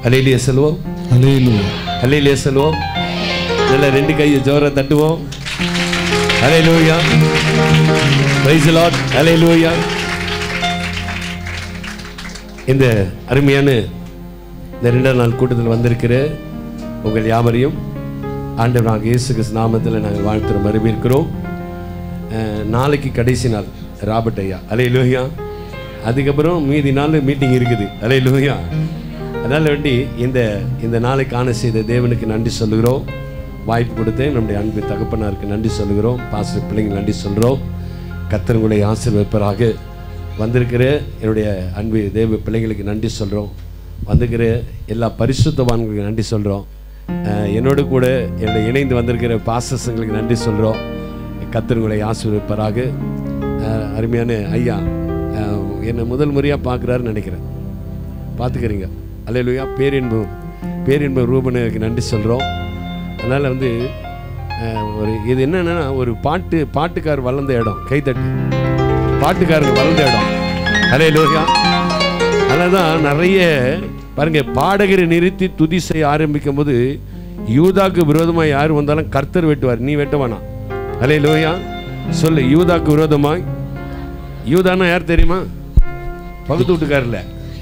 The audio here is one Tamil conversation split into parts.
அலையிலேயே செல்வோம் ஹalleluya அலையிலேயே செல்வோம் நல்ல ரெண்டு கையை ஜோர தட்டுவோம் அலையிலூயா பிரைஸ் லார்ட் அலையிலூயா இந்த அருமையான இந்த ரெண்டாம் நாள் கூட்டத்தில் வந்திருக்கிற உங்கள் யாவரையும் ஆண்டவராக இயேசு கிறிஸ்து நாமத்தில் நாங்கள் வாழ்த்துற வரவேற்கிறோம் அஹ், நாளைக்கு கடைசி நாள் ராபர்ட் ஐயா அலே லோஹியா அதுக்கப்புறம் மீதி நாள் மீட்டிங் இருக்குது அலே லோஹியா அதனால் வேண்டி இந்த இந்த நாளை காண செய்த தேவனுக்கு நன்றி சொல்லுகிறோம் வாய்ப்பு கொடுத்து நம்முடைய அன்பு தகப்பனாருக்கு நன்றி சொல்லுகிறோம் பாஸ்டர் பிள்ளைங்க நன்றி சொல்கிறோம் கத்தருங்களை ஆசீர்வதிப்பராக வந்திருக்கிற என்னுடைய அன்பு தேவ பிள்ளைங்களுக்கு நன்றி சொல்கிறோம் வந்திருக்கிற எல்லா பரிசுத்தவான்களுக்கு நன்றி சொல்கிறோம் என்னோட கூட என்னுடைய இணைந்து வந்திருக்கிற பாசஸங்களுக்கு நன்றி சொல்கிறோம் கத்தருங்களை ஆசீர்வதிப்பராக அஹ், அருமையான ஐயா அஹ், என்னை முதல் முறையாக பார்க்குறாருன்னு நினைக்கிறேன் பார்த்துக்கிறீங்க அல்லையா பேரின்பம் பேரின்பம் ரூபனுக்கு நன்றி சொல்கிறோம் அதனால் வந்து அஹ், ஒரு இது என்னென்னா ஒரு பாட்டு பாட்டுக்கார் வளர்ந்த இடம் கைத்தட்டு பாட்டுக்காரங்க வளர்ந்த இடம் அலே லோகியா அதனால தான் நிறைய பாருங்க பாடகரை நிறுத்தி துதி செய்ய ஆரம்பிக்கும் போது யூதாக்கு விரோதமாக யார் வந்தாலும் கர்த்தர் வெட்டுவார் நீ வெட்ட வேணாம் அலே லோயா சொல்லு யூதாக்கு விரோதமாய் யூதானா யார் தெரியுமா பகுத்து வீட்டுக்காரில்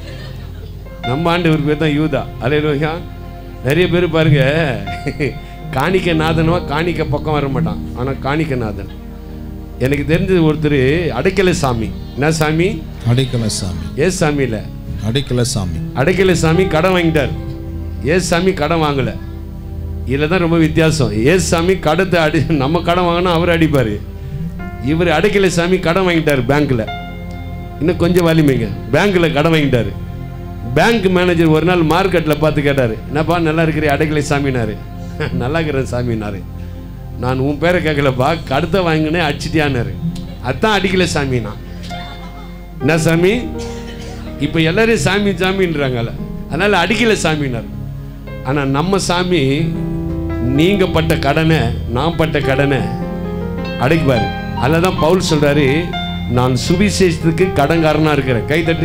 நம்ம ஆண்டவர் பேர் தான் யூதா அலையிலோயா நிறைய பேர் பாருங்க காணிக்க நாதனவா காணிக்க பக்கம் வர மாட்டான் ஆனால் காணிக்க நாதன் எனக்கு தெரிஞ்சது ஒருத்தர் அடைக்கல சாமி என்ன சாமி அடைக்கல சாமி ஏ சாமி இல்லை அடைக்கல சாமி அடைக்கல சாமி கடன் வாங்கிட்டார் ஏ சாமி கடன் வாங்கலை இதில் தான் ரொம்ப வித்தியாசம் ஏ சாமி கடத்தை அடி நம்ம கடன் வாங்கினா அவர் அடிப்பார் இவர் அடைக்கல சாமி கடன் வாங்கிட்டார் பேங்க்கில் இன்னும் கொஞ்சம் வலிமைங்க பேங்க்கில் கடன் வாங்கிட்டாரு பேங்க் மேனேஜர் ஒரு நாள் மார்க்கெட்டில் பார்த்து கேட்டார் என்னப்பா நல்லா இருக்கிற அடைக்கலை சாமினாரு நல்லா இருக்கிறேன் சாமினாரு நான் உன் பேரை கேட்கலப்பா கடத்தை வாங்கினே அடிச்சிட்டியானாரு அதான் அடிக்கலை சாமினா என்ன சாமி இப்போ எல்லாரும் சாமி சாமின்றாங்கல்ல அதனால் அடிக்கலை சாமினார் ஆனால் நம்ம சாமி நீங்கள் பட்ட கடனை நான் பட்ட கடனை அடைக்குவார் அதில் தான் பவுல் சொல்கிறாரு நான் சுவிசேஷத்துக்கு கடன்காரனாக இருக்கிறேன் கைத்தட்டு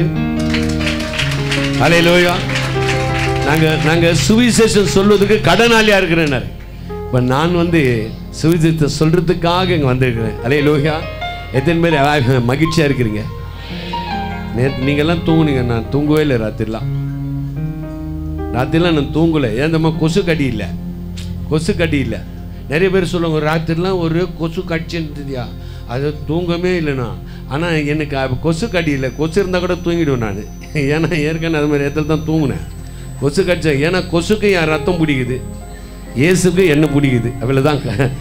அலையிலோயா நாங்கள் நாங்கள் சுவிசேஷம் சொல்வதுக்கு கடனாளியாக இருக்கிறேன்னாரு இப்போ நான் வந்து சுவிசேஷத்தை சொல்கிறதுக்காக இங்கே வந்திருக்கிறேன் அலையிலோயா எத்தனை பேர் அஹ், மகிழ்ச்சியா இருக்கிறீங்க நேற்று நீங்கள்லாம் தூங்குனீங்க நான் தூங்கவே இல்லை ராத்திரிலாம் ராத்திரிலாம் நான் தூங்கலை ஏந்தம்மா கொசு கடி இல்லை கொசு கடி இல்லை நிறைய பேர் சொல்லுவாங்க ராத்திரிலாம் ஒரு கொசு கடிச்சுன்றியா அது தூங்கவே இல்லைண்ணா ஆனால் எனக்கு அப்ப கொசு கடி இல்லை கொசு இருந்தால் கூட தூங்கிடுவேன் நான் ஏன்னா ஏற்கனவே அது மாதிரி இடத்துல தான் தூங்கினேன் கொசு கடிச்சேன் ஏன்னா கொசுக்கு என் ரத்தம் பிடிக்குது இயேசுக்கு என்ன பிடிக்குது அவ்வளோதான்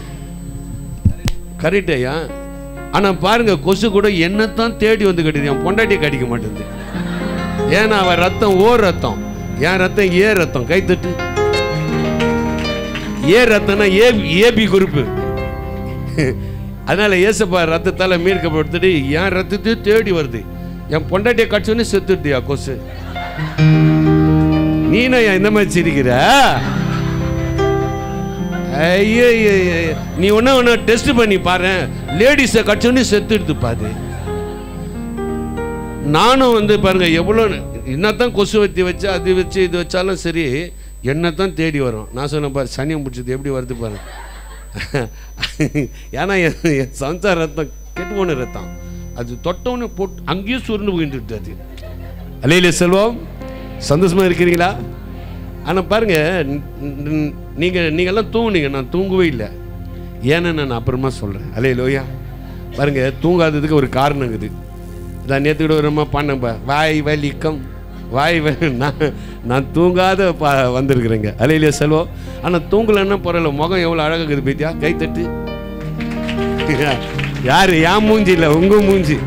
கரெக்ட் ஐயா ஆனால் பாருங்க கொசு கூட என்னத்தான் தேடி வந்து கட்டுது என் பொண்டாட்டியை கடிக்க மாட்டேங்குது ஏன்னா அவன் ரத்தம் ஓ ரத்தம் என் ரத்தம் ஏ ரத்தம் கைத்தட்டு ஏ ரத்தம்னா ஏ ஏபி குரூப்பு அதனால ஏசப்பா ரத்தத்தால் மீட்கப்படுத்திட்டு என் ரத்தத்தையும் தேடி வருது என் பொண்டாட்டியை கடிச்சோன்னே செத்துட்டியா கொசு நீனா ஏன் இந்த மாதிரி சிரிக்கிற ஐயோ ஐயோ, ஐயோ. நீ ஒன்றா ஒன்றா டெஸ்ட் பண்ணி பாரு லேடிஸை கடிச்சோன்னே செத்துடுது பாது நானும் வந்து பாருங்க எவ்வளோ என்னத்தான் கொசு வத்தி வச்சு அது வச்சு இது வச்சாலும் சரி என்னத்தான் தேடி வரும் நான் சொன்னேன் பாரு சனியம் பிடிச்சது எப்படி வருது பாரு ஏன்னா என் என் சம்சார ரத்தம் கெட்டு போன ரத்தம் அது தொட்டவுன்னு போட்டு அங்கேயும் சுருண்டு போயிட்டு அது அலையிலே செல்வம் சந்தோஷமா இருக்கிறீங்களா ஆனால் பாருங்க நீங்கள் நீங்கள்லாம் தூங்குனீங்க நான் தூங்கவே இல்லை ஏன்னா நான் அப்புறமா சொல்கிறேன் அலே லோயா பாருங்க தூங்காததுக்கு ஒரு காரணம் இருக்குது நான் நேற்று கூட ஒரு அம்மா பண்ணப்பா வாய் வலிக்கம் வாய் வலி நான் நான் தூங்காத பா வந்திருக்கிறேங்க அலையிலே செல்வம் ஆனால் தூங்கலைன்னா பரவாயில்ல முகம் எவ்வளோ அழகாக இருக்குது பேத்தியா கைத்தட்டு யார் என் மூஞ்சி இல்லை உங்கள் மூஞ்சி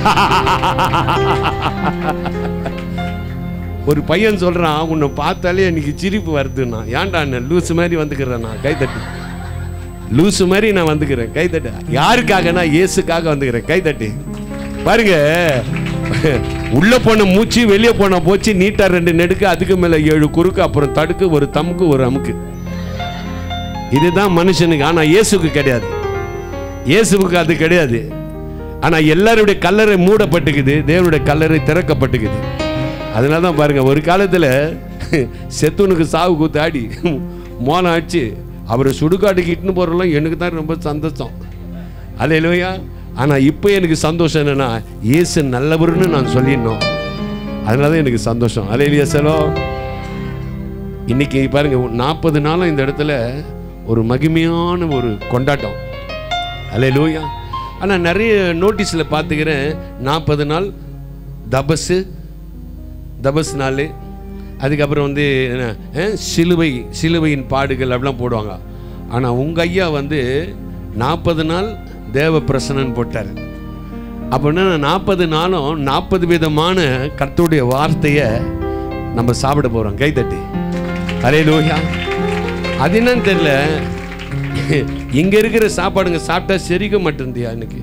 ஒரு பையன் சொல்றான் உன்னை பார்த்தாலே எனக்கு சிரிப்பு வருதுன்னா ஏன்டா என்ன லூசு மாதிரி வந்துக்கிறேன் நான் கைத்தட்டு லூசு மாதிரி நான் வந்துக்கிறேன் கைத்தட்டு யாருக்காகனா இயேசுக்காக வந்துக்கிறேன் கைத்தட்டி பாருங்க உள்ள போன மூச்சு வெளியே போன போச்சு நீட்டா ரெண்டு நெடுக்கு அதுக்கு மேல ஏழு குறுக்கு அப்புறம் தடுக்கு ஒரு தமுக்கு ஒரு அமுக்கு இதுதான் மனுஷனுக்கு ஆனா இயேசுக்கு கிடையாது இயேசுவுக்கு அது கிடையாது ஆனா எல்லாருடைய கல்லறை மூடப்பட்டுக்குது தேவனுடைய கல்லறை திறக்கப்பட்டுக்குது அதனால தான் பாருங்க ஒரு காலத்துல செத்துனுக்கு சாவு கூத்து ஆடி மோனம் ஆச்சு அவரை சுடுகாட்டுக்கு இட்டுன்னு போகிறலாம் எனக்கு தான் ரொம்ப சந்தோஷம் அல்லையா ஆனால் இப்போ எனக்கு சந்தோஷம் என்னன்னா இயேசு நல்லவர்னு நான் சொல்லிடணும் அதனால தான் எனக்கு சந்தோஷம் அலையிலியா செலவு இன்னைக்கு பாருங்க நாற்பது நாளும் இந்த இடத்துல ஒரு மகிமையான ஒரு கொண்டாட்டம் அல்ல லூயா ஆனால் நிறைய நோட்டீஸில் பார்த்துக்கிறேன் நாற்பது நாள் தபஸு தபஸ் நாள் அதுக்கப்புறம் வந்து என்ன அஹ், சிலுவை சிலுவையின் பாடுகள் அப்படிலாம் போடுவாங்க ஆனால் உங்கள் ஐயா வந்து நாற்பது நாள் தேவ பிரசனன் போட்டார் அப்படின்னா நாற்பது நாளும் நாற்பது விதமான கர்த்தருடைய வார்த்தையை நம்ம சாப்பிட போகிறோம் கைத்தட்டி அரே லோயா அது என்னன்னு தெரியல இங்க இருக்கிற சாப்பாடுங்க சாப்பிட்டா செரிக்க மாட்டேங்குதுயா இன்னைக்கு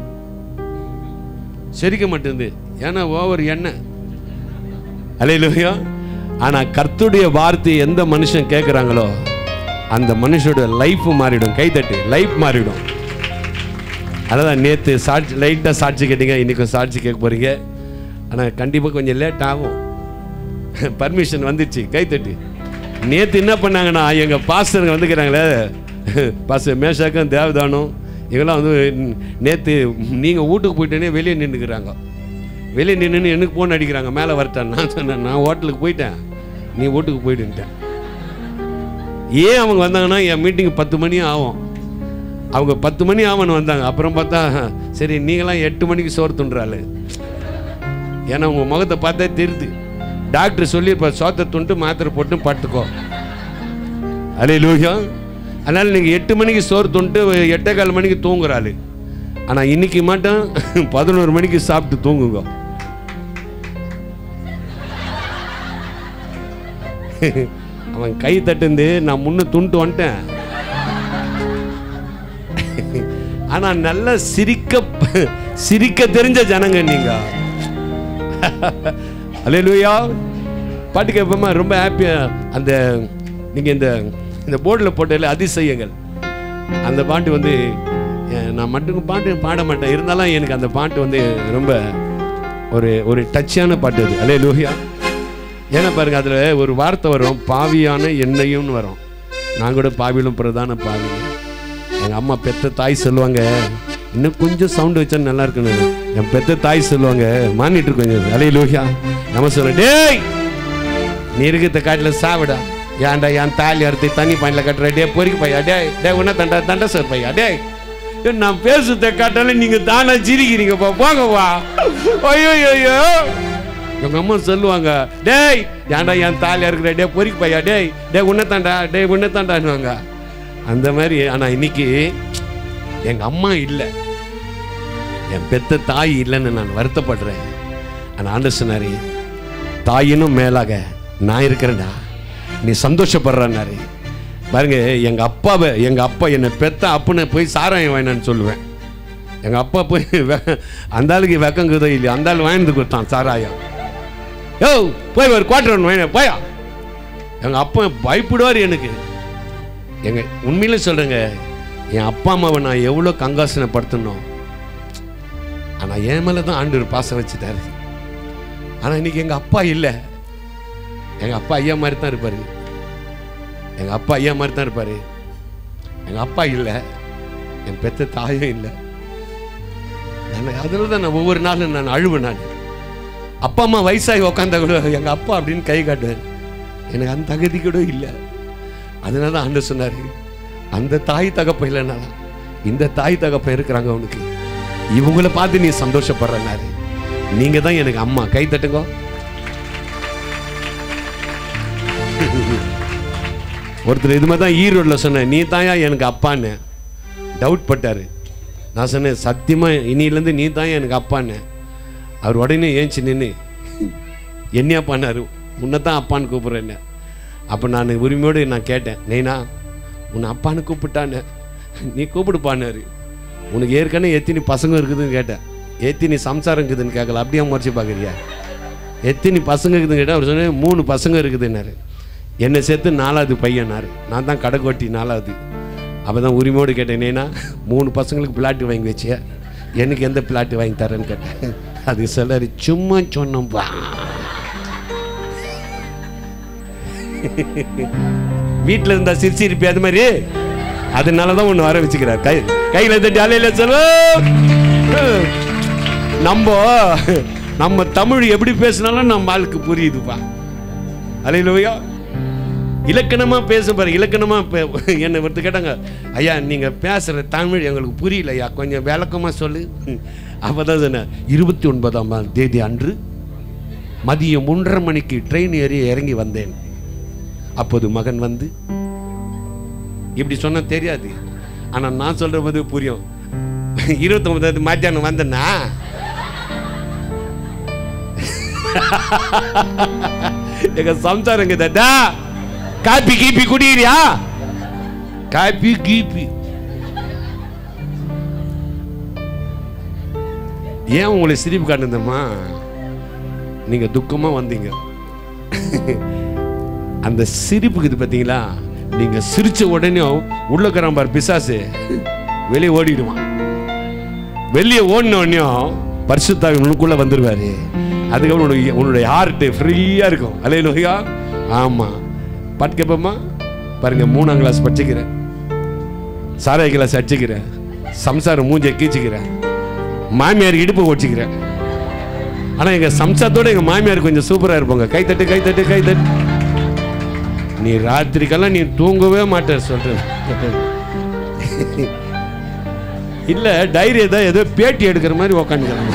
செரிக்க மாட்டேங்குது ஏன்னா ஓவர் எண்ணெய் அலையிலோயா ஆனா கர்த்தருடைய வார்த்தை எந்த மனுஷன் கேட்குறாங்களோ அந்த மனுஷோட லைஃப் மாறிடும் கைத்தட்டு லைஃப் மாறிடும் அதான் நேற்று சாட்சி லைட்டாக சாட்சி கேட்டீங்க இன்றைக்கும் சாட்சி கேட்க போகிறீங்க ஆனால் கண்டிப்பாக கொஞ்சம் லேட் ஆகும் பர்மிஷன் வந்துச்சு கைத்தட்டு நேற்று என்ன பண்ணாங்கன்னா எங்கள் பாஸ்டருங்க வந்துக்கிறாங்களே பாஸ்டர் மேஷாக்கம் தேவதானம் இவங்கெல்லாம் வந்து நேற்று நீங்கள் வீட்டுக்கு போயிட்டேனே வெளியே நின்றுக்கிறாங்க வெளியே நின்று எனக்கு ஃபோன் அடிக்கிறாங்க மேலே வரட்டேன் நான் சொன்னேன் நான் ஹோட்டலுக்கு போயிட்டேன் நீ வீட்டுக்கு போயிட்டுன்ட்டேன் ஏன் அவங்க வந்தாங்கன்னா என் மீட்டிங் பத்து மணி ஆகும் அவங்க பத்து மணி ஆவன்னு வந்தாங்க அப்புறம் பார்த்தா சரி நீங்களாம் எட்டு மணிக்கு சோறு துண்டுறாள் ஏன்னா உங்கள் முகத்தை பார்த்தா தெரியுது டாக்டர் சொல்லியிருப்பார் சோத்தை துண்டு மாத்திரை போட்டு பட்டுக்கோ அலே லூயா அதனால் நீங்கள் எட்டு மணிக்கு சோறு துண்டு எட்டே கால் மணிக்கு தூங்குறாள் ஆனால் இன்னைக்கு மட்டும் பதினோரு மணிக்கு சாப்பிட்டு தூங்குங்க அவன் கை தட்டுந்து நான் முன்ன துண்டு வந்துட்டேன் ஆனா நல்ல சிரிக்க சிரிக்க தெரிஞ்ச ஜனங்க நீங்க அலையலுயா பாட்டு கேட்போமா ரொம்ப ஹாப்பியா அந்த நீங்க இந்த இந்த போர்டில் போட்டதில் அதிசயங்கள் அந்த பாட்டு வந்து அஹ், நான் மட்டும் பாட்டு பாட மாட்டேன் இருந்தாலும் எனக்கு அந்த பாட்டு வந்து ரொம்ப ஒரு ஒரு டச்சான பாட்டு அது அலே லூஹியா ஏன்னா பாருங்க அதில் ஒரு வார்த்தை வரும் பாவியான எண்ணெயும்னு வரும் நான் கூட பாவியிலும் பிரதான பாவிங்க எங்கள் அம்மா பெத்த தாய் சொல்லுவாங்க இன்னும் கொஞ்சம் சவுண்டு வச்சா நல்லா இருக்குன்னு என் பெத்த தாய் சொல்லுவாங்க மானிட்டு இருக்கோம் அலே லூஹியா நம்ம சொல்ல டேய் நீ இருக்கிறத காட்டில் சாவிடா ஏன்டா என் தாலி அறுத்து தண்ணி பானியில் கட்டுற டே பொறிக்கு பையா டே டே உன்ன தண்டா தண்டை சார் பையா டே ஏய், நான் பேசுறத காட்டாலும் நீங்க தானா சிரிக்கிறீங்கப்பா போங்கப்பா ஐயோ ஐயோ எங்க அம்மா சொல்லுவாங்க டேய் ஏன்டா என் தாலி இருக்கிற டே பொறிக்கு பையா டேய் டே உன்ன தாண்டா டே உன்ன தாண்டான்னுவாங்க அந்த மாதிரி ஆனா இன்னைக்கு எங்க அம்மா இல்லை என் பெத்த தாய் இல்லைன்னு நான் வருத்தப்படுறேன் ஆனால் ஆண்டு சொன்னாரு தாயினும் மேலாக நான் இருக்கிறேன்டா நீ சந்தோஷப்படுறாரு பாருங்க எங்க அப்பாவை எங்க அப்பா என்னை பெத்த அப்புன்னு போய் சாராயம் வாங்கினான்னு சொல்லுவேன் எங்க அப்பா போய் வெ- அந்த ஆளுக்கு வெக்கங்குதோ இல்லையா அந்த ஆள் வாங்கிட்டு கொடுத்தான் சாராயம் யோ போய் ஒரு குவார்டர் ஒன்று வாங்கின போயா எங்க அப்பா பயப்படுவார் எனக்கு எங்க உண்மையில சொல்றேங்க என் அப்பா அம்மாவை நான் எவ்வளோ கங்காசனப்படுத்தணும் ஆனால் என் மேலே தான் ஆண்டு பாசம் வச்சுட்டாரு ஆனால் இன்னைக்கு எங்கள் அப்பா இல்லை எங்கள் அப்பா ஐயா மாதிரி தான் இருப்பார் எங்கள் அப்பா ஐயா மாதிரி தான் இருப்பார் எங்கள் அப்பா இல்லை என் பெத்த தாயும் இல்லை நான் அதில் தான் நான் ஒவ்வொரு நாளும் நான் அழுவேன் நான் அப்பா அம்மா வயசாகி உக்காந்தா கூட எங்கள் அப்பா அப்படின்னு கை காட்டுவார் எனக்கு அந்த தகுதி கூட இல்லை அதனால தான் ஆண்டு சொன்னார் அந்த தாய் தகப்ப இல்லைனாலும் இந்த தாய் தகப்பன் இருக்கிறாங்க அவனுக்கு இவங்கள பார்த்து நீ சந்தோஷப்படுறனாரு நீங்க தான் எனக்கு அம்மா கை தட்டுங்க ஒருத்தர் இது மாதிரி தான் ஈரோட்டில் சொன்னேன் நீ தாயா எனக்கு அப்பான்னு டவுட் பட்டாரு நான் சொன்னேன் சத்தியமா இனியிலேருந்து நீ தான் எனக்கு அப்பான்னு அவர் உடனே ஏஞ்சி நின்று என்னையா பண்ணாரு உன்னை தான் அப்பான்னு கூப்பிட்றேன்னு அப்போ நான் உரிமையோடு நான் கேட்டேன் நெய்னா உன்னை அப்பான்னு கூப்பிட்டான்னு நீ கூப்பிடுப்பான்னாரு உனக்கு ஏற்கனவே எத்தனை பசங்க இருக்குதுன்னு கேட்டேன் எத்தனை சம்சாரம் இருக்குதுன்னு கேட்கல அப்படியே முறைச்சி பார்க்குறியா எத்தனை பசங்க இருக்குதுன்னு கேட்டால் அவர் சொன்னேன் மூணு பசங்க இருக்குதுன்னாரு என்னை சேர்த்து நாலாவது பையனாரு நான் தான் கடைக்கோட்டி நாலாவது அப்போ தான் உரிமையோடு கேட்டேன் ஏன்னா மூணு பசங்களுக்கு பிளாட்டு வாங்கி வச்சியா எனக்கு எந்த பிளாட்டு வாங்கி தரேன்னு கேட்டேன் அது சொல்லாரு சும்மா சொன்னோம்பா வீட்டில் இருந்தா சிரிச்சு இருப்பி அது மாதிரி அதனால தான் ஒன்று வர வச்சுக்கிறார் கை கையில் தட்டி அலையில சொல்லுவோம் நம்ம நம்ம தமிழ் எப்படி பேசினாலும் நம்ம ஆளுக்கு புரியுதுப்பா அலையிலோயா இலக்கணமா பேச பாரு இலக்கணமா பே- என்னை ஒருத்தர் கேட்டாங்க ஐயா நீங்க பேசுற தமிழ் எங்களுக்கு புரியல ஐயா கொஞ்சம் விளக்கமா சொல்லு அப்பதான் சொன்னேன் இருபத்தி ஒன்பதாம் தேதி அன்று மதியம் ஒன்றரை மணிக்கு ட்ரெயின் ஏறி இறங்கி வந்தேன் அப்போது மகன் வந்து இப்படி சொன்னா தெரியாது ஆனா நான் சொல்ற போது புரியும் இருபத்தி ஒன்பதாவது மத்தியானம் வந்தேன்னா எங்க சம்சாரங்க தாத்தா காப்பி கீப்பி குடிக்கிறியா காப்பி கீப்பி ஏன் உங்களை சிரிப்பு காட்டுந்தம்மா நீங்க துக்கமா வந்தீங்க அந்த சிரிப்புக்கு இது பார்த்தீங்களா நீங்க சிரிச்ச உடனே உள்ளக்கிறான் பார் பிசாசு வெளியே ஓடிடுவான் வெளியே ஓடின உடனேயும் பரிசுத்தாவி உனக்குள்ள வந்துருவாரு அதுக்கப்புறம் உனக்கு உன்னுடைய ஹார்ட் ஃப்ரீயா இருக்கும் அலையிலோயா ஆமா பாட்டு கேட்போமா பாருங்க மூணாம் கிளாஸ் படிச்சுக்கிறேன் சாராய கிளாஸ் அடிச்சுக்கிறேன் சம்சாரம் மூஞ்சை கீச்சுக்கிறேன் மாமியார் இடுப்பு ஓடிச்சுக்கிறேன் ஆனா எங்க சம்சாரத்தோட எங்க மாமியார் கொஞ்சம் சூப்பரா இருப்பாங்க கை தட்டு கை தட்டு கை தட்டு நீ ராத்திரிக்கெல்லாம் நீ தூங்கவே மாட்ட சொல்றேன் இல்ல டைரி ஏதோ ஏதோ பேட்டி எடுக்கிற மாதிரி உக்காந்துக்கிறாங்க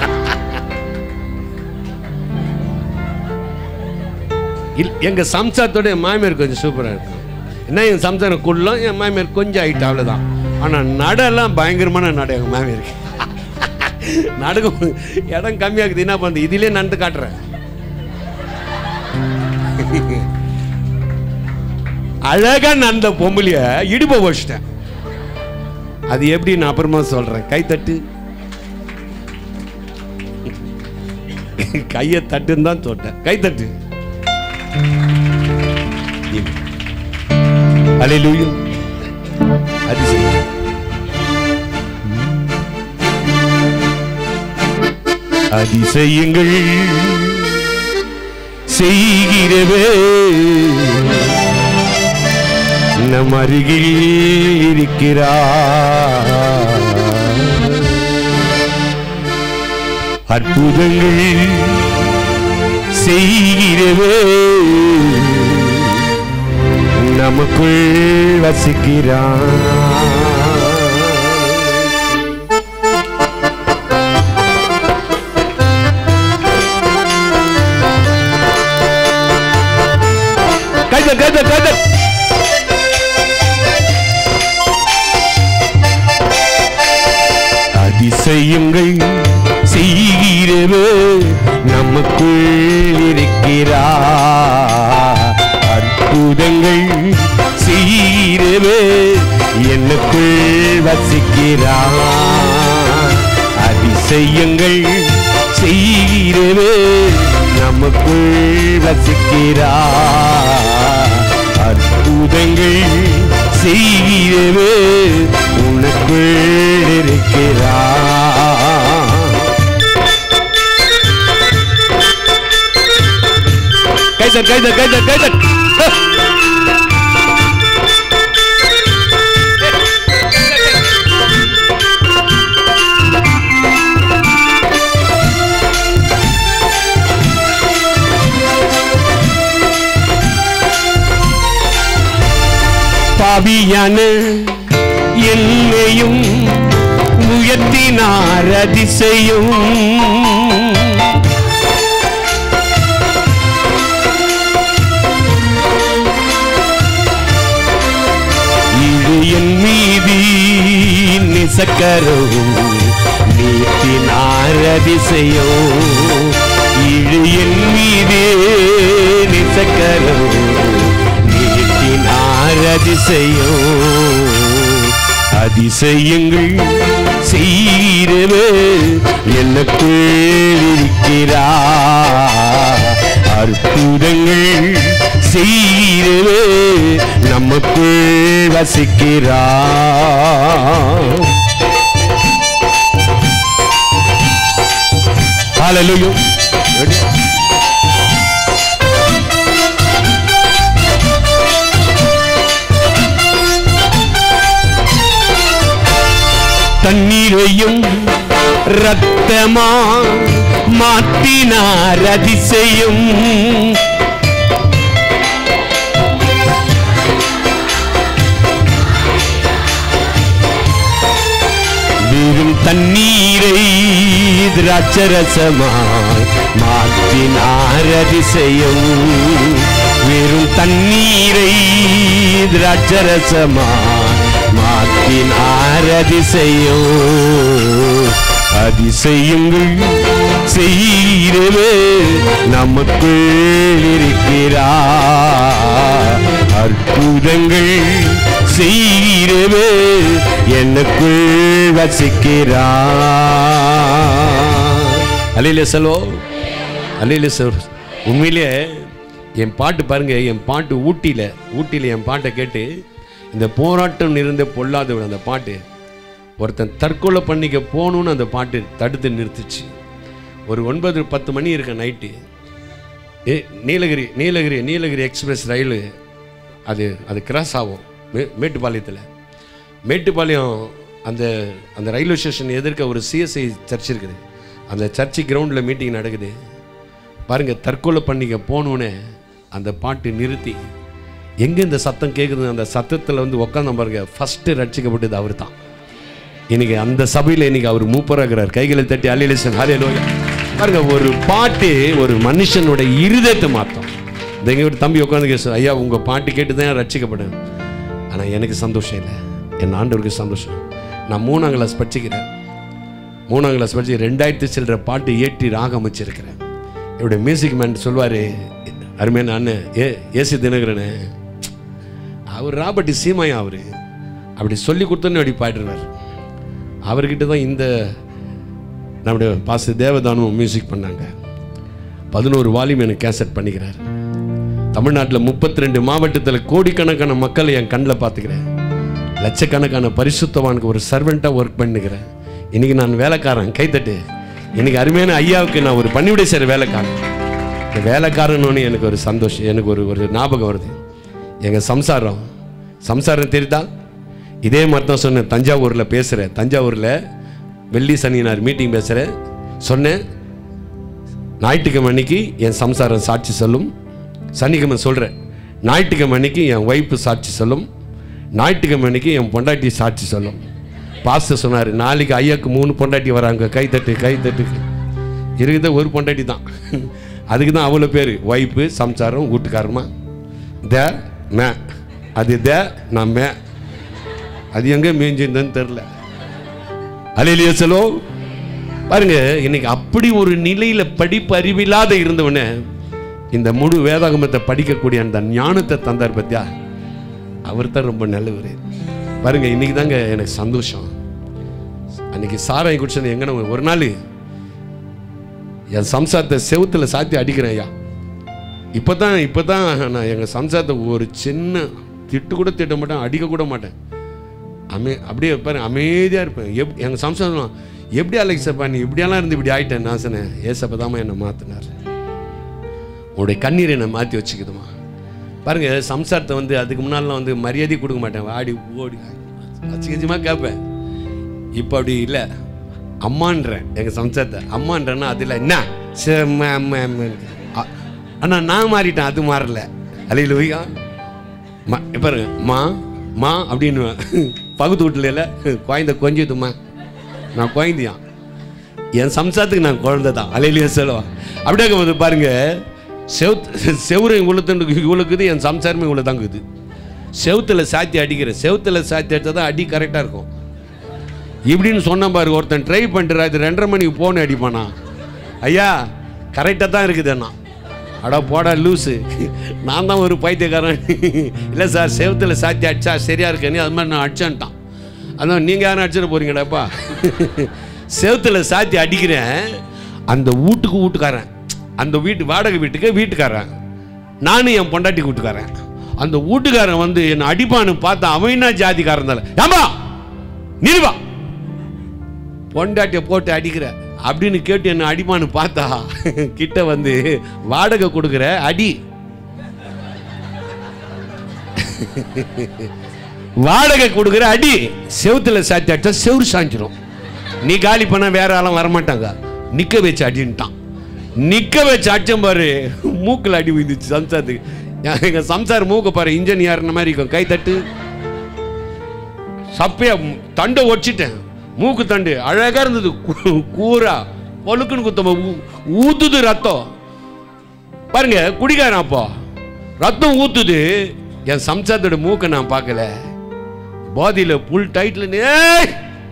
இல் எங்க சம்சாரத்தோட என் மாமியார் கொஞ்சம் சூப்பரா இருக்கும் என்ன என் சம்சாரம் குள்ளம் என் மாமியார் கொஞ்சம் ஆயிட்டு அவ்வளவுதான் ஆனா நடெல்லாம் பயங்கரமான நட எங்க மாமியாருக்கு நடுக்கும் இடம் கம்மியாக்குது என்ன பண்ணுது இதிலே நடந்து காட்டுறேன் அழகா நடந்த பொம்பளைய இடுப்ப வச்சிட்டேன் அது எப்படி நான் அப்புறமா சொல்றேன் கை தட்டு கையை தட்டுன்னு தான் தொட்டேன் கை தட்டு அலையிலூயா அதிசயம் அதிசயங்கள் செய்கிறவே நம் அருகில் இருக்கிறார் அற்புதங்கள் செய்கிறவே நமக்குள் வசிக்கிறான் கைத கைத கைத அதிசயங்கள் செய்கிறவே நமக்குள் இருக்கிறார் அற்புதங்கள் செய்கிறவே எனக்குள் வசிக்கிறார் அதிசயங்கள் செய்கிறவே நமக்குள் வசிக்கிறார் அற்புதங்கள் செய்கிறவே உனக்குள் இருக்கிறார் கைதர் கைதர் கைதர் கைதர் பாவியான என்னையும் உயர்த்தினார் அதிசயம் இது என் மீதி நிசக்கரவும் நீத்தினார் அதிசயம் இழு என் மீதே நிசக்கரவும் நீட்டினார் அதிசயம் அதிசயங்கள் செய்கிறவே எனக்குள் இருக்கிறார் அற்புதங்கள் செய்கிறவே நமக்குள் வசிக்கிறார் Hallelujah. Ready? உயிரையும் ரத்தமா மாற்றினார் அதிசயம் வெறும் தண்ணீரை திராட்சரசமாய் மாற்றினார் அதிசயம் வெறும் தண்ணீரை திராட்சரசமாய் மாற்றினார் அதிசயம் அதிசயங்கள் செய்கிறவே நமக்குள் இருக்கிறார் அற்புதங்கள் செய்கிறவே எனக்குள் வசிக்கிறார் அலையில செல்வோ அலையில செல் உண்மையிலே என் பாட்டு பாருங்க என் பாட்டு ஊட்டியில் ஊட்டியில் என் பாட்டை கேட்டு இந்த போராட்டம் நிறைந்த பொல்லாதவன் அந்த பாட்டு ஒருத்தன் தற்கொலை பண்ணிக்க போகணுன்னு அந்த பாட்டு தடுத்து நிறுத்துச்சு ஒரு ஒன்பது பத்து மணி இருக்க நைட்டு ஏ நீலகிரி நீலகிரி நீலகிரி எக்ஸ்பிரஸ் ரயில் அது அது கிராஸ் ஆகும் மே மேட்டுப்பாளையத்தில் மேட்டுப்பாளையம் அந்த அந்த ரயில்வே ஸ்டேஷன் எதிர்க்க ஒரு சிஎஸ்ஐ சர்ச் இருக்குது அந்த சர்ச்சு கிரவுண்டில் மீட்டிங் நடக்குது பாருங்கள் தற்கொலை பண்ணிக்க போகணுன்னு அந்த பாட்டு நிறுத்தி எங்கே இந்த சத்தம் கேட்குது அந்த சத்தத்தில் வந்து உட்காந்த பாருங்க ஃபஸ்ட்டு ரட்சிக்கப்பட்டது அவர் தான் இன்னைக்கு அந்த சபையில் இன்னைக்கு அவர் மூப்பராகிறார் கைகளை தட்டி அலிலேசன் ஹalleluya பாருங்க ஒரு பாட்டு ஒரு மனுஷனோட இருதயத்தை மாற்றும் இந்த எங்க வீட்டு தம்பி உட்காந்து கேசு ஐயா உங்க பாட்டு கேட்டு தான் ரட்சிக்கப்பட்டேன் ஆனால் எனக்கு சந்தோஷம் இல்லை என் ஆண்டவருக்கு சந்தோஷம் நான் மூணாம் கிளாஸ் படிச்சுக்கிறேன் மூணாம் கிளாஸ் படிச்சு ரெண்டாயிரத்தி சில்லற பாட்டு ஏற்றி ராகம் வச்சிருக்கிறேன் என்னுடைய மியூசிக் மேன் சொல்வார் அருமையான அண்ணன் ஏ ஏசி தினகரனே அவர் ராபர்ட் சீமாயா அவர் அப்படி சொல்லி கொடுத்தோன்னு அப்படி பாடிடுவார் அவர்கிட்ட தான் இந்த நம்முடைய பாச தேவதானம் மியூசிக் பண்ணாங்க பதினோரு வால்யூம் எனக்கு கேசட் பண்ணிக்கிறார் தமிழ்நாட்டில் முப்பத்தி ரெண்டு மாவட்டத்தில் கோடிக்கணக்கான மக்களை என் கண்ணில் பார்த்துக்கிறேன் லட்சக்கணக்கான பரிசுத்தவானுக்கு ஒரு சர்வெண்ட்டாக ஒர்க் பண்ணுகிறேன் இன்னைக்கு நான் வேலைக்காரன் கைத்தட்டு இன்னைக்கு அருமையான ஐயாவுக்கு நான் ஒரு பணிவிடை செய்கிற வேலைக்காரன் இந்த வேலைக்காரன்னு எனக்கு ஒரு சந்தோஷம் எனக்கு ஒரு ஒரு ஞாபகம் வருது எங்கள் சம்சாரம் சம்சாரம் தெரியுதா இதே மாதிரி தான் சொன்னேன் தஞ்சாவூரில் பேசுகிறேன் தஞ்சாவூரில் வெள்ளி சனி நான் மீட்டிங் பேசுகிறேன் சொன்னேன் ஞாயிற்றுக்கிழமை அன்னைக்கு என் சம்சாரம் சாட்சி சொல்லும் சனிக்கிழமை சொல்கிறேன் ஞாயிற்றுக்கிழமை அன்னைக்கு என் ஒய்ஃபு சாட்சி சொல்லும் ஞாயிற்றுக்கிழமை அன்னைக்கு என் பொண்டாட்டி சாட்சி சொல்லும் பாஸ்டர் சொன்னார் நாளைக்கு ஐயாக்கு மூணு பொண்டாட்டி வராங்க கை தட்டு கை தட்டு இருக்குது ஒரு பொண்டாட்டி தான் அதுக்கு தான் அவ்வளோ பேர் ஒய்ஃபு சம்சாரம் வீட்டுக்காரமா த மே அது த நான் மே அது எங்கே மேய்ஞ்சிருந்தேன்னு தெரில அலையிலேயே செலோ பாருங்க இன்னைக்கு அப்படி ஒரு நிலையில படிப்பு அறிவில்லாத இருந்தவனே இந்த முழு வேதாகமத்தை படிக்கக்கூடிய அந்த ஞானத்தை தந்தார் பத்தியா அவர் தான் ரொம்ப நல்லவர் பாருங்க இன்னைக்கு தாங்க எனக்கு சந்தோஷம் அன்னைக்கு சாராயம் குடிச்சது எங்கன ஒரு நாள் என் சம்சாரத்தை செவுத்துல சாத்தி அடிக்கிறேன் ஐயா இப்போதான் இப்போதான் நான் எங்கள் சம்சாரத்தை ஒரு சின்ன திட்டு கூட திட்ட மாட்டேன் அடிக்க கூட மாட்டேன் அமே அப்படியே பாரு அமைதியாக இருப்பேன் எப் எங்கள் சம்சாரம் எப்படி அலெக்சப்பா நீ இப்படியெல்லாம் இருந்து இப்படி ஆயிட்டேன் நான் சொன்னேன் ஏசப்பா தாம்மா என்னை மாற்றினார் உன்னுடைய கண்ணீரை என்னை மாற்றி வச்சுக்குதுமா பாருங்க சம்சாரத்தை வந்து அதுக்கு முன்னாலாம் வந்து மரியாதை கொடுக்க மாட்டேன் ஆடி ஓடி அச்சுக்கச்சமாக கேட்பேன் இப்போ அப்படி இல்லை அம்மான்றேன் எங்கள் சம்சாரத்தை அம்மான்றேன்னா அதில் என்ன சரி, அம்மா அம்மா அம்மான்னு. அ- ஆனா நான் மாறிட்டேன் அது மாறல அலையில் வையா மா இப்ப பாருங்க மா மா அப்படின்னு பகுத்து வீட்டில் குழந்த கொஞ்சதுமா நான் குழந்தையான் என் சம்சாரத்துக்கு நான் குழந்தை தான் அலையிலேயே செலவா அப்படியே இருக்கும்போது பாருங்க செவுத்து செவுரை இவ்வளோத்துக்கு இவ்வளோக்குது என் சம்சாரமே இவ்வளோ தாங்குது செவுத்துல சாத்தி அடிக்கிறேன் செவுத்துல சாத்தி அடித்தா தான் அடி கரெக்டாக இருக்கும் இப்படின்னு சொன்ன பாரு ஒருத்தன் ட்ரை பண்ணிட்டு அது ரெண்டரை மணிக்கு போன் அடிப்பானா ஐயா கரெக்டாக தான் இருக்குது அண்ணா அடா போடா லூஸு நான் தான் ஒரு பைத்தியக்காரன் இல்லை சார் செவத்தில் சாத்தி அடிச்சா சரியா இருக்கேன்னு அது மாதிரி நான் அடிச்சான்ட்டான் அதான் நீங்கள் யாரும் அடிச்சிட போறீங்கடாப்பா செவத்தில் சாத்தி அடிக்கிறேன் அந்த வீட்டுக்கு வீட்டுக்காரன் அந்த வீட்டு வாடகை வீட்டுக்கு வீட்டுக்காரன் நானும் என் பொண்டாட்டி வீட்டுக்காரன் அந்த வீட்டுக்காரன் வந்து என்னை அடிப்பான்னு பார்த்தா அவன் என்ன ஜாதிக்காரன் தானே ஏம்பா நிறுவா பொண்டாட்டியை போட்டு அடிக்கிற அப்படின்னு கேட்டு என்ன அடிமான்னு பார்த்தா கிட்ட வந்து வாடகை கொடுக்குற அடி வாடகை கொடுக்குற அடி செவுத்துல சாத்தி அடிச்சா செவுரு சாஞ்சிரும் நீ காலி பண்ண வேற ஆளும் வரமாட்டாங்க நிக்க வச்சு அடின்ட்டான் நிக்க வச்சு அடிச்சம் பாரு மூக்குல அடி விழுந்துச்சு சம்சாரத்துக்கு எங்க சம்சார் மூக்க பாரு இன்ஜின் ஏறின மாதிரி இருக்கும் கை தட்டு சப்பையா ம், தண்டை ஒடிச்சிட்டேன் மூக்கு தண்டு அழகா இருந்தது கூ- கூரா பொழுக்குன்னு குத்தம ஊ- ஊத்துது ரத்தம் பாருங்க குடிகாரன் அப்போ ரத்தம் ஊத்துது என் சம்சாரத்தோட மூக்கை நான் பார்க்கல பாதியில புல் டைட்ல ஏய்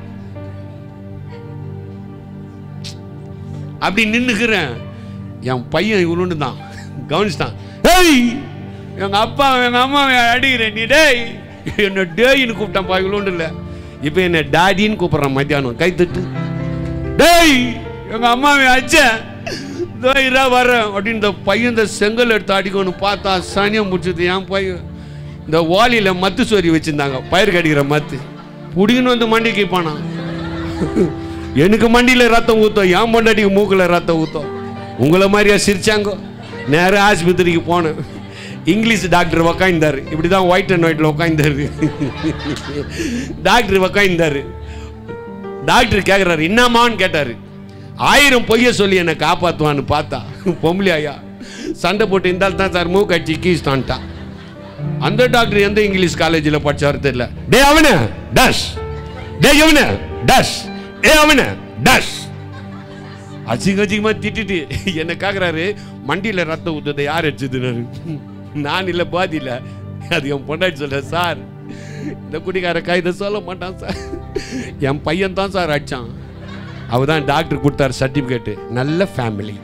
அப்படி நின்னுக்கிறேன் என் பையன் இவ்வளோண்டு தான் கவனிச்சிட்டான் ஏய் எங்க அப்பா எங்க அம்மா அடிக்கிறேன் நீ டேய் என்ன டேயின்னு கூப்பிட்டான்ப்பா இவ்வளோண்டு இல்லை இப்போ என்ன டாடின்னு கூப்பிட்றான் மத்தியானம் கை தட்டு டேய் எங்க அம்மாவை அச்சேன் இதா வரேன் அப்படின்னு இந்த பையன் இந்த செங்கல் எடுத்து அடிக்கணும் பார்த்தா சனியம் முடிச்சது என் பையன் இந்த வாலியில மத்து சொறி வச்சிருந்தாங்க பயிர் கடிக்கிற மத்து புடிங்கன்னு வந்து மண்டிக்கு போனான் எனக்கு மண்டியில ரத்தம் ஊத்தம் என் பொண்டாட்டிக்கு மூக்குல ரத்தம் ஊத்தம் உங்களை மாதிரியா சிரிச்சாங்க நேரா ஆஸ்பத்திரிக்கு போனேன் இங்கிலீஷ் டாக்டர் உக்காந்தாரு இப்படி தான் ஒயிட் அண்ட் ஒயிட்ல உக்காந்தாரு டாக்டர் உக்காந்தாரு டாக்டர் கேட்குறாரு என்னம்மான்னு கேட்டாரு ஆயிரம் பொய்ய சொல்லி என்னை காப்பாற்றுவான்னு பார்த்தா பொம்பளை ஐயா சண்டை போட்டு இருந்தால் தான் சார் மூக்கு அடிச்சு கீஸ்டான்ட்டான் அந்த டாக்டர் எந்த இங்கிலீஷ் காலேஜில் படிச்சாரு தெரியல டே அவன டஷ் டே அவன டஷ் ஏ அவன டஷ் அசிங்க அசிங்கமா திட்டிட்டு என்ன கேக்குறாரு மண்டியில ரத்தம் ஊத்துதை யார் அடிச்சதுனாரு நான் இல்ல பாதி இல்ல அது என் பொண்டாட்டி சொல்ல சார் இந்த குடிக்கார கைதை சொல்ல மாட்டான் சார் என் பையன் தான் சார் அடிச்சான் அவர் தான் டாக்டர் கொடுத்தாரு சர்டிபிகேட் நல்ல ஃபேமிலி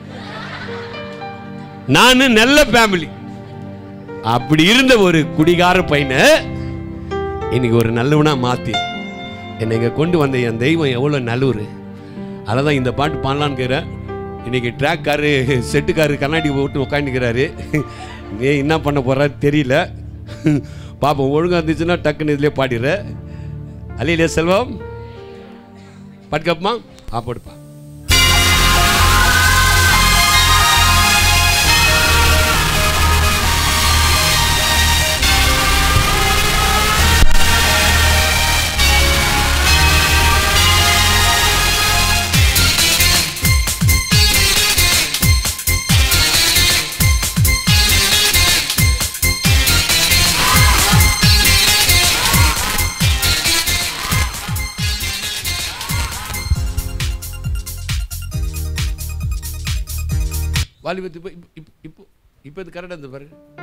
நானு நல்ல ஃபேமிலி அப்படி இருந்த ஒரு குடிகார பையனை இன்னைக்கு ஒரு நல்லவனா மாத்தி என்னை இங்க கொண்டு வந்த என் தெய்வம் எவ்வளவு நல்லூர் அதை தான் இந்த பாட்டு பாடலான்னு இருக்கிறேன் இன்னைக்கு ட்ராக் காரு செட்டுக்காரு கண்ணாடி போட்டு உட்காந்துக்கிறாரு நீ என்ன பண்ண போறாரு தெரியல பாப்போம் ஒழுங்கா இருந்துச்சுன்னா டக்குன்னு இதுலயே பாடிடுற அலையிலே செல்வம் பாட்டுக்கப்புமா ஆ போடுப்பா வாலிபத்து இப்போ இப்போ இப்போ இப்போ இது கரெக்டாக இருந்து பாரு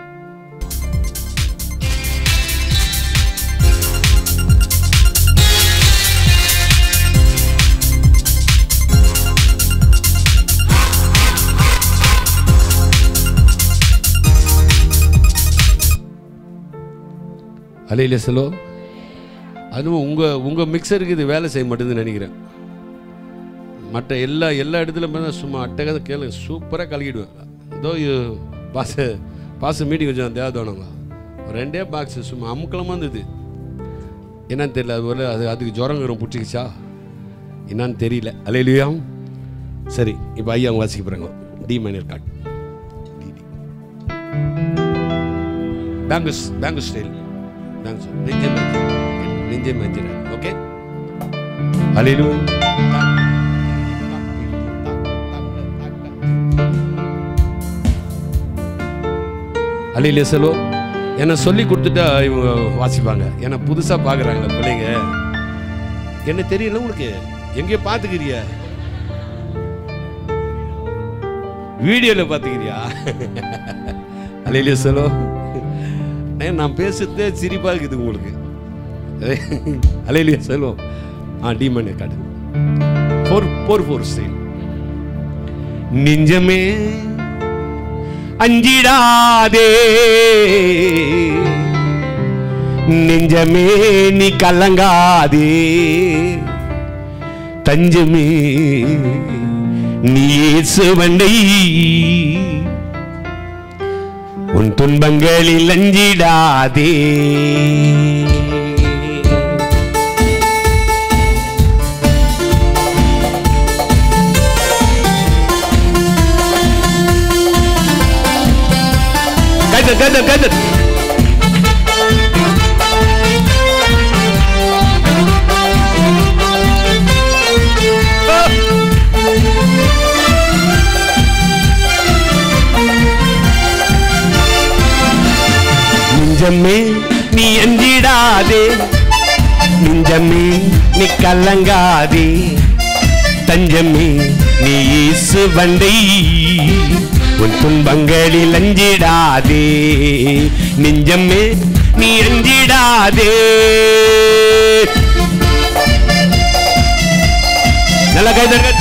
அலையில செலோ அதுவும் உங்கள் உங்கள் மிக்சருக்கு இது வேலை செய்ய மாட்டேங்குதுன்னு நினைக்கிறேன் மற்ற எல்லா எல்லா இடத்துலையும் பார்த்தா சும்மா அட்டகாத கேளு சூப்பராக கலக்கிடுவேன் இதோ பாச பாச மீட்டிங் வச்சோம் தேவதோனங்க ஒரு ரெண்டே பாக்ஸ் சும்மா அமுக்கலமாக இருந்தது என்னன்னு தெரியல அது ஒரு அது அதுக்கு ஜுரங்கிறம் பிடிச்சிக்கிச்சா என்னன்னு தெரியல அலையிலையா சரி இப்போ ஐயா அவங்க வாசிக்க போகிறாங்க டி மைனர் கார்டு பேங்கஸ் பேங்கஸ் ஸ்டைல் பேங்கஸ் நெஞ்சே மேஞ்சிரா நெஞ்சே மேஞ்சிரா ஓகே அலையிலும் அலையிலே செலோ என்னை சொல்லி கொடுத்துட்டா இவங்க வாசிப்பாங்க ஏன்னா புதுசாக பார்க்குறாங்க பிள்ளைங்க என்ன தெரியல உங்களுக்கு எங்கேயோ பார்த்துக்கிறிய வீடியோவில் பார்த்துக்கிறியா அலையிலே செலோ ஏன் நான் பேசுறதே சிரிப்பாக இருக்குது உங்களுக்கு அலையிலே செல்வம் ஆ டிமன் காடு ஃபோர் ஃபோர் ஃபோர் ஸ்டைல் நெஞ்சமே அஞ்சிடாதே நெஞ்சமே நீ கலங்காதே தஞ்சமே நீ இயேசுவண்டை உன் துன்பங்களில் அஞ்சிடாதே கைதல் கைதல் கைதல் நெஞ்சமே நீ அஞ்சிடாதே நெஞ்சமே நீ கலங்காதே தஞ்சமே நீ இயேசு வண்டை உன் துன்பங்களில் அஞ்சிடாதே நெஞ்சமே நீ அஞ்சிடாதே நல்ல கைதர்கள்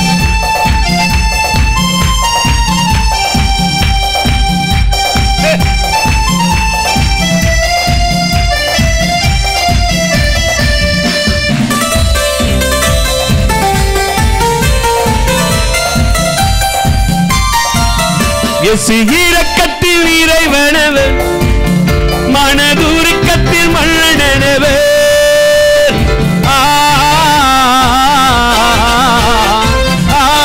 எசு இரக்கத்தில் இறைவனவன் மனதுருக்கத்தில் மன்னனவன் ஆ, ஆ, ஆ.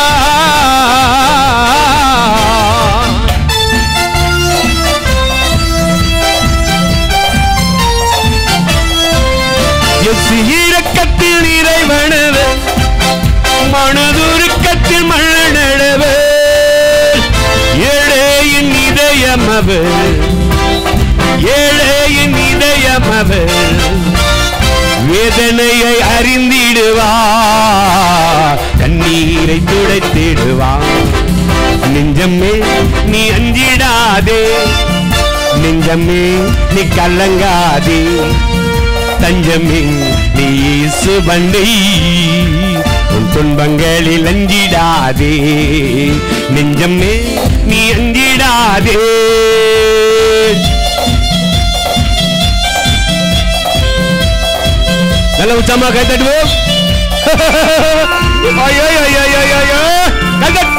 எசு இரக்கத்தில் இறைவனவன் மனதுருக்கத்தில் மன்னனவன் ஏழையின் இதயம் அவர் ஏழையின் இதயம் அவர் வேதனையை அறிந்திடுவார் கண்ணீரை துடைத்திடுவார் நெஞ்சமே நீ அஞ்சிடாதே நெஞ்சமே நீ கலங்காதே தஞ்சமே நீ இயேசு பண்டை உன் துன்பங்களில் அஞ்சிடாதே நெஞ்சமே நீ அஞ்சிடாதே நல்ல உச்சமா கை தட்டுவோம் ஐயோ ஐயோ ஐயோ ஐயோ கை தட்டு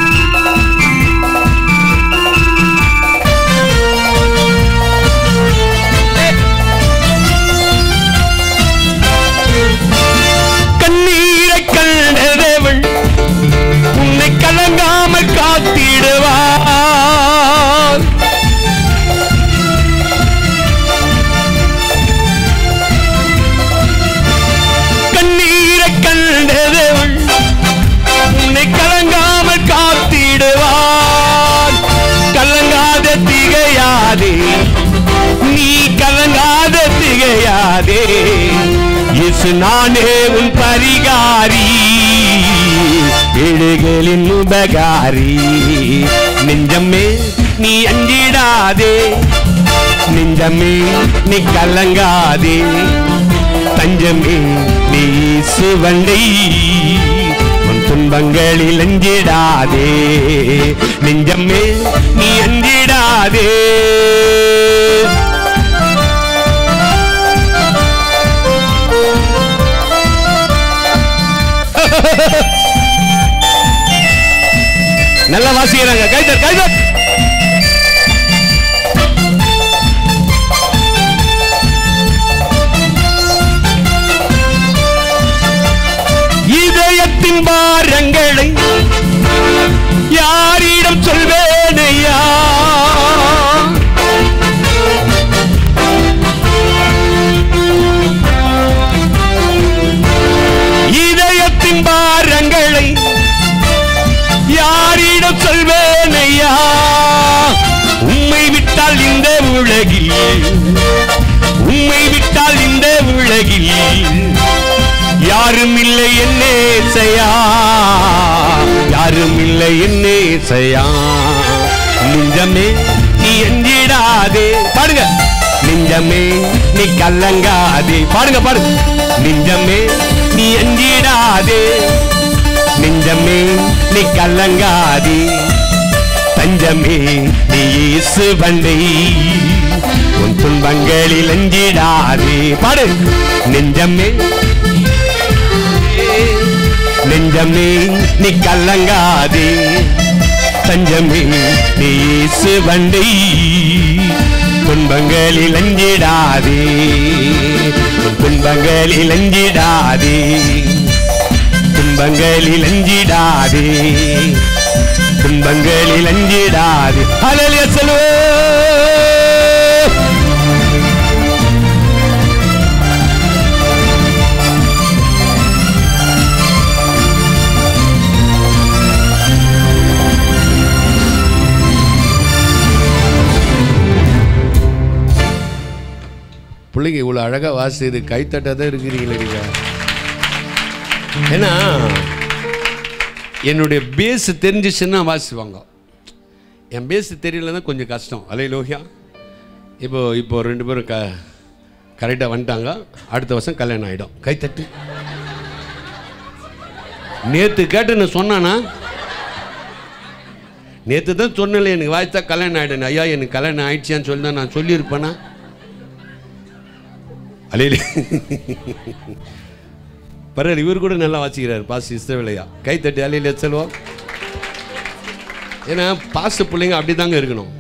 கண்ணீரை கண்டதவள் உன்னை கலங்காமல் காத்திடுவார் கண்ணீரை கண்டதவள் உன்னை கலங்காமல் காத்திடுவார் கலங்காத திகையாதே நீ கலங்காத திகையாதே இயேசு நானே உன் பரிகாரி ஏழைகளின் உபகாரி நெஞ்சமே நீ அஞ்சிடாதே நெஞ்சமே நீ கலங்காதே தஞ்சமே நீ சுவண்டை உன் துன்பங்களில் அஞ்சிடாதே நெஞ்சமே நீ அஞ்சிடாதே நல்லா வாசிக்கிறாங்க கைதர் கைதர் இதயத்தின் பாரங்களை யாரிடம் சொல்வேனையா இதயத்தின் பாரங்களை யாரிடம் சொல்வேனையா உம்மை விட்டால் இந்த உலகில் உம்மை விட்டால் இந்த உலகில் யாரும் இல்லை என்னே செய்யா யாரும் இல்லை என்னே செய்யா நெஞ்சமே நீ எஞ்சிடாதே பாடுங்க நெஞ்சமே நீ கல்லங்காதே பாடுங்க பாடுங்க நெஞ்சமே நீ எஞ்சிடாதே நெஞ்சமே நீ கல்லங்காதே தஞ்சமே நீ இயேசு வண்டை உன் துன்பங்களில் அஞ்சிடாதே பாடு நெஞ்சமே நெஞ்சமே நீ கல்லங்காதே தஞ்சமே நீ இயேசு வண்டை துன்பங்களில் அஞ்சிடாதே உன் துன்பங்களில் அஞ்சிடாதே துன்பங்களில் அஞ்சிடாதே துன்பங்களில் அஞ்சிடாதே ஹalleluya சொல்லுவோம் பிள்ளைங்க இவ்வளோ அழகாக வாசிது கைத்தட்டாதான் இருக்கிறீங்களே நீங்கள் ஏன்னா என்னுடைய பேஸ் தெரிஞ்சிச்சுன்னா வாசிவாங்க என் பேஸ் தெரியலன்னா கொஞ்சம் கஷ்டம் அலை லோகியா இப்போ இப்போ ரெண்டு பேரும் க கரெக்டாக வந்துட்டாங்க அடுத்த வருஷம் கல்யாணம் ஆகிடும் கைத்தட்டு நேற்று கேட்டு நான் சொன்னானா நேற்று தான் சொன்னல எனக்கு வாய்த்தா கல்யாணம் ஆகிடும் ஐயா எனக்கு கல்யாணம் ஆயிடுச்சான்னு சொல்லி தான் நான் சொல்லியிருப்பேனா அலையில பரவாயில்ல இவர் கூட நல்லா வாசிக்கிறார் பாஸ் இஸ்தவிலையா கை தட்டி அலையில செல்வோம் ஏன்னா பாச பிள்ளைங்க அப்படி தாங்க இருக்கணும்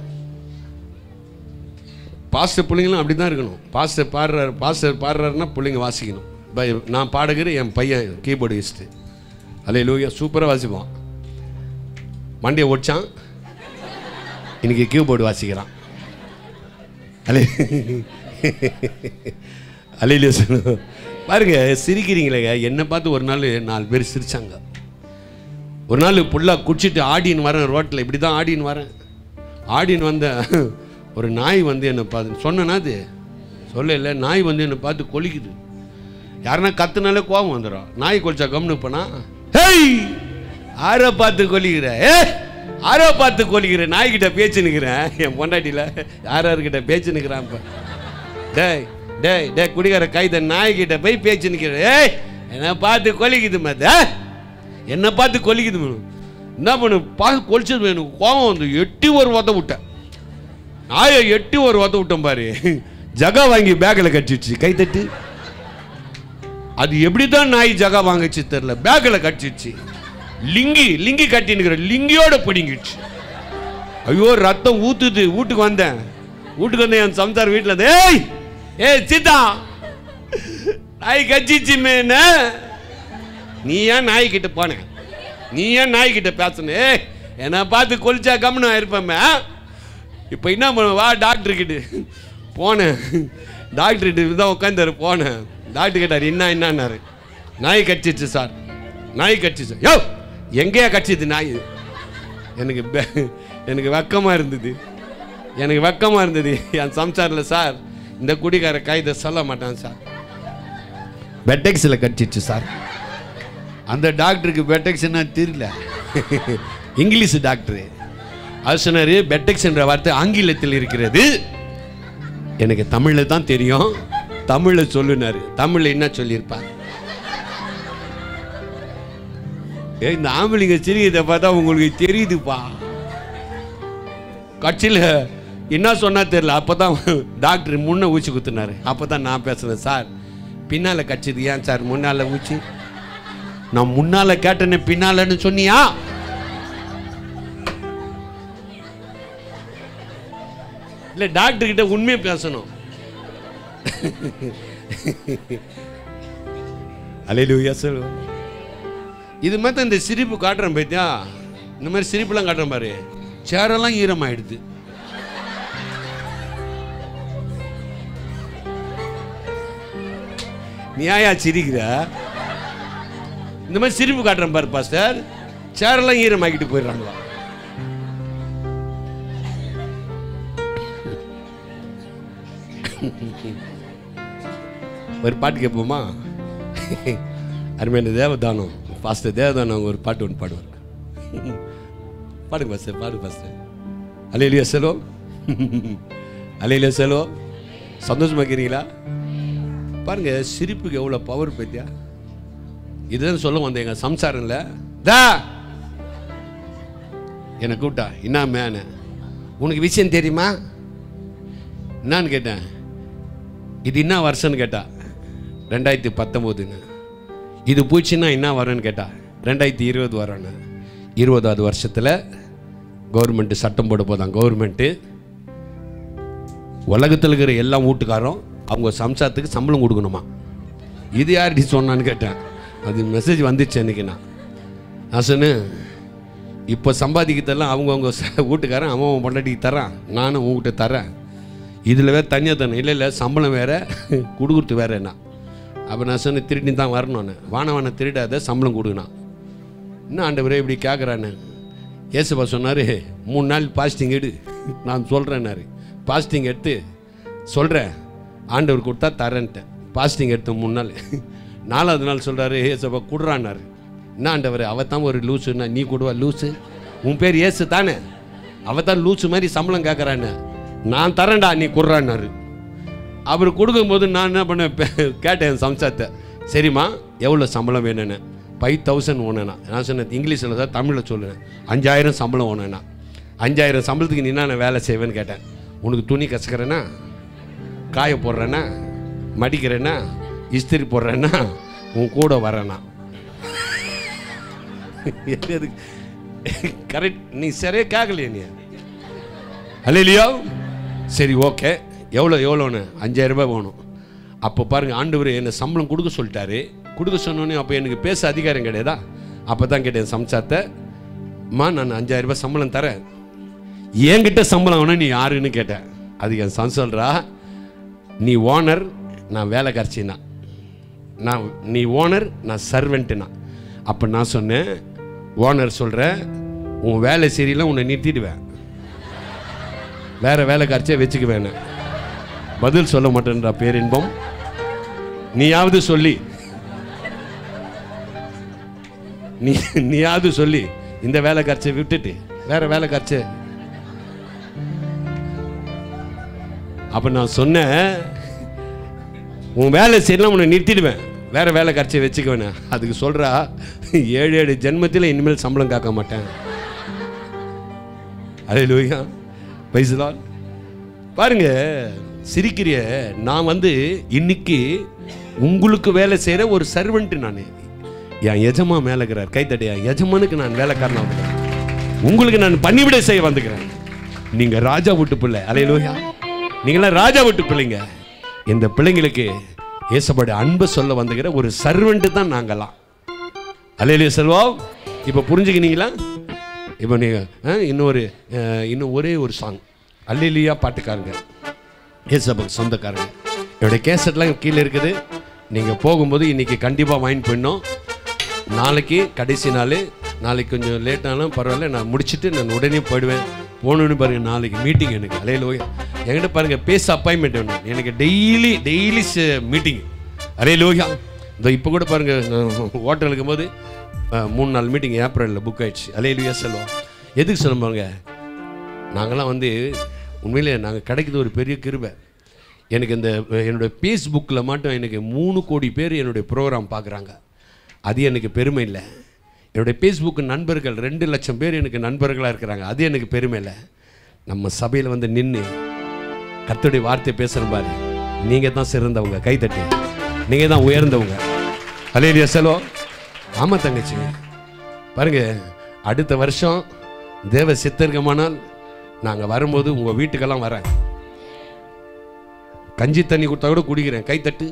பாஸ்டர் பிள்ளைங்களும் அப்படி தான் இருக்கணும் பாஸ்டர் பாடுறாரு பாஸ்டர் பாடுறாருன்னா பிள்ளைங்க வாசிக்கணும் பை நான் பாடுகிற என் பையன் கீபோர்டிஸ்ட்டு அலே லூயா சூப்பராக வாசிப்பான் மண்டியை ஒடிச்சான் இன்னைக்கு கீபோர்டு வாசிக்கிறான் அலே அலையிலே சொல்லுவோம் பாருங்க சிரிக்கிறீங்களேங்க என்னை பார்த்து ஒரு நாள் நாலு பேர் சிரிச்சாங்க ஒரு நாள் ஃபுல்லாக குடிச்சிட்டு ஆடின்னு வரேன் ரோட்டில் இப்படி தான் ஆடின்னு வரேன் ஆடின்னு வந்த ஒரு நாய் வந்து என்னை பார்த்து சொன்னேனா அது சொல்ல இல்லை நாய் வந்து என்னை பார்த்து கொலிக்குது யாருன்னா கத்துனாலே கோபம் வந்துடும் நாய் கொலிச்சா கம்னு போனா ஹேய் ஆரோ பார்த்து கொலிக்கிற ஏ ஆரோ பார்த்து கொலிக்கிற நாய்கிட்ட பேச்சு நிற்கிறேன் என் பொண்டாட்டியில் யார் யாருக்கிட்ட பேச்சு நிற்கிறான் இப்போ டேய் டேய் டேய் குடிகார கைத நாய்கிட்ட போய் பேச்சு நிற்கிற ஏய் என்ன பார்த்து கொலிக்குது மத்த என்ன பார்த்து கொலிக்குது மனு. என்ன பண்ணு பார்த்து கொலிச்சது எனக்கு கோபம் வந்து எட்டி ஒரு உத விட்டேன் நாயை எட்டி ஒரு உத விட்டேன் பாரு ஜகா வாங்கி பேக்கில் கட்டிடுச்சு கை தட்டு அது எப்படி தான் நாய் ஜகா வாங்குச்சு தெரில பேக்கில் கட்டிடுச்சு லிங்கி லிங்கி கட்டினுக்கிற லிங்கியோட பிடிங்கிடுச்சு ஐயோ ரத்தம் ஊத்துது வீட்டுக்கு வந்தேன் வீட்டுக்கு வந்தேன் என் சம்சார் வீட்டில் ஏய் ஏய் சீதா நாய் கச்சிச்சு மேன நீ ஏன் நாய்கிட்ட போன நீ ஏன் நாய்கிட்ட பேசுன ஏய் என்னை பார்த்து கொலிச்சா கம்னு இருப்பேன் இப்போ என்ன பண்ண வா டாக்டர் கிட்ட போனேன் டாக்டர் கிட்ட தான் உட்காந்தாரு போனேன் டாக்டர் கேட்டார் என்ன என்னன்னாரு நாய் கடிச்சிச்சு சார் நாய் கடிச்சிச்சு யோ எங்கேயா கடிச்சிது நாய் எனக்கு பெ- எனக்கு வெக்கமாக இருந்தது எனக்கு வெக்கமாக இருந்தது என் சம்சாரில் சார் இந்த குடிகார காய்தை சொல்ல மாட்டான் சார் பெட்டெக்ஸில் கடிச்சிச்சு சார் அந்த டாக்டருக்கு பெட்டெக்ஸ்னா தெரியல இங்கிலீஷ் டாக்டரு அது சொன்னார் பெட்டெக்ஸ் என்ற வார்த்தை ஆங்கிலத்தில் இருக்கிறது எனக்கு தமிழில் தான் தெரியும் தமிழில் சொல்லுனாரு தமிழில் என்ன சொல்லியிருப்பார் ஏய் இந்த ஆம்பளைங்க சிரிக்கிறத பார்த்தா உங்களுக்கு தெரியுதுப்பா கட்சியில் என்ன சொன்னா தெரியல அப்போ தான் டாக்டர் முன்ன ஊசி குத்துனாரு அப்போ தான் நான் பேசுனேன் சார் பின்னால் கட்சிது ஏன் சார் முன்னால் ஊசி நான் முன்னால் கேட்டேனே பின்னாலன்னு சொன்னியா இல்லை டாக்டர் கிட்ட உண்மையை பேசணும் அலையிலுயா சொல்லுவோம் இது மாதிரி இந்த சிரிப்பு காட்டுறேன் பத்தியா இந்த மாதிரி சிரிப்புலாம் காட்டுறேன் பாரு சேரெல்லாம் ஈரமாயிடுது நீ ஏயா சிரிக்கிற இந்த மாதிரி சிரிப்பு காட்டுறேன் பாரு பாஸ்டர் சேரெல்லாம் ஈரமாக்கிட்டு போயிடுறாங்களா ஒரு பாட்டு கேட்போமா அருமையான தேவதானம் பாஸ்டர் தேவதானம் அவங்க ஒரு பாட்டு ஒன்று பாடுவார் பாடுங்க பாஸ்டர் பாடு பாஸ்டர் அலையிலியா செலோ அலையிலியா செலோ சந்தோஷமா இருக்கிறீங்களா பாருங்க சிரிப்புக்கு எவ்வளோ பவர் பத்தியா இதுதான் சொல்ல வந்தேன் எங்கள் சம்சாரம்ல தா என்னை கூப்பிட்டா என்ன மேனு உனக்கு விஷயம் தெரியுமா என்னான்னு கேட்டேன் இது என்ன வருஷம்னு கேட்டா ரெண்டாயிரத்தி பத்தொம்போதுங்க இது போச்சுன்னா என்ன வரும்னு கேட்டா ரெண்டாயிரத்தி இருபது வரும்னு இருபதாவது வருஷத்தில் கவர்மெண்ட்டு சட்டம் போட போதான் கவர்மெண்ட்டு உலகத்தில் இருக்கிற எல்லா வீட்டுக்காரும் அவங்க சம்சாரத்துக்கு சம்பளம் கொடுக்கணுமா இது யார்டி சொன்னான்னு கேட்டேன் அது மெசேஜ் வந்துச்சு அன்றைக்கி நான் நான் சொன்னேன் இப்போ சம்பாதிக்கிறதெல்லாம் அவங்கவுங்க ச- வீட்டுக்காரன் அவன் அவன் பொண்டாட்டிக்கு தரான் நானும் உங்ககிட்ட தரேன் இதில் வேறு தனியாக தானே இல்லை இல்லை சம்பளம் வேறு கொடுக்குறது வேற என்ன அப்போ நான் சொன்னேன் திருடி தான் வரணும்னு வான வான திருடாத சம்பளம் கொடுக்கணும் என்ன ஆண்டவரே இப்படி கேட்குறான்னு ஏசப்பா சொன்னார் மூணு நாள் பாஸ்டிங் எடு நான் சொல்கிறேன்னாரு பாஸ்டிங் எடுத்து சொல்கிறேன் ஆண்டவர் கொடுத்தா தரேன்ட்டேன் பாஸ்டிங் எடுத்த மூணு நாள் நாலாவது நாள் சொல்கிறாரு ஏசப்பா குடுறான்னாரு என்ன ஆண்டவர் அவ தான் ஒரு லூசுன்னா நீ கொடுவா லூசு உன் பேர் ஏசு தானே அவ தான் லூசு மாதிரி சம்பளம் கேட்குறான்னு நான் தரேன்டா நீ குடுறான்னாரு அவர் கொடுக்கும்போது நான் என்ன பண்ணேன் பே- கேட்டேன் சம்சாரத்தை சரிம்மா எவ்வளோ சம்பளம் வேணும்னு ஃபைவ் தௌசண்ட் ஒன்றுண்ணா நான் சொன்னேன் இங்கிலீஷில் சார் தமிழில் சொல்லுவேன் அஞ்சாயிரம் சம்பளம் ஒன்றுண்ணா அஞ்சாயிரம் சம்பளத்துக்கு நீ என்ன வேலை செய்வேன்னு கேட்டேன் உனக்கு துணி கசக்கிறேன்னா காய போடுறேன்னா மடிக்கிறேன்னா இஸ்திரி போடுறேன்னா உன் கூட வரேன்னா கரெக்ட் நீ சரியா கேட்கலையே நீ அல்லையா சரி ஓகே எவ்வளோ எவ்வளோன்னு அஞ்சாயிரம் ரூபாய் வேணும் அப்போ பாருங்க ஆண்டவர் என்னை சம்பளம் கொடுக்க சொல்லிட்டாரு கொடுக்க சொன்னோன்னே அப்போ எனக்கு பேச அதிகாரம் கிடையாதா அப்போ தான் கேட்டேன் சம்சாரத்தை அம்மா நான் அஞ்சாயிரம் ரூபாய் சம்பளம் தரேன் என்கிட்ட சம்பளம் வேணும் நீ யாருன்னு கேட்டேன் அதுக்கு என் சன் சொல்கிறா நீ ஓனர் நான் வேலைக்காரச்சின்னா நான் நீ ஓனர் நான் சர்வெண்ட்டுனா அப்போ நான் சொன்னேன் ஓனர் சொல்கிறேன் உன் வேலை சரியில்லை உன்னை நிறுத்திடுவேன் வேற வேலைக்காரச்சே வச்சுக்குவேன் பதில் சொல்ல மாட்டேன்றா பேரின்பம் நீயாவது சொல்லி நீ நீயாவது சொல்லி இந்த வேலைக்காரச்சை விட்டுட்டு வேற வேலைக்காரச்சே அப்ப நான் சொன்னேன் உன் வேலை செய்யலாம் உன்னை நிறுத்திடுவேன் வேற வேலை கரைச்சி வச்சுக்குவேன் அதுக்கு சொல்றா ஏழு ஏழு ஜென்மத்தில் இனிமேல் சம்பளம் காக்க மாட்டேன் அதே லூயா பைசலால் பாருங்க சிரிக்கிறிய நான் வந்து இன்னைக்கு உங்களுக்கு வேலை செய்கிற ஒரு சர்வெண்ட் நான் என் எஜமா மேலே இருக்கிறார் கைத்தட்டி என் எஜமானுக்கு நான் வேலைக்காரனா வந்துக்கிறேன் உங்களுக்கு நான் பணிவிடை செய்ய வந்துக்கிறேன் நீங்க ராஜா விட்டு பிள்ளை அலையலூயா நீங்களாம் ராஜா விட்டு பிள்ளைங்க இந்த பிள்ளைங்களுக்கு ஏசப்பட அன்பை சொல்ல வந்துக்கிற ஒரு சர்வெண்ட் தான் நாங்களாம் அலையிலே செல்வம் இப்போ புரிஞ்சுக்கினீங்களா இப்போ நீங்கள் இன்னொரு அஹ், இன்னும் ஒரே ஒரு சாங் அல்லிலியா பாட்டுக்காரங்க ஏசப்பக்கு சொந்தக்காரங்க என்னுடைய கேசட்லாம் கீழே இருக்குது நீங்கள் போகும்போது இன்னைக்கு கண்டிப்பாக வாங்கி போயிடணும் நாளைக்கு கடைசி நாள் நாளைக்கு கொஞ்சம் லேட்டானாலும் பரவாயில்ல நான் முடிச்சுட்டு நான் உடனே போயிடுவேன் போகணுன்னு பாருங்கள் நாளைக்கு மீட்டிங் எனக்கு அலையில என்கிட்ட பாருங்கள் பேச அப்பாயின்மெண்ட் வேணும் எனக்கு டெய்லி டெய்லி மீட்டிங் அரே லோகியா இந்த இப்போ கூட பாருங்கள் ஹோட்டல் இருக்கும்போது அஹ், மூணு நாள் மீட்டிங் ஏப்ரலில் புக் ஆயிடுச்சு அலே லூயா செல்வம் எதுக்கு சொல்ல பாருங்க நாங்களாம் வந்து உண்மையிலே நாங்கள் கிடைக்குது ஒரு பெரிய கிருபை எனக்கு இந்த என்னுடைய ஃபேஸ்புக்கில் மட்டும் எனக்கு மூணு கோடி பேர் என்னுடைய ப்ரோக்ராம் பார்க்குறாங்க அது எனக்கு பெருமை இல்லை என்னுடைய ஃபேஸ்புக் நண்பர்கள் ரெண்டு லட்சம் பேர் எனக்கு நண்பர்களாக இருக்கிறாங்க அது எனக்கு பெருமை இல்லை நம்ம சபையில் வந்து நின்று கர்த்தருடைய வார்த்தை பேசுகிறேன் பாரு நீங்கள் தான் சிறந்தவங்க கைத்தட்டி நீங்கள் தான் உயர்ந்தவங்க அலையிலியா செலோ ஆமாம் தங்கச்சி பாருங்க அடுத்த வருஷம் தேவ சித்தர்க்கமானால் நாங்கள் வரும்போது உங்கள் வீட்டுக்கெல்லாம் வரேன் கஞ்சி தண்ணி கொடுத்தா கூட குடிக்கிறேன் கைத்தட்டு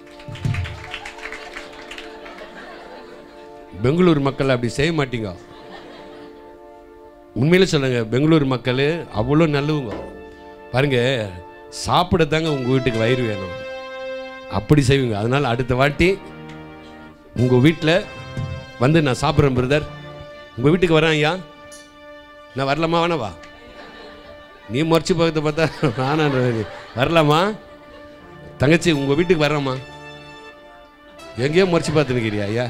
பெங்களூர் மக்கள் அப்படி செய்ய மாட்டீங்க உண்மையில சொல்லுங்க பெங்களூர் மக்கள் அவ்வளோ நல்லவங்க பாருங்க சாப்பிட தாங்க உங்கள் வீட்டுக்கு வயிறு வேணும் அப்படி செய்வீங்க அதனால் அடுத்த வாட்டி உங்கள் வீட்டில் வந்து நான் சாப்பிட்றேன் பிரதர் உங்கள் வீட்டுக்கு வரேன் ஐயா நான் வரலாமா வேணவா நீ முறைச்சி பார்த்து பார்த்தா நானா வரலாமா தங்கச்சி உங்கள் வீட்டுக்கு வரேம்மா எங்கேயோ முறைச்சி பார்த்துருக்கிறியா ஐயா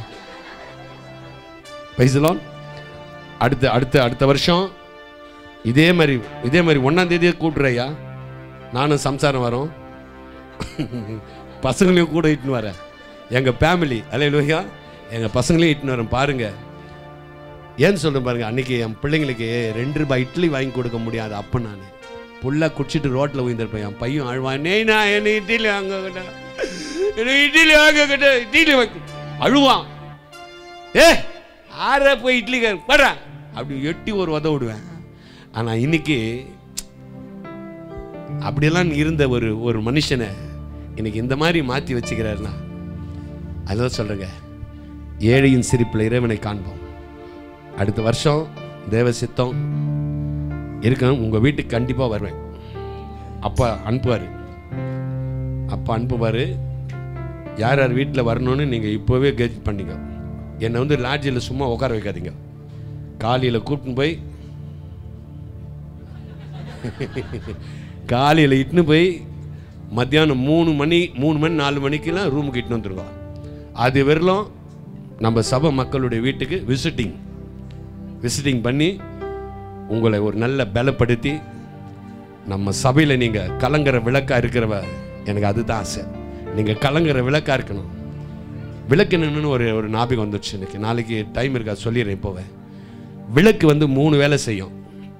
பைசலான் அடுத்த அடுத்த அடுத்த வருஷம் இதே மாதிரி இதே மாதிரி ஒன்றாம் தேதியே கூப்பிட்றையா நானும் சம்சாரம் வரோம் பசங்களையும் கூட இட்டுன்னு வரேன் எங்கள் ஃபேமிலி அலையிலோயா எங்கள் பசங்களையும் இட்டுன்னு வரேன் பாருங்க ஏன்னு சொல்கிறேன் பாருங்க அன்னைக்கு என் பிள்ளைங்களுக்கு ரெண்டு ரூபாய் இட்லி வாங்கி கொடுக்க முடியாது அப்போ நான் புல்லாக குடிச்சிட்டு ரோட்டில் உயிர்ந்திருப்பேன் என் பையன் அழுவான் நே நான் என்ன இட்லி வாங்க கிட்ட எனக்கு இட்லி வாங்க கிட்ட இட்லி வாங்க அழுவான் ஏ ஆற போய் இட்லி படுறா அப்படி எட்டி ஒரு உத விடுவேன் ஆனால் இன்னைக்கு அப்படியெல்லாம் இருந்த ஒரு ஒரு மனுஷனை இன்னைக்கு இந்த மாதிரி மாற்றி வச்சுக்கிறாருன்னா அதான் சொல்கிறேங்க ஏழையின் சிரிப்பில் இறைவனை காண்போம் அடுத்த வருஷம் தேவ சித்தம் இருக்கும் உங்கள் வீட்டுக்கு கண்டிப்பாக வருவேன் அப்பா அனுப்புவார் அப்பா அனுப்புவார் யார் யார் வீட்டில் வரணும்னு நீங்கள் இப்போவே கேஜ் பண்ணிங்க என்னை வந்து லாட்ஜில் சும்மா உட்கார வைக்காதீங்க காலையில் கூப்பிட்டு போய் காலையில் இட்டுன்னு போய் மத்தியானம் மூணு மணி மூணு மணி நாலு மணிக்கெல்லாம் ரூமுக்கு இட்டுன்னு வந்துருக்கோம் அது வரலும் நம்ம சபை மக்களுடைய வீட்டுக்கு விசிட்டிங் விசிட்டிங் பண்ணி உங்களை ஒரு நல்ல பலப்படுத்தி நம்ம சபையில் நீங்கள் கலங்குற விளக்கா இருக்கிறவ எனக்கு அதுதான் ஆசை நீங்கள் கலங்குற விளக்கா இருக்கணும் விளக்கு என்னன்னு ஒரு ஒரு ஞாபகம் வந்துடுச்சு எனக்கு நாளைக்கு டைம் இருக்கா சொல்லிடுறேன் இப்போவே விளக்கு வந்து மூணு வேலை செய்யும்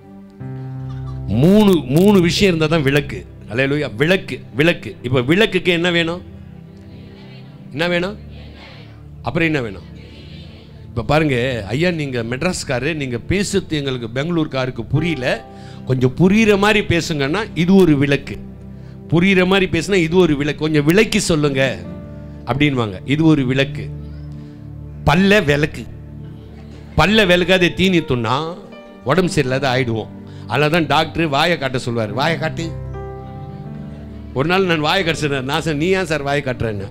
மூணு மூணு விஷயம் இருந்தால் தான் விளக்கு அல்லையா விளக்கு விளக்கு இப்போ விளக்குக்கு என்ன வேணும் என்ன வேணும் அப்புறம் என்ன வேணும் இப்போ பாருங்க ஐயா நீங்கள் மெட்ராஸ்காரு நீங்கள் பேசுறது எங்களுக்கு பெங்களூர்காருக்கு புரியல கொஞ்சம் புரிகிற மாதிரி பேசுங்கன்னா இது ஒரு விளக்கு புரிகிற மாதிரி பேசுனா இது ஒரு விளக்கு கொஞ்சம் விளக்கி சொல்லுங்க அப்படின்வாங்க இது ஒரு விளக்கு பல்ல விளக்கு பல்ல விளக்காத தீனி துண்ணா உடம்பு சரியில்லாத ஆயிடுவோம் அதில் தான் டாக்டர் வாயை காட்ட சொல்லுவார் வாயை காட்டு ஒரு நாள் நான் வாயை கட்டுறேன் நான் சார் நீ ஏன் சார் வாயை காட்டுறேன்னு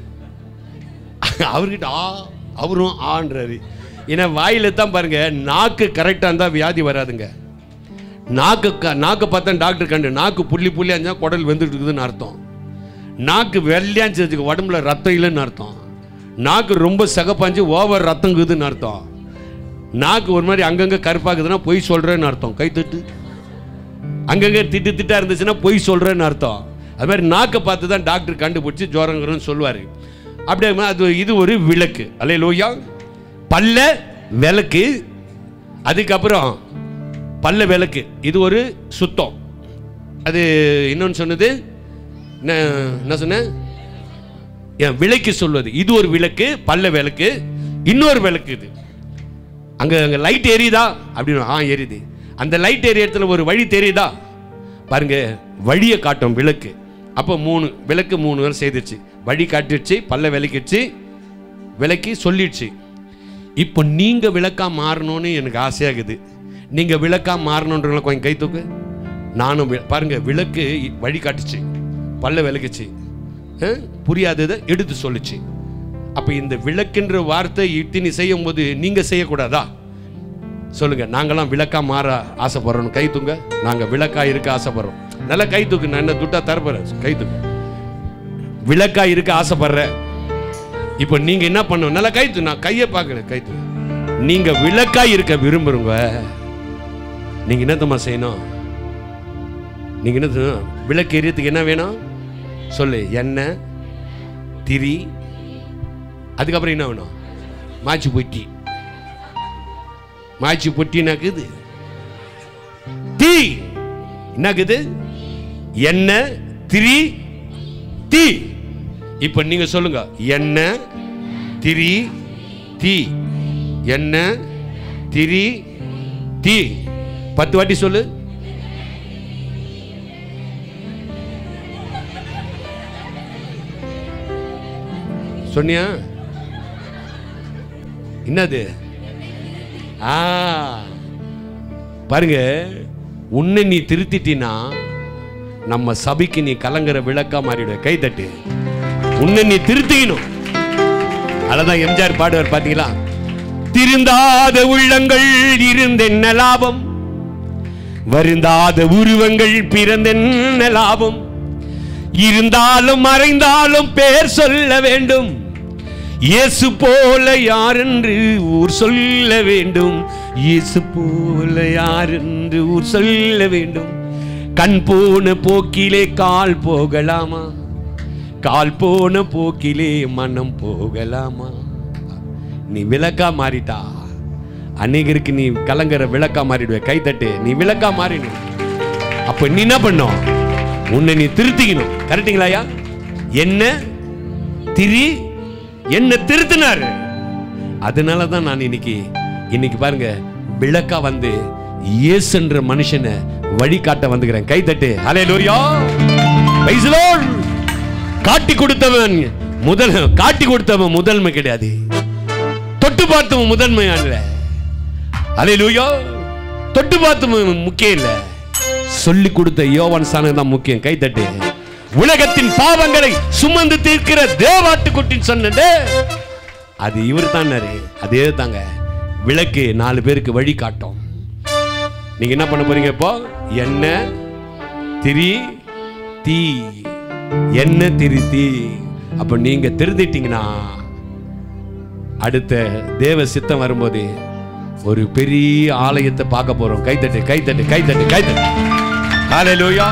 அவர்கிட்ட ஆ அவரும் ஆன்றாரு ஏன்னா வாயில தான் பாருங்க நாக்கு கரெக்டாக இருந்தால் வியாதி வராதுங்க நாக்கு க நாக்கு பார்த்தா டாக்டர் கண்டு நாக்கு புள்ளி புள்ளியாக இருந்தால் குடல் வெந்துட்டு இருக்குதுன்னு அர்த்தம் நாக்கு வெள்ளையான்னு வச்சுக்க உடம்புல ரத்தம் இல்லைன்னு அர்த்தம் நாக்கு ரொம்ப சகப்பாஞ்சு ஓவர் ரத்தம் இருக்குதுன்னு அர்த்தம் நாக்கு ஒரு மாதிரி அங்கங்கே கருப்பாக்குதுன்னா பொய் சொல்கிறேன்னு அர்த்தம் கை தட்டு அங்கங்கே திட்டு திட்டா இருந்துச்சுன்னா பொய் சொல்கிறேன்னு அர்த்தம் அது மாதிரி நாக்கை பார்த்து தான் டாக்டர் கண்டுபிடிச்சி ஜோரங்கிறன்னு சொல்லுவார் அப்படியே அது இது ஒரு விளக்கு அல்ல லோயா பல்ல விளக்கு அதுக்கப்புறம் பல்ல விளக்கு இது ஒரு சுத்தம் அது இன்னொன்று சொன்னது என்ன என்ன சொன்னேன் என் விளக்கு சொல்வது இது ஒரு விளக்கு பல்ல விளக்கு இன்னொரு விளக்கு இது அங்க அங்க லைட் எரியுதா அப்படின்னு ஆ எரியுது அந்த லைட் எரிய இடத்துல ஒரு வழி தெரியுதா பாருங்க வழியை காட்டும் விளக்கு அப்போ மூணு விளக்கு மூணு வேலை செய்துச்சு வழி காட்டிடுச்சு பல்ல விளக்கிடுச்சு விளக்கி சொல்லிடுச்சு இப்போ நீங்க விளக்கா மாறணும்னு எனக்கு ஆசையாகுது நீங்க விளக்கா மாறணுன்றவங்கள கொஞ்சம் கை தூக்கு நானும் வி- பாருங்க விளக்கு வழி காட்டுச்சு பல்ல விளக்குச்சு அஹ், புரியாததை எடுத்து சொல்லுச்சு அப்ப இந்த விளக்குன்ற வார்த்தை இத்தினி செய்யும் போது நீங்க செய்யக்கூடாதா சொல்லுங்க நாங்கெல்லாம் விளக்கா மாற ஆசைப்படுறோம் கை தூங்க நாங்க விளக்கா இருக்க ஆசைப்படுறோம் நல்லா கை தூக்கு நான் என்ன துட்டா தரப்போறேன் கை தூக்கு விளக்கா இருக்க ஆசைப்படுறேன் இப்போ நீங்க என்ன பண்ணணும் நல்லா கை தூக்கு நான் கையை பார்க்கல கை தூக்கு நீங்க விளக்கா இருக்க விரும்புறவங்க நீங்க என்னத்தம்மா செய்யணும் நீங்க என்ன செய்யணும்? விளக்கு எரியத்துக்கு என்ன வேணும் சொல்லு எண்ணெய் திரி அதுக்கப்புறம் என்ன வேணும் மாச்சு பொட்டி மாச்சு பொட்டினாக்குது தீ என்னக்குது எண்ணெய் திரி தீ இப்ப நீங்க சொல்லுங்க எண்ணெய் திரி தீ எண்ணெய் திரி தீ பத்து வாட்டி சொல்லு சொன்னியா என்னது ஆ பாருங்க உன்னை நீ திருத்திட்டினா நம்ம சபைக்கு நீ கலங்குற விளக்கா மாறிடுவ கை தட்டு உன்னை நீ திருத்திக்கணும் அதான் எம்ஜிஆர் பாடுவார் பாத்தீங்களா திருந்தாத உள்ளங்கள் இருந்தென்ன லாபம் வருந்தாத உருவங்கள் பிறந்தென்ன லாபம் இருந்தாலும் மறைந்தாலும் பேர் சொல்ல வேண்டும் இயேசு போல யாரென்று ஊர் சொல்ல வேண்டும் இயேசு போல யாரென்று ஊர் சொல்ல வேண்டும் கண் போன போக்கிலே கால் போகலாமா கால் போன போக்கிலே மனம் போகலாமா நீ விளக்கா மாறிட்டா அநேகருக்கு நீ கலங்குற விளக்கா மாறிடுவ கை தட்டு நீ விளக்கா மாறிடு அப்ப நீ என்ன பண்ணும் உன்னை நீ திருத்திக்கணும் கரெக்டுங்களாயா என்ன திரி என்ன திருத்தினாரு அதனால தான் நான் இன்னைக்கு இன்னைக்கு பாருங்க விளக்கா வந்து இயேசுன்ற மனுஷனை வழிகாட்ட வந்துக்கிறேன் கை தட்டு ஹலே லோரியா காட்டி கொடுத்தவன் முதல் காட்டி கொடுத்தவன் முதன்மை கிடையாது தொட்டு பார்த்தவன் முதன்மை அல்ல அலையிலூயோ தொட்டு பார்த்தவன் முக்கியம் இல்ல சொல்லி கொடுத்த யோவான் சாணம் தான் முக்கியம் கை தட்டு உலகத்தின் பாவங்களை சுமந்து தீர்க்கிற தேவாட்டுக்குட்டின்னு சொன்னது அது இவர் தானாரு அதே தாங்க விளக்கு நாலு பேருக்கு வழி காட்டும் நீங்க என்ன பண்ண போறீங்க இப்போ எண்ணெய் திரி தீ என்ன திருத்தி அப்ப நீங்க திருந்திட்டீங்கன்னா அடுத்த தேவ சித்தம் வரும்போது ஒரு பெரிய ஆலயத்தை பார்க்க போறோம் கைத்தட்டு கைத்தட்டு கைத்தட்டு கைத்தட்டு ஹalleluya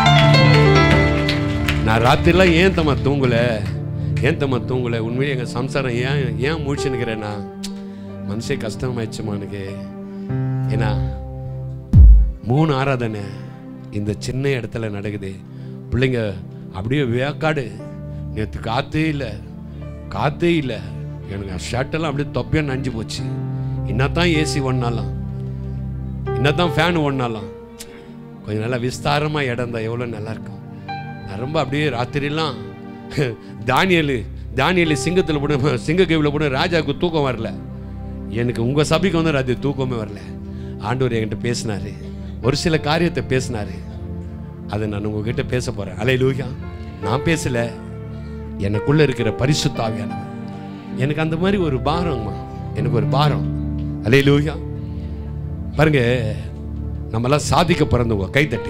நான் ராத்திரிலாம் ஏன் தம்மா தூங்கல ஏன் தம்மா தூங்கல உண்மையிலே எங்க சம்சாரம் ஏன் ஏன் முழிச்சுன்னுக்கிறேன்னா மனசே கஷ்டமாயிடுச்சுமா எனக்கு ஏன்னா மூணு ஆராதனை இந்த சின்ன இடத்துல நடக்குது பிள்ளைங்க அப்படியே வேக்காடு நேற்று காத்தே இல்லை காத்தே இல்லை எனக்கு ஷர்ட்டெல்லாம் அப்படியே தொப்பையாக நஞ்சு போச்சு என்னத்தான் ஏசி ஒன்னாலாம் என்னத்தான் ஃபேன் ஒன்னாலாம் கொஞ்சம் நல்லா விஸ்தாரமாக இடம் தான் எவ்வளோ நல்லா இருக்கும் நான் ரொம்ப அப்படியே ராத்திரிலாம் தானியல் தானியல் சிங்கத்தில் போட சிங்க கேவில் போட ராஜாவுக்கு தூக்கம் வரல எனக்கு உங்கள் சபைக்கு வந்து ராத்திரி தூக்கமே வரல ஆண்டவர் என்கிட்ட பேசினாரு ஒரு சில காரியத்தை பேசினாரு அதை நான் உங்ககிட்ட பேச போகிறேன் அலை லூயா நான் பேசல எனக்குள்ள இருக்கிற பரிசுத்தாவியானவர் எனக்கு அந்த மாதிரி ஒரு பாரம்மா எனக்கு ஒரு பாரம் அலை லூயா பாருங்க நம்மளாம் சாதிக்க பிறந்தவங்க கைத்தட்டி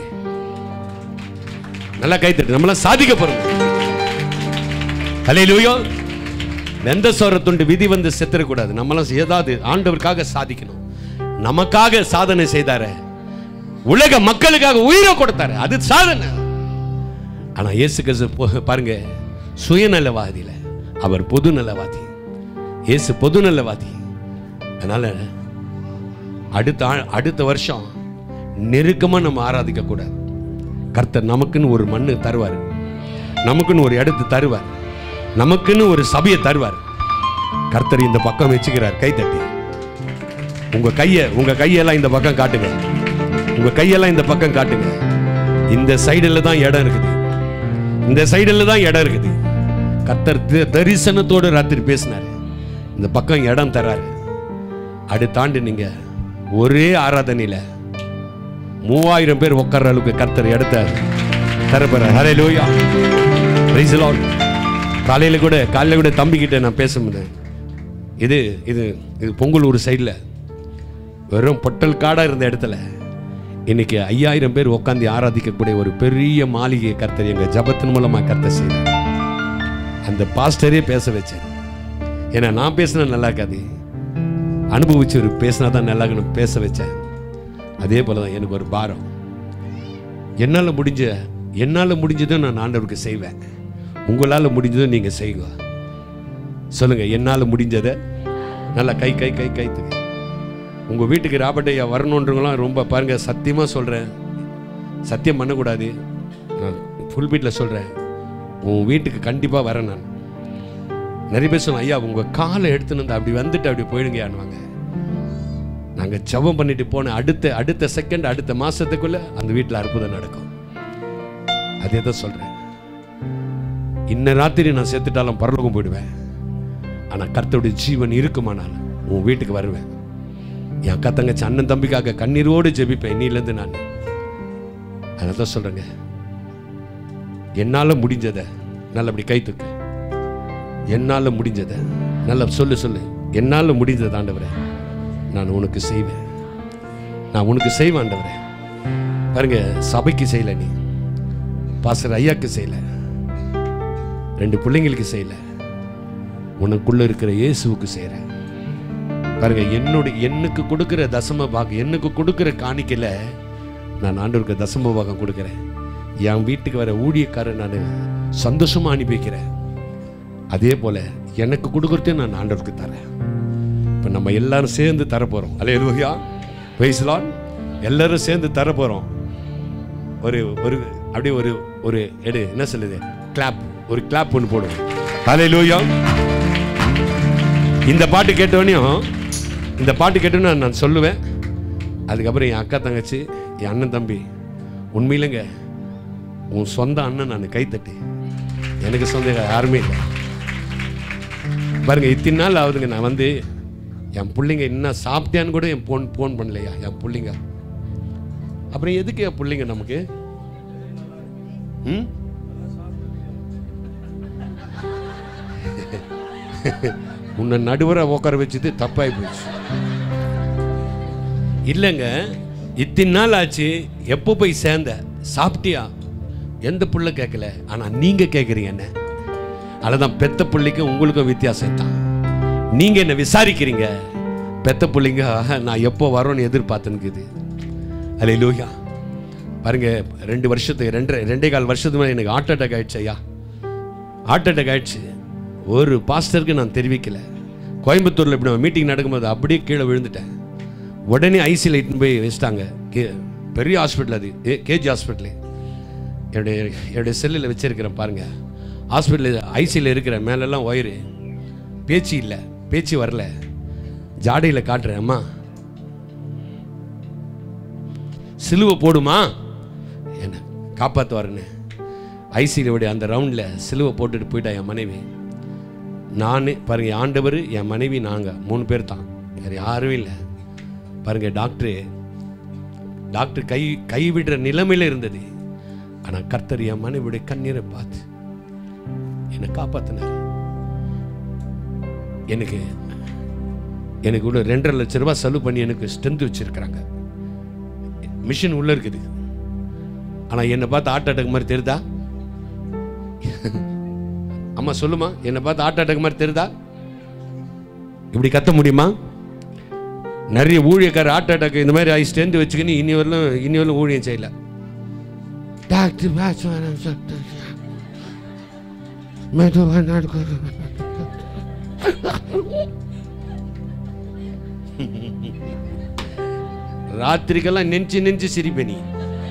நல்லா கைத்தட்டு நம்மளாம் சாதிக்க பிறந்தோம் அலை லூயா வெந்த சோரத்துண்டு விதி வந்து செத்துறக்கூடாது நம்மளாம் ஏதாவது ஆண்டவருக்காக சாதிக்கணும் நமக்காக சாதனை செய்தாரு உலக மக்களுக்காக உயிரை கொடுத்தாரு அது சாதனை ஆனா இயேசு கிறிஸ்து போ- பாருங்க சுயநலவாதியில அவர் பொது நலவாதி இயேசு பொது நலவாதி அதனால அடுத்த ஆ- அடுத்த வருஷம் நெருக்கமா நம்ம ஆராதிக்க கூடாது கர்த்தர் நமக்குன்னு ஒரு மண்ணு தருவார் நமக்குன்னு ஒரு இடத்து தருவார் நமக்குன்னு ஒரு சபையை தருவார் கர்த்தர் இந்த பக்கம் வச்சுக்கிறார் கைத்தட்டி உங்க கையை உங்க கையெல்லாம் இந்த பக்கம் காட்டுங்க உங்க கையெல்லாம் இந்த பக்கம் காட்டுங்க இந்த சைடுல தான் இடம் இருக்குது இந்த சைடுல தான் இடம் இருக்குது கர்த்தர் தி- தரிசனத்தோடு ராத்திரி பேசினாரு இந்த பக்கம் இடம் தராரு அடுத்த ஆண்டு நீங்க ஒரே ஆராதனையில மூவாயிரம் பேர் உட்கார்ற அளவுக்கு கர்த்தர் இடத்த தரப்போற ஹரே லோயா காலையில கூட காலையில கூட தம்பி கிட்ட நான் பேச முடியேன் இது இது இது பொங்கலூர் சைடில் வெறும் பொட்டல் காடாக இருந்த இடத்துல இன்னைக்கு ஐயாயிரம் பேர் உட்காந்து ஆராதிக்கக்கூடிய ஒரு பெரிய மாளிகை கர்த்தர் எங்க ஜபத்தின் மூலமா கர்த்தர் செய்தார் அந்த பாஸ்டரே பேச வச்சேன் ஏன்னா நான் பேசினா நல்லா இருக்காது அனுபவிச்சு ஒரு பேசினா தான் நல்லா இருக்கணும் பேச வச்சேன் அதே போல தான் எனக்கு ஒரு பாரம் என்னால் முடிஞ்ச என்னால் முடிஞ்சதை நான் ஆண்டவருக்கு செய்வேன் உங்களால் முடிஞ்சதை நீங்கள் செய்யுங்க சொல்லுங்க என்னால் முடிஞ்சதை நல்லா கை கை கை கைத்துங்க உங்கள் வீட்டுக்கு ராபர்ட் ஐயா வரணுன்றவங்களாம் ரொம்ப பாருங்க சத்தியமாக சொல்கிறேன் சத்தியம் பண்ணக்கூடாது நான் ஃபுல் பீட்டில் சொல்கிறேன் உன் வீட்டுக்கு கண்டிப்பாக வரேன் நான் நிறைய பேர் சொன்னேன் ஐயா உங்கள் காலை எடுத்துன்னு வந்து அப்படி வந்துட்டு அப்படி போயிடுங்கயான்னுவாங்க நாங்கள் ஜெபம் பண்ணிட்டு போன அடுத்த அடுத்த செகண்ட் அடுத்த மாசத்துக்குள்ள அந்த வீட்டில் அற்புதம் நடக்கும் அதே தான் சொல்கிறேன் இன்ன ராத்திரி நான் செத்துட்டாலும் பரலோகம் போயிடுவேன் ஆனால் கர்த்தருடைய ஜீவன் இருக்குமானால் உன் வீட்டுக்கு வருவேன் என் அக்கா தங்கச்சி அண்ணன் தம்பிக்காக கண்ணீரோடு ஜெபிப்பேன் இன்னிலேருந்து நான் அதனால தான் சொல்கிறேங்க என்னால் முடிஞ்சதை நல்லபடி கை தூக்கு என்னால் முடிஞ்சதை நல்லா சொல்லு சொல்லு என்னால் முடிஞ்சதை ஆண்டவரே நான் உனக்கு செய்வேன் நான் உனக்கு செய்வேன் ஆண்டவரே பாருங்க சபைக்கு செய்யல நீ பாஸ்டர் ஐயாக்கு செய்யல ரெண்டு பிள்ளைங்களுக்கு செய்யல உனக்குள்ள இருக்கிற இயேசுவுக்கு செய்கிறேன் பாருங்க என்னுடைய எனக்கு கொடுக்கிற தசம பாகம் எனக்கு கொடுக்கிற காணிக்கையில நான் ஆண்டவருக்கு தசம பாகம் கொடுக்குறேன் என் வீட்டுக்கு வர ஊழியக்காரன் நான் சந்தோஷமா அனுப்பி வைக்கிறேன் அதே போல எனக்கு கொடுக்கறதையும் நான் ஆண்டவருக்கு தரேன் இப்போ நம்ம எல்லாரும் சேர்ந்து தரப்போகிறோம் அல்ல எதுவா பேசலாம் எல்லாரும் சேர்ந்து தரப்போகிறோம் ஒரு ஒரு அப்படியே ஒரு ஒரு எடு என்ன சொல்லுது கிளாப் ஒரு கிளாப் ஒன்று போடுவோம் அலே லூயா இந்த பாட்டு கேட்டோடனையும் இந்த பாட்டு கேட்டோன்னே நான் சொல்லுவேன் அதுக்கப்புறம் என் அக்கா தங்கச்சி என் அண்ணன் தம்பி உண்மையிலங்க உன் சொந்த அண்ணன் நான் கைத்தட்டி எனக்கு சொந்த யாருமே இல்லை பாருங்க இத்தனை நாள் ஆகுதுங்க நான் வந்து என் பிள்ளைங்க என்ன சாப்பிட்டேன்னு கூட என் ஃபோன் ஃபோன் பண்ணலையா என் பிள்ளைங்க அப்புறம் எதுக்கு என் பிள்ளைங்க நமக்கு ம் உன்னை நடுவரை உட்கார வச்சது தப்பாகி போச்சு இல்லைங்க இத்தனை நாள் ஆச்சு எப்போ போய் சேர்ந்த சாப்பிட்டியா எந்த புள்ள கேட்கல ஆனா நீங்க கேட்குறீங்க என்ன அதுதான் பெத்த பிள்ளைக்கும் உங்களுக்கும் வித்தியாசம் தான் நீங்க என்ன விசாரிக்கிறீங்க பெத்த பிள்ளைங்க ஆஹா, நான் எப்போ வரோன்னு எதிர்பார்த்துனுக்குது அல்ல லூயா பாருங்க ரெண்டு வருஷத்துக்கு ரெண்டு ரெண்டே கால் வருஷத்துக்கு முன்னாடி எனக்கு ஹார்ட் அட்டாக் ஆயிடுச்சு ஐயா ஹார்ட் அட்டாக் ஆயிடுச்சு ஒரு பாஸ்டருக்கு நான் தெரிவிக்கல கோயம்புத்தூரில் இப்படி மீட்டிங் நடக்கும்போது அப்படியே கீழே விழுந்துட்டேன் உடனே ஐசியில் இட்டுன்னு போய் வச்சிட்டாங்க கே பெரிய ஹாஸ்பிட்டல் அது ஏ கேஜி ஹாஸ்பிட்டலு என்னுடைய என்னுடைய செல்லில் வச்சிருக்கிறேன் பாருங்க ஹாஸ்பிட்டல் ஐசியில் இருக்கிற மேலெல்லாம் ஒயரு பேச்சு இல்லை பேச்சு வரல ஜாடையில் காட்டுறேன் அம்மா சிலுவை போடுமா என்ன காப்பாற்றுவாருன்னு ஐசியிலுடைய அந்த ரவுண்டில் சிலுவை போட்டுட்டு போயிட்டா என் மனைவி நான் பாருங்க என் ஆண்டவர் என் மனைவி நாங்கள் மூணு பேர் தான் வேறு யாரும் இல்லை பாருங்க டாக்டரு டாக்டர் கை கைவிடுற நிலைமையில இருந்தது ஆனால் கர்த்தர் என் மனைவியுடைய கண்ணீரை பார்த்து என்னை காப்பாத்தினார் எனக்கு எனக்கு உள்ள ரெண்டரை லட்ச ரூபாய் செலவு பண்ணி எனக்கு ஸ்ட்ரென்த் வச்சிருக்கிறாங்க மிஷின் உள்ள இருக்குது ஆனா என்னை பார்த்து ஹார்ட் அட்டாக் மாதிரி தெரியுதா அம்மா சொல்லுமா என்னை பார்த்து ஹார்ட் அட்டாக் மாதிரி தெரியுதா இப்படி கத்த முடியுமா நிறைய ஊழியக்கார ஹார்ட் அட்டாக் இந்த மாதிரி ஆகி ஸ்ட்ரென்த் வச்சுக்கின்னு இனி வரலும் இனி வரலும் ஊழியம் செய்யல டாக்டர் பேசுவாரன் சொல்லிட்டு மெதுவா நடக்கும் ராத்திரிக்கெல்லாம் நெஞ்சு நெஞ்சு சிரிப்பேன் நீ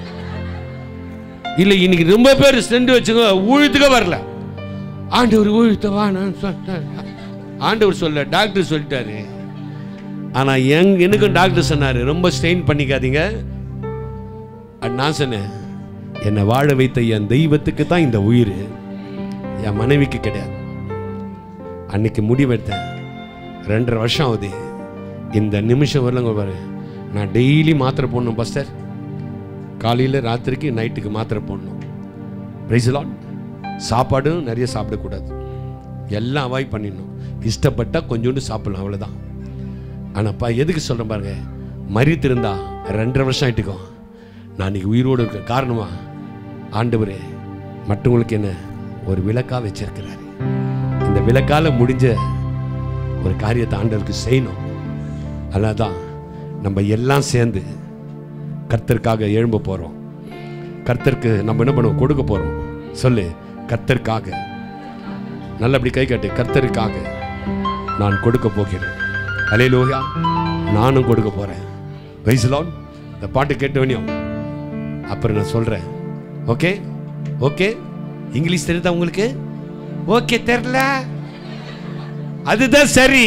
இல்லை இன்னைக்கு ரொம்ப பேர் ஸ்ட்ரென்த் வச்சுங்க ஊழியத்துக்க வரல ஆண்டவர் ஊழியத்தை வான்னு சொல்லிட்டாரு ஆண்டவர் சொல்ல டாக்டர் சொல்லிட்டாரு ஆனா எங் எனக்கும் டாக்டர் சொன்னாரு ரொம்ப ஸ்ட்ரெயின் பண்ணிக்காதீங்க அது நான் சொன்னேன் என்னை வாழ வைத்த என் தெய்வத்துக்கு தான் இந்த உயிர் என் மனைவிக்கு கிடையாது அன்னைக்கு முடிவெடுத்தேன் ரெண்டரை வருஷம் ஆகுது இந்த நிமிஷம் வரலங்க பாரு நான் டெய்லி மாத்திரை போடணும் பஸ்டர் காலையில் ராத்திரிக்கு நைட்டுக்கு மாத்திரை போடணும் பிரைஸ் லாட் சாப்பாடும் நிறைய சாப்பிடக்கூடாது எல்லாம் அவாய்ட் பண்ணிடணும் இஷ்டப்பட்டா கொஞ்சோண்டு சாப்பிடலாம் அவ்வளோதான் ஆனாப்பா எதுக்கு சொல்கிறேன் பாருங்க மறித்திருந்தா ரெண்டரை வருஷம் ஆயிட்டுக்கும் நான் இன்னைக்கு உயிரோடு இருக்க காரணமா ஆண்டவரே மற்றவங்களுக்கு என்ன ஒரு விளக்கா வச்சிருக்கிறாரு இந்த விளக்கால முடிஞ்ச ஒரு காரியத்தை ஆண்டவருக்கு செய்யணும் அதனால தான் நம்ம எல்லாம் சேர்ந்து கர்த்தருக்காக எழும்ப போகிறோம் கர்த்தருக்கு நம்ம என்ன பண்ணுவோம் கொடுக்க போகிறோம் சொல்லு கர்த்தருக்காக நல்லபடி கை காட்டு கர்த்தருக்காக நான் கொடுக்க போகிறேன் அலே லோயா நானும் கொடுக்க போகிறேன் வைஸ்லான் இந்த பாட்டு கேட்டவனையும் அப்புறம் நான் சொல்கிறேன் ஓகே ஓகே இங்கிலீஷ் தெரியுதா உங்களுக்கு ஓகே தெரியல அதுதான் சரி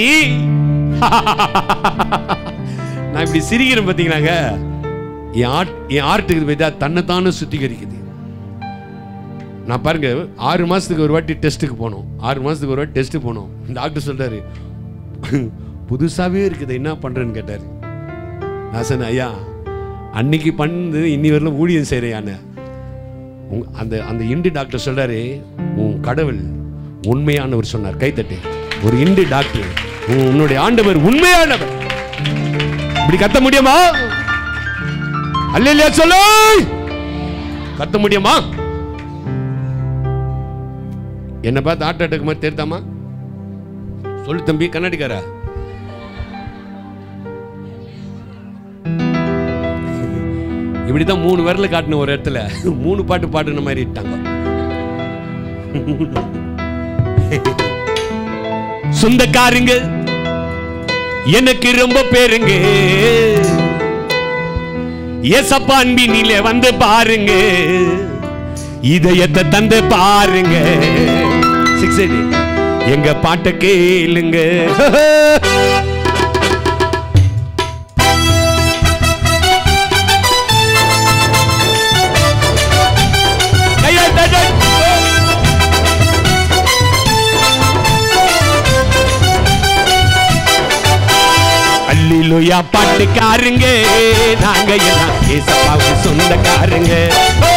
நான் இப்படி சிரிக்கிறேன் பார்த்தீங்களாங்க என் ஆர்ட் என் ஆர்ட்டுக்கு பார்த்தா தன்னைத்தானே சுத்திகரிக்குது நான் பாருங்க ஆறு மாசத்துக்கு ஒரு வாட்டி டெஸ்ட்டுக்கு போனோம் ஆறு மாசத்துக்கு ஒரு வாட்டி டெஸ்ட்டு போனோம் டாக்டர் சொல்றாரு புதுசாவே இருக்குது என்ன பண்றேன்னு கேட்டாரு நான் சொன்னேன் ஐயா அன்னைக்கு பண்ணது இன்னி வரலும் ஊழியம் செய்கிறேன் உங் அந்த அந்த இந்து டாக்டர் சொல்றாரு உன் கடவுள் உண்மையானவர் சொன்னார் கைத்தட்டி ஒரு இந்து டாக்டர் உன் உன்னுடைய ஆண்டவர் உண்மையானவர் இப்படி கத்த முடியுமா அல்லையா சொல்லு கத்த முடியுமா என்ன பார்த்து ஹார்ட் அட்டாக் மாதிரி தெரித்தாமா சொல்லு தம்பி கண்ணாடிக்காரா இப்படிதான் மூணு விரல காட்டின ஒரு இடத்துல மூணு பாட்டு பாடுன மாதிரி இட்டாங்க சொந்தக்காரங்க எனக்கு ரொம்ப பேருங்க ஏசப்பா அன்பினில வந்து பாருங்க இதயத்தை தந்து பாருங்க சிக்ஸ் எங்க பாட்டை கேளுங்க கையை தட்டு. அல்லிலுயா பாட்டுக்காருங்க நாங்க எல்லாம் ஏசப்பாவுக்கு சொந்தக்காரங்க ஓ!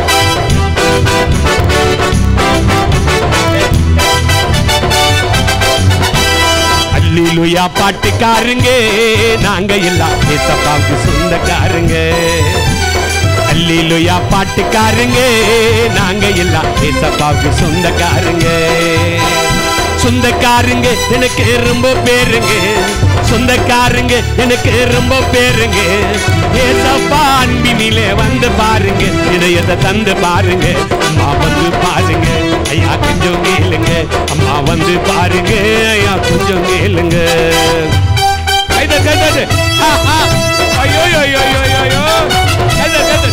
அல்லிலுயா பாட்டுக்காருங்க நாங்க எல்லாம் ஏசப்பாவுக்கு சொந்தக்காரங்க அல்லேலூயா பாட்டுக்காரங்க நாங்க எல்லாம் ஏசப்பாவுக்கு சொந்தக்காரங்க சொந்தக்காரங்க எனக்கு ரொம்ப பேருங்க சொந்தக்காரங்க எனக்கு ரொம்ப பேருங்க ஏசப்பா அன்பினிலே வந்து பாருங்க இதயத்தை தந்து பாருங்க அம்மா வந்து பாருங்க ஐயா கொஞ்சம் கேளுங்க அம்மா வந்து பாருங்க ஐயா கொஞ்சம் கேளுங்க கைத கைத ஐயோ ஐயோ ஐயோ ஐயோ ஐயோ கைத கைத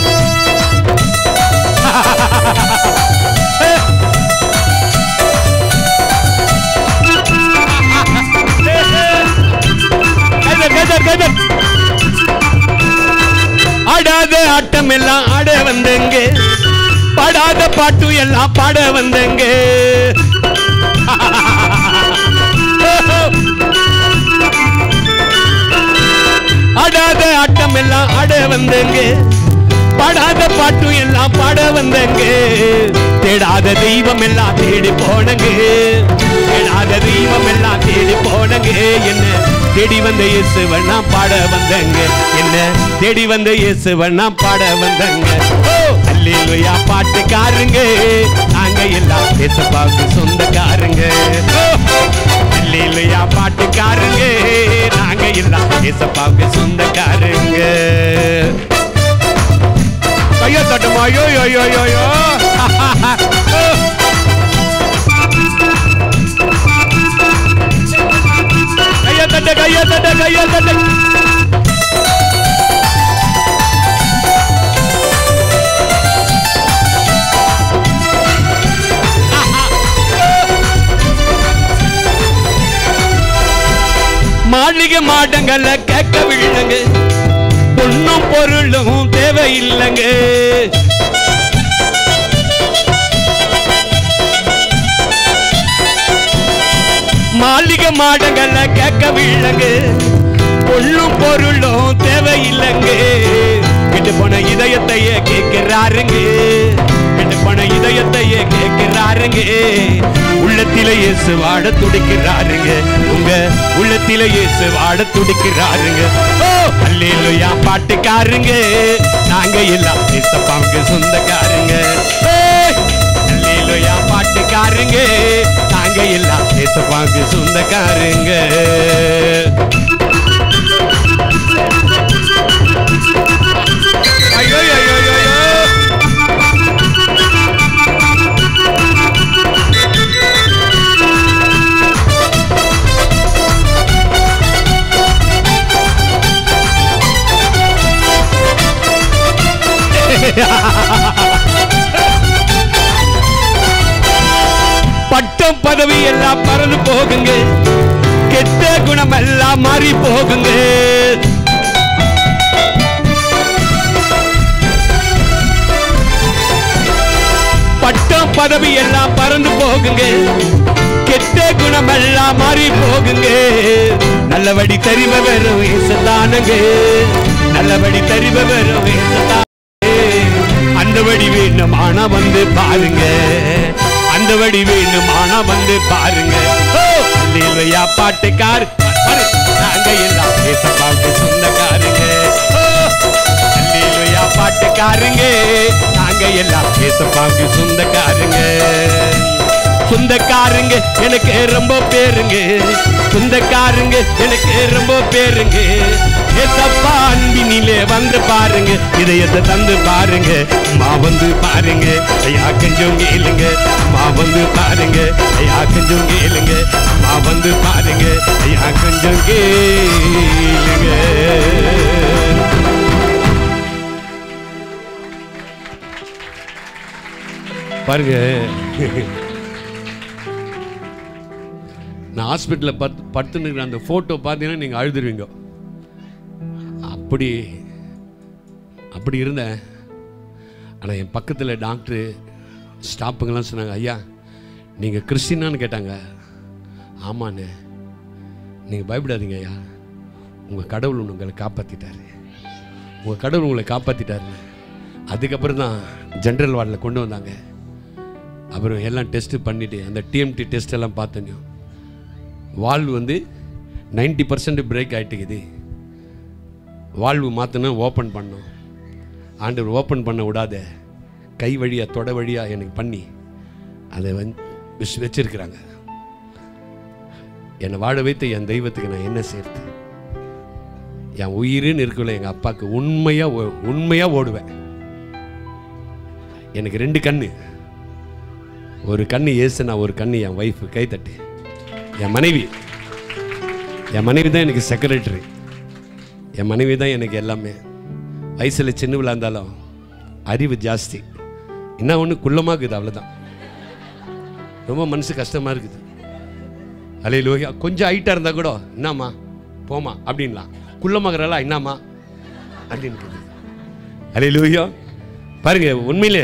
கைதர் கைதர் கைதர் ஆடாத ஆட்டம் எல்லாம் ஆட வந்தங்க பாடாத பாட்டு எல்லாம் பாட வந்தங்க ஆடாத ஆட்டம் எல்லாம் ஆட வந்தங்க பாடாத பாட்டு எல்லாம் பாட வந்தங்க தேடாத தெய்வம் எல்லாம் தேடி போனங்க தேடாத தெய்வம் எல்லாம் தேடி போனங்க என்ன தேடி வந்த இயேசுவன் நான் பாட வந்தங்க என்ன தேடி வந்த இயேசுவன் நான் பாட வந்தங்க ஓ அல்லேலூயா பாட்டுக்காரங்க நாங்க எல்லாம் இயேசுப்பாவுக்கு சொந்தக்காரங்க ஓ அல்லேலூயா பாட்டுக்காரங்க நாங்க எல்லாம் இயேசுப்பாவுக்கு சொந்தக்காரங்க கைய தட்டுமா ஐயோ ஐயோ ஐயோ ஐயோ கைய தட்டு கைய தட்டு கைய தட்டு மாளிகை மாடங்கள்ல கேட்க விழுங்க பொண்ணும் பொருளும் தேவையில்லைங்க மாளிகை மாடங்கள்ல கேட்க விழுங்க பொண்ணும் பொருளும் தேவையில்லைங்க கெட்டு போன இதயத்தையே கேட்கிறாருங்க கெட்டு போன இதயத்தையே கேட்கிறாருங்க உள்ளத்தில இயேசு வாட துடிக்கிறாருங்க உங்க உள்ளத்தில இயேசு வாட துடிக்கிறாருங்க ஓ அல்லேலூயா பாட்டுக்காருங்க நாங்க எல்லாம் இசப்பாவுக்கு சொந்தக்காரங்க ஏய், அல்லேலூயா பாட்டுக்காரங்க நாங்க எல்லாம் இசப்பாவுக்கு சொந்தக்காரங்க ஐயோ ஐயோ ஐயோ ஐயோ பட்டம் பதவி எல்லாம் பறந்து போகுங்க கெட்ட குணம் எல்லாம் மாறி போகுங்க பட்டம் பதவி எல்லாம் பறந்து போகுங்க கெட்ட குணம் எல்லாம் மாறி போகுங்க நல்லபடி தெரிவ வெறும் ஏசத்தானுங்க நல்லபடி தெரிவ வெறும் ஏசத்தான் அந்த வடி வேணும் ஆனா வந்து பாருங்க அந்த வடி வேணும் ஆனா வந்து பாருங்க ஓ, அல்லேலூயா பாட்டுக்கார் பாரு, நாங்க எல்லாம் ஏசப்பாவுக்கு சொந்தக்காரங்க ஓ, அல்லேலூயா பாட்டுக்காரங்க நாங்க எல்லாம் ஏசப்பாவுக்கு சொந்தக்காரங்க சொந்தக்காரங்க எனக்கு ரொம்ப பேருங்க சொந்தக்காரங்க எனக்கு ரொம்ப பேருங்க ஏசப்பா அன்பினிலே வந்து பாருங்க இதயத்தை தந்து பாருங்க அம்மா வந்து பாருங்க ஐயா கொஞ்சம் கேளுங்க அம்மா வந்து பாருங்க ஐயா கொஞ்சம் கேளுங்க அம்மா வந்து பாருங்க ஐயா கொஞ்சம் கேளுங்க பாருங்க நான் ஹாஸ்பிட்டலில் பத்து படுத்துனுக்கிற அந்த ஃபோட்டோ பார்த்தீங்கன்னா நீங்கள் அழுதுருவீங்க அப்படி அப்படி இருந்தேன் ஆனால் என் பக்கத்தில் டாக்டரு ஸ்டாஃபுங்கெல்லாம் சொன்னாங்க ஐயா நீங்கள் கிறிஸ்டினான்னு கேட்டாங்க ஆமாண்ணே நீங்கள் பயப்படாதீங்க ஐயா உங்கள் கடவுள் உங்களை காப்பாற்றிட்டாரு உங்கள் கடவுள் உங்களை காப்பாற்றிட்டாரு அதுக்கப்புறம் தான் ஜென்ரல் வார்டில் கொண்டு வந்தாங்க அப்புறம் எல்லாம் டெஸ்ட்டு பண்ணிவிட்டு அந்த டிஎம்டி டெஸ்ட் எல்லாம் பார்த்தோம் வால்வு வந்து 90% பர்சன்ட் பிரேக் ஆகிட்டுக்குது வால்வு மாற்றணும் ஓப்பன் பண்ணோம் ஆண்டவர் ஓப்பன் பண்ண விடாத கை வழியாக தொட வழியாக எனக்கு பண்ணி அதை வந்து வச்சு வச்சிருக்கிறாங்க என்னை வாழ வைத்த என் தெய்வத்துக்கு நான் என்ன சேர்த்து என் உயிருன்னு இருக்கல எங்கள் அப்பாவுக்கு உண்மையாக உண்மையாக ஓடுவேன் எனக்கு ரெண்டு கண்ணு ஒரு கண்ணு ஏசுனா ஒரு கண்ணு என் ஒய்ஃபு கைத்தட்டு என் மனைவி என் மனைவி தான் எனக்கு செக்ரட்டரி என் மனைவி தான் எனக்கு எல்லாமே வயசில் சின்னவில் இருந்தாலும் அறிவு ஜாஸ்தி என்ன ஒன்று குள்ளமாக்குது அவ்வளோதான் ரொம்ப மனசு கஷ்டமாக இருக்குது அலே லோகியா கொஞ்சம் ஹைட்டாக இருந்தால் கூட என்னம்மா போமா அப்படின்லாம் குள்ளமாகறாளா என்னம்மா அப்படின்னு இருக்குது அலே லோகியா பாருங்க உண்மையிலே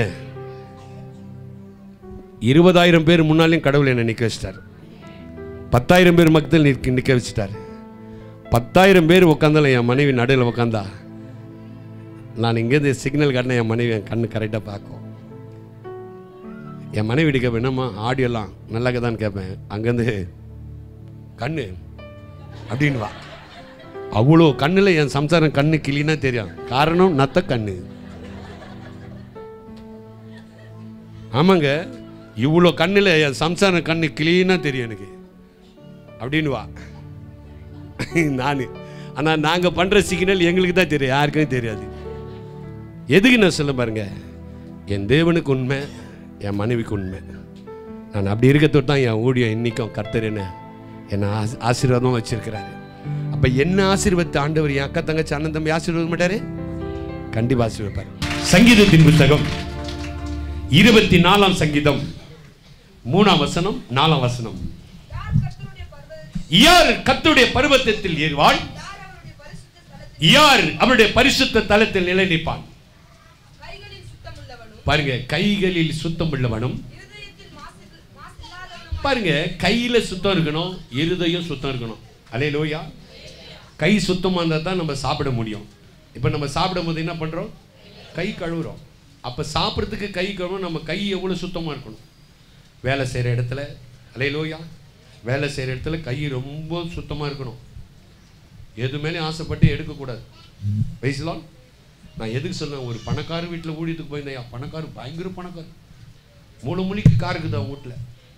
இருபதாயிரம் பேர் முன்னாலையும் கடவுள் என்னை நிற்க வச்சிட்டார் பத்தாயிரம் பேர் மக்கள் நிற்க நிற்க வச்சுட்டார் பத்தாயிரம் பேர் உட்காந்தாலும் என் மனைவி நடுவில் உட்காந்தா நான் இங்கேருந்து சிக்னல் காட்டின என் மனைவி என் கண்ணு கரெக்டாக பார்க்கும் என் மனைவி கேட்பேன் என்னம்மா ஆடியோலாம் நல்லா தான் கேட்பேன் அங்கேருந்து கண்ணு அப்படின்னு வா அவ்வளோ கண்ணில் என் சம்சாரம் கண்ணு கிளினா தெரியும் காரணம் நத்த கண்ணு ஆமாங்க இவ்வளோ கண்ணில் என் சம்சாரம் கண்ணு கிளீனாக தெரியும் எனக்கு அப்படின்னு வா நான் ஆனால் நாங்கள் பண்ணுற சிக்னல் எங்களுக்கு தான் தெரியும் யாருக்கும் தெரியாது எதுக்கு நான் சொல்ல பாருங்க என் தேவனுக்கு உண்மை என் மனைவிக்கு உண்மை நான் அப்படி இருக்கிறதோடு தான் என் ஊழியம் இன்னைக்கும் கர்த்தர் என்ன என்னை ஆசி ஆசீர்வாதமாக வச்சிருக்கிறாரு அப்போ என்ன ஆசீர்வாதத்தை ஆண்டவர் என் அக்கா தங்கச்சி அண்ணன் தம்பி ஆசீர்வாதம் மாட்டாரு கண்டிப்பாக ஆசீர்வதிப்பார் சங்கீதத்தின் புத்தகம் இருபத்தி நாலாம் சங்கீதம் மூணாம் வசனம் நாலாம் வசனம் யார் கர்த்தருடைய பர்வதத்தில் யார் கத்துடைய பருவத்தத்தில் ஏறுவாள் யார் அவருடைய பரிசுத்த யார் அவருடைய பரிசுத்த தலத்தில் தலத்தில் நிலை நிற்பான் கைகளில் சுத்தமுள்ளவனும் பாருங்க கைகளில் சுத்தம் உள்ளவனும் இருதயத்தில் மாசு- மாசில்லாதவனுமாய் பாருங்க கையில சுத்தம் இருக்கணும் இருதயம் சுத்தம் இருக்கணும் அலே லோயா கை சுத்தமாக இருந்தால் தான் நம்ம சாப்பிட முடியும் இப்போ நம்ம சாப்பிடும் போது என்ன பண்ணுறோம் கை கழுவுறோம் அப்போ சாப்பிட்றதுக்கு கை கழுவும் நம்ம கை எவ்வளோ சுத்தமாக இருக்கணும் வேலை செய்கிற இடத்துல அலே லோயா வேலை செய்கிற இடத்துல கை ரொம்ப சுத்தமாக இருக்கணும் எது மேலே ஆசைப்பட்டு எடுக்கக்கூடாது வயசுலாம் நான் எதுக்கு சொன்னேன் ஒரு பணக்கார வீட்டில் ஊழியத்துக்கு போயிருந்தேன் பணக்காரர் பயங்கர பணக்காரர் மூணு மணிக்கு கார் இருக்குது அவங்க வீட்டில்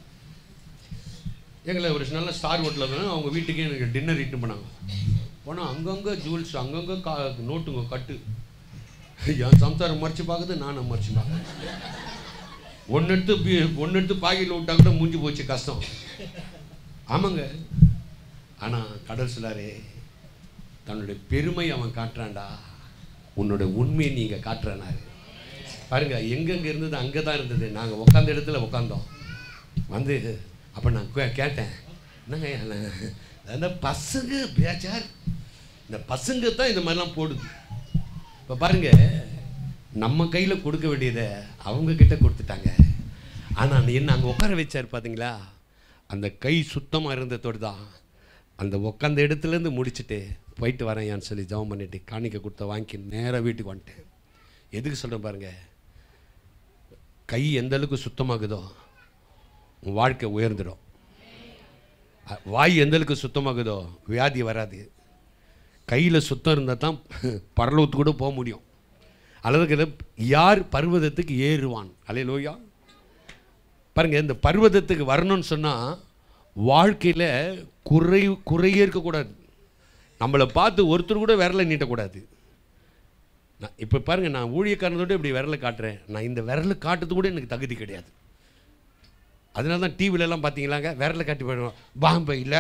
எங்களை ஒரு நல்ல ஸ்டார் ஹோட்டலில் இருந்தாங்க அவங்க வீட்டுக்கே எனக்கு டின்னர் இட்டு பண்ணாங்க போனால் அங்கங்கே ஜுவல்ஸ் அங்கங்கே கா நோட்டுங்க கட்டு என் சம்சாரம் மறைச்சு பார்க்குது நானும் மறைச்சு பார்க்குறேன் ஒன்று எடுத்து பி- ஒன்று எடுத்து பாக்கியில் விட்டா கூட மூஞ்சி போச்சு கஷ்டம் ஆமாங்க ஆனால் கடல் சொல்லாரே தன்னுடைய பெருமை அவன் காட்டுறான்டா உன்னோட உண்மையை நீங்கள் காட்டுறானாரு பாருங்க எங்கெங்க இருந்தது அங்கே தான் இருந்தது நாங்கள் உட்காந்த இடத்துல உட்காந்தோம் வந்து அப்போ நான் கே- கேட்டேன் என்னங்க நான் அந்த பசங்க பேச்சார் இந்த பசங்க தான் இந்த மாதிரிலாம் போடுது இப்போ பாருங்க நம்ம கையில் கொடுக்க வேண்டியதை அவங்க கிட்ட கொடுத்துட்டாங்க ஆனால் என்ன அங்கே உட்கார வச்சார் பார்த்தீங்களா அந்த கை சுத்தமாக இருந்ததோடு தான் அந்த உட்காந்த இடத்துலேருந்து முடிச்சுட்டு போயிட்டு வரேன் சொல்லி ஜெபம் பண்ணிட்டு காணிக்கை கொடுத்த வாங்கி நேராக வீட்டுக்கு வந்துட்டேன் எதுக்கு சொல்கிறேன் பாருங்க கை எந்த அளவுக்கு சுத்தமாகுதோ உன் வாழ்க்கை உயர்ந்துடும் அ- வாய் எந்த அளவுக்கு சுத்தமாகுதோ வியாதி வராது கையில் சுத்தம் இருந்தால் தான் பரலோகத்துக்கு கூட போக முடியும் அல்லது யார் பர்வதத்துக்கு ஏறுவான் அலே லோயா பாருங்க இந்த பர்வதத்துக்கு வரணும்னு சொன்னால் வாழ்க்கையில் குறை குறையே இருக்கக்கூடாது நம்மளை பார்த்து ஒருத்தர் கூட விரலை நீட்டக்கூடாது நான் இப்போ பாருங்க நான் ஊழியக்காரனோட இப்படி விரலை காட்டுறேன் நான் இந்த விரலை காட்டுறது கூட எனக்கு தகுதி கிடையாது அதனால தான் டிவிலெல்லாம் பார்த்தீங்களாங்க விரலை காட்டி போயிடுவோம் பாம்பையில்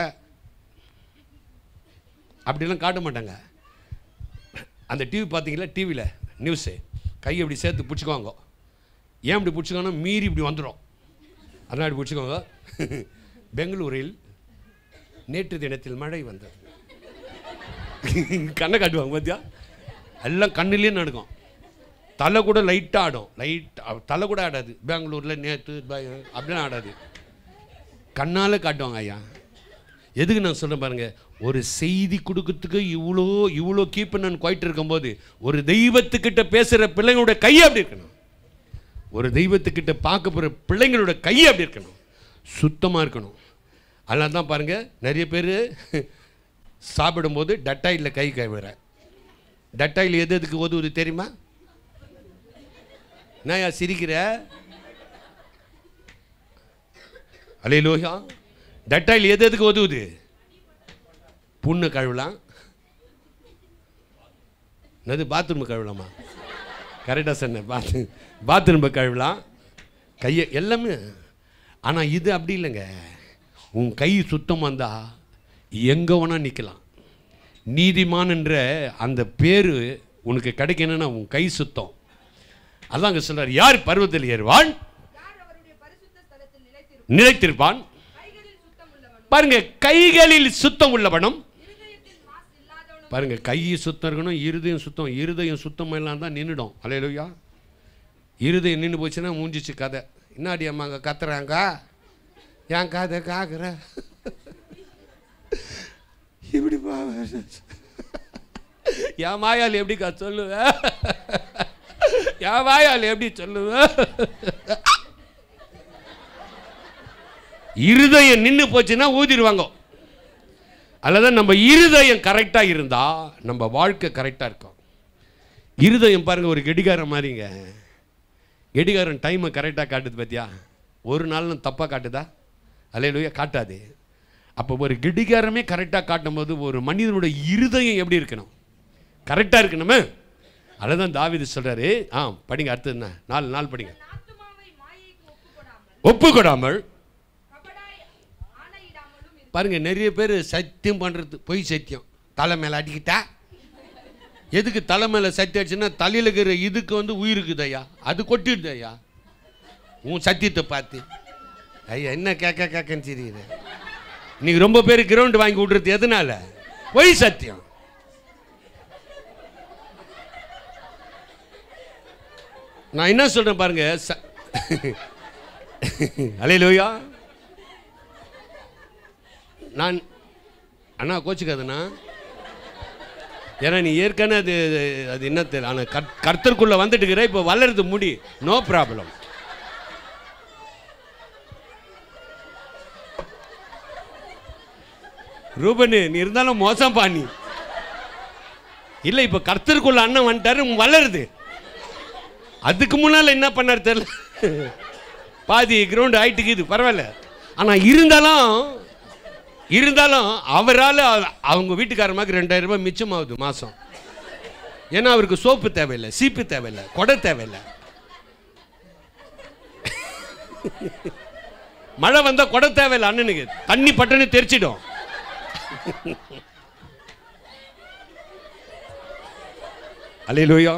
அப்படிலாம் காட்ட மாட்டாங்க அந்த டிவி பார்த்தீங்களா டிவியில் நியூஸு கை இப்படி சேர்த்து பிடிச்சிக்குவாங்க ஏன் இப்படி பிடிச்சிக்கோன்னா மீறி இப்படி வந்துடும் அதனால் இப்படி பிடிச்சிக்கோங்க பெங்களூரில் நேற்று தினத்தில் மழை வந்தது கண்ணை காட்டுவாங்க பார்த்தியா எல்லாம் கண்ணிலே நடக்கும் தலை கூட லைட்டாக ஆடும் லைட் தலை கூட ஆடாது பெங்களூரில் நேற்று அப்படிலாம் ஆடாது கண்ணால் காட்டுவாங்க ஐயா எதுக்கு நான் சொல்கிறேன் பாருங்க ஒரு செய்தி கொடுக்கறதுக்கு இவ்வளோ இவ்வளோ கீப் நான் குவாய்ட்டு இருக்கும்போது ஒரு தெய்வத்துக்கிட்ட பேசுகிற பிள்ளைங்களோட கை அப்படி இருக்கணும் ஒரு தெய்வத்துக்கிட்ட பார்க்க போகிற பிள்ளைங்களோட கை அப்படி இருக்கணும் சுத்தமாக இருக்கணும் அதனால தான் பாருங்கள் நிறைய பேர் சாப்பிடும்போது டட்டாயில் கை கழுவுற டட்டாயில் எது எதுக்கு உதவுது தெரியுமா என்னய்யா சிரிக்கிற அலே லோஹா டட்டாயில் எது எதுக்கு உதவுது புண்ணு கழுவலாம் என்னது பாத்ரூம் கழுவலாமா கரெக்டாக சொன்னேன் பாத்ரூ பாத்ரூம் கழுவலாம் கையை எல்லாமே ஆனால் இது அப்படி இல்லைங்க உன் கை சுத்தமாக இருந்தா எங்கே வேணால் நிற்கலாம் நீதிமான் என்ற அந்த பேர் உனக்கு கிடைக்கணும்னா உன் கை சுத்தம் அதான் அங்கே சொல்றார் யார் பருவத்தில் ஏறுவான் யார் அவருடைய பரிசுத்த ஸ்தலத்தில் நிலைத்திருப்பார் நிலைத்திருப்பான் கைகளில் சுத்தம் உள்ளவனும் பாருங்க கைகளில் சுத்தம் உள்ளவனும் இருதயத்தில் மாசு இல்லாதவனும் பாருங்க கை சுத்தம் இருக்கணும் இருதயம் சுத்தம் இருதயம் சுத்தம் எல்லாம் தான் நின்றுடும் அலையலுயா இருதயம் நின்று போச்சுன்னா மூஞ்சிச்சு கதை என்னாடி அம்மா அங்கே கத்துறாங்க ஏன் கதை காக்குற இப்படி பா என் வாயால் எப்படிக்கா சொல்லுவ என் வாயால் எப்படி சொல்லுவ இருதயம் நின்று போச்சுன்னா ஊதிடுவாங்க அல்லது நம்ம இருதயம் கரெக்டாக இருந்தால் நம்ம வாழ்க்கை கரெக்டாக இருக்கும் இருதயம் பாருங்க ஒரு கெடிகாரம் மாதிரிங்க கெடிகாரம் டைமை கரெக்டாக காட்டுது பார்த்தியா ஒரு நாளும் தப்பாக காட்டுதா அலையிலுயா காட்டாது அப்போ ஒரு கெடிகாரமே கரெக்டாக காட்டும்போது ஒரு மனிதனோட இருதயம் எப்படி இருக்கணும் கரெக்டாக இருக்கணுமே அதை தான் தாவிது சொல்கிறாரு ஆ படிங்க அடுத்தது என்ன நாலு நாள் படிங்க தன் ஆத்துமாவை மாயைக்கு ஒப்புக்கொடாமல் ஒப்பு கொடாமல் கபடாய் ஆணையிடாமலும் இரு பாருங்க நிறைய பேர் சத்தியம் பண்ணுறது பொய் சத்தியம் தலை மேலே அடிக்கிட்டா எதுக்கு தலை மேலே சத்தியம் அடிச்சுன்னா தலையில் இருக்கிற இதுக்கு வந்து உயிருக்குது ஐயா அது கொட்டிடுது ஐயா உன் சத்தியத்தை பார்த்து ஐயா என்ன கேட்க கேட்கன்னு தெரியுது இன்னைக்கு ரொம்ப பேர் கிரவுண்ட் வாங்கி விட்றது எதனால பொய் சத்தியம் நான் என்ன சொல்றேன் பாருங்க ச- அலையிலோயா நான் அண்ணா கோச்சுக்காதுண்ணா ஏன்னா நீ ஏற்கனவே அது அது என்ன தெரியல ஆனால் கர் கர்த்தருக்குள்ளே வந்துட்டு இருக்கிற இப்போ வளருது முடி நோ ப்ராப்ளம் ரூபனு நீ இருந்தாலும் மோசம் பாணி இல்லை இப்போ கர்த்தருக்குள்ள அண்ணன் வந்துட்டாரு வளருது அதுக்கு முன்னால் என்ன பண்ணார் தெரியல பாதி கிரவுண்டு ஆயிட்டுக்குது பரவாயில்ல ஆனால் இருந்தாலும் இருந்தாலும் அவரால் அவங்க வீட்டுக்காரமாக்கு ரெண்டாயிரம் ரூபாய் மிச்சமாகுது மாதம் ஏன்னா அவருக்கு சோப்பு தேவையில்லை சீப்பு தேவையில்லை கொடை தேவையில்லை மழை வந்தால் கொடை தேவையில்லை அண்ணனுக்கு தண்ணி பட்டுன்னு தெரிச்சிடும் அலையிலோயா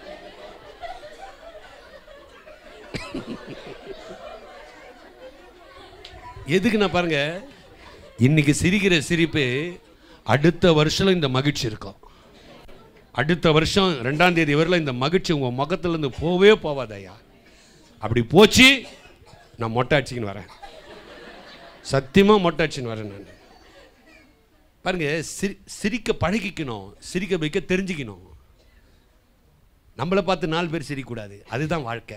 எதுக்கு நான் பாருங்க இன்னைக்கு சிரிக்கிற சிரிப்பு அடுத்த வருஷம் இந்த மகிழ்ச்சி இருக்கும் அடுத்த வருஷம் ரெண்டாம் தேதி வரல இந்த மகிழ்ச்சி உங்கள் முகத்துலேருந்து போவே போவாதையா அப்படி போச்சு நான் மொட்டை அடிச்சிக்கின்னு வரேன் சத்தியமாக மொட்டை அடிச்சின்னு வரேன் நான் பாருங்க சிரி சிரிக்க பழகிக்கணும் சிரிக்க வைக்க தெரிஞ்சுக்கணும் நம்மளை பார்த்து நாலு பேர் சிரிக்கக்கூடாது அதுதான் வாழ்க்கை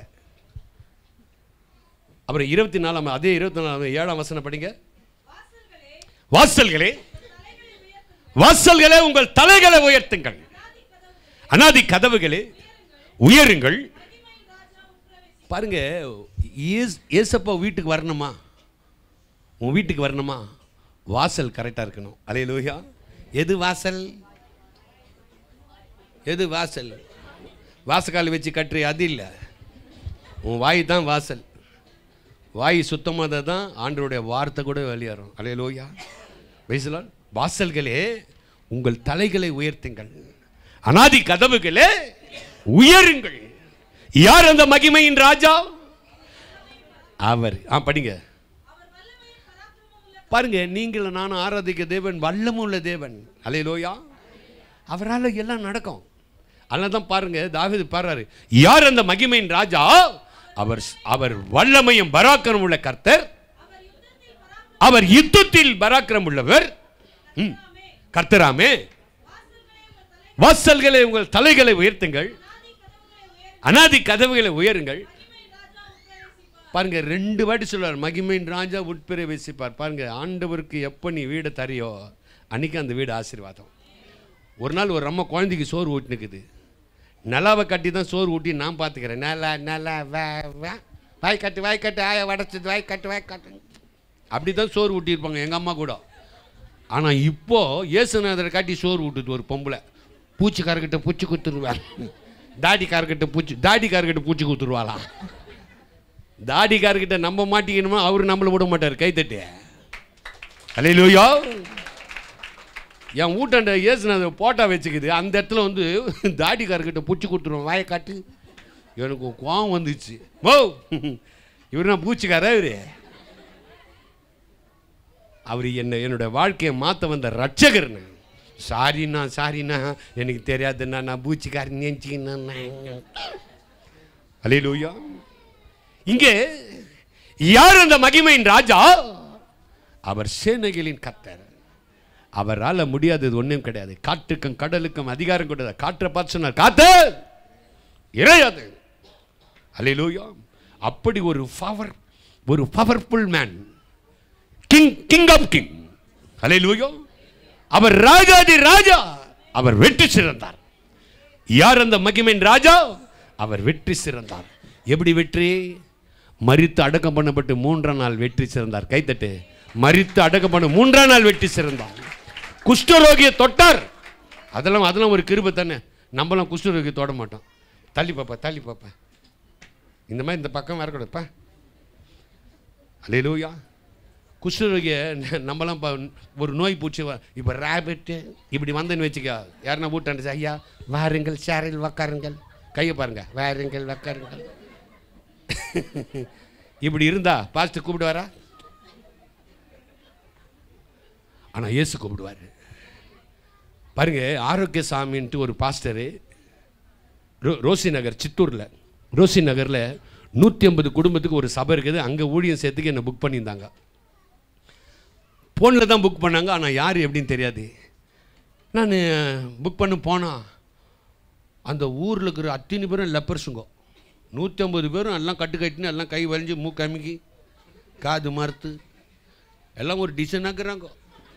அப்புறம் இருபத்தி நாலாம் அதே இருபத்தி நாலாம் ஏழாம் வசனம் படிங்க வாசல்களே வாசல்களே உங்கள் தலைகளை உயர்த்துங்கள் அனாதி கதவுகளே உயருங்கள் பாருங்க ஏஸ்- ஏசப்பா வீட்டுக்கு வரணுமா உன் வீட்டுக்கு வரணுமா வாசல் கரெக்டாக இருக்கணும் அலே லோஹியா எது வாசல் எது வாசல் வாசக்கால் வச்சு கட்டுற அது இல்லை உன் வாய் தான் வாசல் வாய் சுத்தமாக தான் ஆண்டவருடைய வார்த்தை கூட வெளியேறும் அலே லோயா பேசலாம் வாசல்களே உங்கள் தலைகளை உயர்த்துங்கள் அனாதி கதவுகளே உயருங்கள் யார் அந்த மகிமையின் ராஜா அவர் ஆ படிங்க பாருங்க நீங்கள் நானும் ஆராதிக்க தேவன் வல்லமுள்ள தேவன் அலே லோயா அவரால் எல்லாம் நடக்கும் அதனால தான் பாருங்க தாவீது பாடுறாரு யார் அந்த மகிமையின் ராஜா அவர் அவர் வல்லமையும் பராக்கிரம் உள்ள கர்த்தர் அவர் யுத்தத்தில் பராக்கிரம் உள்ளவர் ம், கர்த்தராமே வாசல்களை உங்கள் தலைகளை உயர்த்துங்கள் அனாதி கதவுகளை உயருங்கள் பாருங்க ரெண்டு வாட்டி சொல்றார் மகிமையின் ராஜா உட்பிரை வசிப்பார் பாருங்க ஆண்டவருக்கு எப்போ நீ வீடை தரியோ அன்னைக்கு அந்த வீடு ஆசீர்வாதம் ஒரு நாள் ஒரு அம்மா குழந்தைக்கு சோறு ஊட்டினுக்குது நிலாவை கட்டி தான் சோறு ஊட்டி நான் பார்த்துக்கிறேன் நல்லா நல்லா வே வே வாய் கட்டு வாய் கட்டு ஆய வடைச்சது வாய் கட்டு வாய் கட்டு அப்படி தான் சோறு ஊட்டியிருப்பாங்க எங்கள் அம்மா கூட ஆனால் இப்போ இயேசுநாதரை காட்டி சோறு ஊட்டுது ஒரு பொம்பளை பூச்சிக்காரர்கிட்ட பூச்சி குத்துருவாள் தாடிக்காரர்கிட்ட பூச்சி தாடிக்காரர்கிட்ட பூச்சி குத்துருவாளாம் தாடிக்காரர்கிட்ட நம்ம மாட்டிக்கணுமா அவர் நம்மளை விட மாட்டார் கைத்தட்டு அலையிலூயா என் வீட்டாண்ட இயேசுநாதர் போட்டா வச்சுக்குது அந்த இடத்துல வந்து தாடிக்காரர்கிட்ட பூச்சி கொடுத்துருவோம் வாயை காட்டு எனக்கு கோவம் வந்துச்சு ஓ இவர் நான் பூச்சிக்காரா இவரு அவர் என்ன என்னோட வாழ்க்கையை மாற்ற வந்த ரட்சகர்னு சாரிண்ணா சாரிண்ணா எனக்கு தெரியாதுண்ணா நான் பூச்சிக்காரன் நினச்சிக்கிண்ணா அலையிலூயா இங்கே யார் அந்த மகிமையின் ராஜா அவர் சேனைகளின் கத்தர் அவரால் முடியாதது ஒன்றும் கிடையாது காற்றுக்கும் கடலுக்கும் அதிகாரம் கொடுத்த காற்றை பார்த்து சொன்னார் காத்து இறையாது அலையிலூயா அப்படி ஒரு பவர் ஒரு powerful man king king of king hallelujah அவர் ராஜாதி ராஜா அவர் வெற்றி சிறந்தார் யார் அந்த மகிமையின் ராஜா அவர் வெற்றி சிறந்தார் எப்படி வெற்றி மரித்து அடக்கம் பண்ணப்பட்டு மூன்றாம் நாள் வெற்றி சிறந்தார் கைத்தட்டு மரித்து அடக்கம் பண்ண மூன்றாம் நாள் வெற்றி சிறந்தார் குஷ்டரோகியை தொட்டார் அதெல்லாம் அதெல்லாம் ஒரு கிருபை தானே நம்மளாம் குஷ்டரோகியை தொட மாட்டோம் தள்ளி பாப்பா தள்ளி பாப்பா இந்த மாதிரி இந்த பக்கம் வரக்கூடாதுப்பா அல்லேலூயா குஷ்டரோகிய நம்மலாம் இப்போ ஒரு நோய் பூச்சி இப்போ ரேபிட்டு இப்படி வந்தேன்னு வச்சுக்க யாருன்னா வீட்டாண்டு ஐயா வாருங்கள் சேரில் உக்காருங்கள் கையை பாருங்க வாருங்கள் உக்காருங்கள் இப்படி இருந்தா பாஸ்டர் கூப்பிடுவாரா ஆனால் இயேசு கூப்பிடுவார் பாருங்க ஆரோக்கிய சாமின்ட்டு ஒரு பாஸ்டரு ரோ ரோசி நகர் சித்தூரில் ரோசி நகரில் நூற்றி ஐம்பது குடும்பத்துக்கு ஒரு சபை இருக்குது அங்கே ஊழியம் சேர்த்துக்கு என்னை புக் பண்ணியிருந்தாங்க ஃபோனில் தான் புக் பண்ணாங்க ஆனால் யார் எப்படின்னு தெரியாது நான் புக் பண்ண போனால் அந்த ஊரில் இருக்கிற அத்தனை பேரும் லெப்பர்ஸுங்க நூற்றி ஐம்பது பேரும் எல்லாம் கட்டு கட்டின்னு எல்லாம் கை வலிஞ்சு மூக்கு அமுக்கி காது மறுத்து எல்லாம் ஒரு டிசைனாக்குறாங்க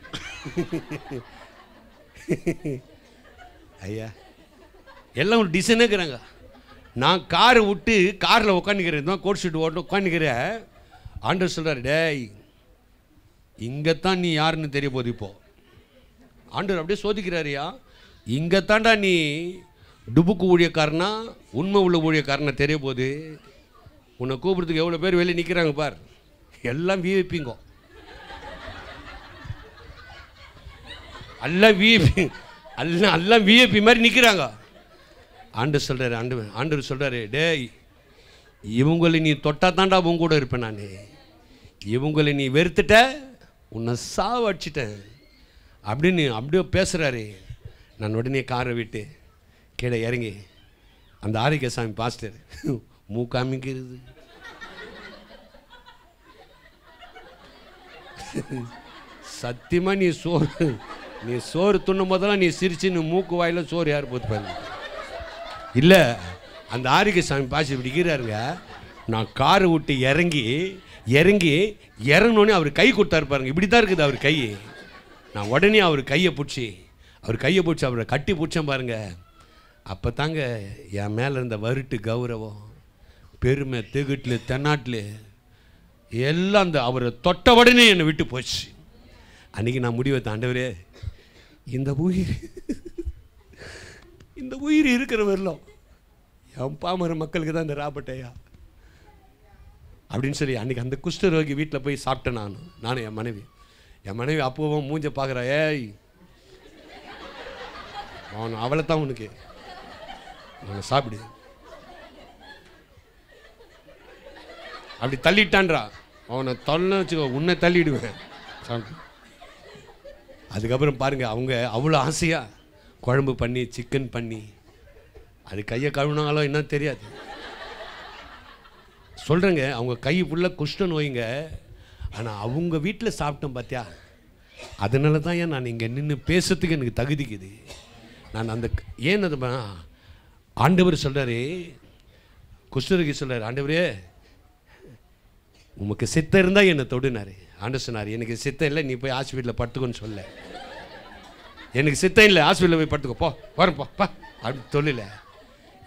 ஐயா எல்லாம் ஒரு டிசைனாக்குறாங்க நான் காரை விட்டு காரில் உட்காந்துக்கிறேன் தான் கோட் ஷீட் ஓட்டு உட்காந்துக்கிறேன் ஆண்டவர் சொல்கிறார் டேய் இங்கே தான் நீ யாருன்னு தெரிய போகுது இப்போ ஆண்டவர் அப்படியே சோதிக்கிறாரியா இங்கே தாண்டா நீ டுபுக்கு ஊழியக்காரனா உண்மை உள்ள ஊழியக்காரனா தெரிய போகுது உன்னை கூப்பிட்றதுக்கு எவ்வளோ பேர் வெளியே நிற்கிறாங்க பார் எல்லாம் விஐபிங்கோ எல்லாம் விஐபி எல்லாம் எல்லாம் விஐபி மாதிரி நிற்கிறாங்க ஆண்டு சொல்கிறாரு ஆண்டு ஆண்டவர் சொல்கிறாரு டேய் இவங்களை நீ தொட்டா தாண்டா உன் கூட இருப்பேன் நான் இவங்களை நீ வெறுத்துட்ட உன்னை சாவடிச்சிட்டேன் அப்படின்னு அப்படியே பேசுகிறாரு நான் உடனே காரை விட்டு கீழே இறங்கி அந்த ஆரோக்கியசாமி பாஸ்டர் மூக்காமிக்கிறது சத்தியமா நீ சோறு நீ சோறு துண்ணும் போதெல்லாம் நீ சிரிச்சு நீ மூக்கு வாயில சோறு யார் போத்து பாருங்க இல்லை அந்த ஆரோக்கியசாமி பாசி இப்படி இருக்கிறாருங்க நான் காரை விட்டு இறங்கி இறங்கி இறங்கினோடனே அவர் கை கொடுத்தாரு பாருங்க இப்படி தான் இருக்குது அவர் கை நான் உடனே அவர் கையை பிடிச்சி அவர் கையை பிடிச்சி அவரை கட்டி பிடிச்சேன் பாருங்க அப்போ தாங்க என் மேலே இருந்த வருட்டு கௌரவம் பெருமை திகுட்டில் தென்னாட்டில் எல்லாம் அந்த அவரை தொட்ட உடனே என்னை விட்டு போச்சு அன்றைக்கி நான் முடிவை தாண்டவரே இந்த உயிர் இந்த உயிர் இருக்கிற வரலாம் என் பாமர மக்களுக்கு தான் இந்த ராபட்டையா அப்படின்னு சொல்லி அன்றைக்கி அந்த குஷ்டரோகி வீட்டில் போய் சாப்பிட்டேன் நான் நானும் என் மனைவி என் மனைவி அப்போவும் மூஞ்ச பார்க்குறா ஏய் அவன் அவளை தான் உனக்கு அவனை சாப்பிடு அப்படி தள்ளிட்டான்றா அவனை தொல்லை வச்சுக்கோ உன்னை தள்ளிடுவேன் சாப்பிடு அதுக்கப்புறம் பாருங்க அவங்க அவ்வளோ ஆசையா குழம்பு பண்ணி சிக்கன் பண்ணி அது கையை கழுவினாங்களோ என்ன தெரியாது சொல்கிறேங்க அவங்க கை ஃபுல்லாக குஷ்ட நோய்ங்க ஆனால் அவங்க வீட்டில் சாப்பிட்டேன் பார்த்தியா அதனால தான் ஏன் நான் இங்கே நின்று பேசுறதுக்கு எனக்கு தகுதிக்குது நான் அந்த ஏன் அது ப- ஆண்டவர் சொல்கிறாரு குஷ்டரோகி சொல்கிறார் ஆண்டவரே உமக்கு சித்தம் இருந்தால் என்னை தொடுனாரு ஆண்டு சொன்னார் எனக்கு சித்தம் இல்லை நீ போய் ஹாஸ்பிட்டலில் படுத்துக்கோன்னு சொல்ல எனக்கு சித்தம் இல்லை ஹாஸ்பிட்டலில் போய் படுத்துக்கோ போ வரேன் போ பா அப்படி சொல்லல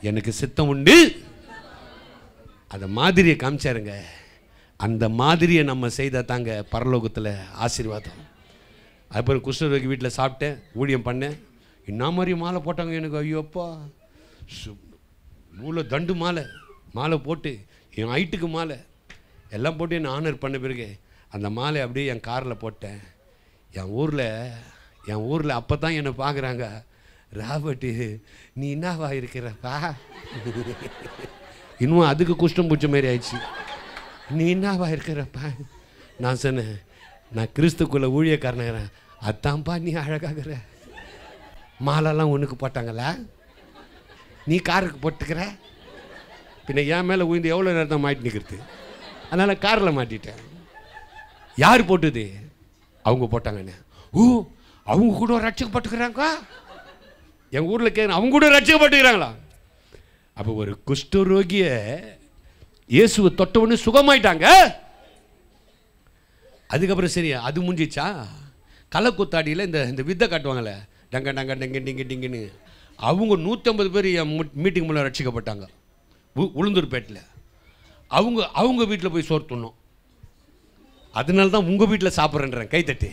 எனக்கு சித்தம் உண்டு அந்த மாதிரியை காமிச்சாருங்க அந்த மாதிரியை நம்ம செய்தால் தாங்க பரலோகத்தில் ஆசீர்வாதம் அப்புறம் குஷ்ணரோகி வீட்டில் சாப்பிட்டேன் ஊழியம் பண்ணேன் என்ன மாதிரி மாலை போட்டாங்க எனக்கு ஐயோப்பா சு- மூளை தண்டு மாலை மாலை போட்டு என் ஹைட்டுக்கு மாலை எல்லாம் போட்டு என்னை ஆனர் பண்ண பிறகு அந்த மாலை அப்படியே என் காரில் போட்டேன் என் ஊரில் என் ஊரில் அப்போ தான் என்னை பார்க்குறாங்க ராபர்ட்டு நீ என்னவா இருக்கிறப்பா இன்னும் அதுக்கு குஷ்டம் பூச்ச மாதிரி ஆயிடுச்சு நீ என்னவா இருக்கிறப்பா நான் சொன்னேன் நான் கிறிஸ்துக்குள்ள ஊழியக்காரனுங்கிறேன் அதான்ப்பா நீ அழகாகிற மாலைலாம் உனக்கு போட்டாங்களா நீ காருக்கு போட்டுக்கிற பின்ன என் மேலே உயிந்து எவ்வளோ நேரம் தான் மாட்டி நிற்கிறது அதனால் காரில் மாட்டிட்டேன் யார் போட்டது அவங்க போட்டாங்கண்ணே ஓ அவங்க கூட ரட்சிக்கப்பட்டுக்கிறாங்க என் ஊரில் கே அவங்க கூட ரட்சிக்கப்பட்டுக்கிறாங்களா அப்போ ஒரு குஷ்டரோகிய இயேசுவை தொட்டவுடனே சுகமாயிட்டாங்க அதுக்கப்புறம் சரி அது முடிஞ்சிச்சா கள்ளக்குத்தாடியில் இந்த இந்த வித்தை காட்டுவாங்கல்ல டங்க டங்க டங்க டிங்க டிங்குன்னு அவங்க நூற்றம்பது பேர் என் மீட்டிங் மூலம் ரட்சிக்கப்பட்டாங்க உ- உளுந்தூர்பேட்டில் அவங்க அவங்க வீட்டில் போய் சோறு துண்ணோம் அதனால தான் உங்கள் வீட்டில் சாப்பிட்றேன்றேன் கைத்தட்டி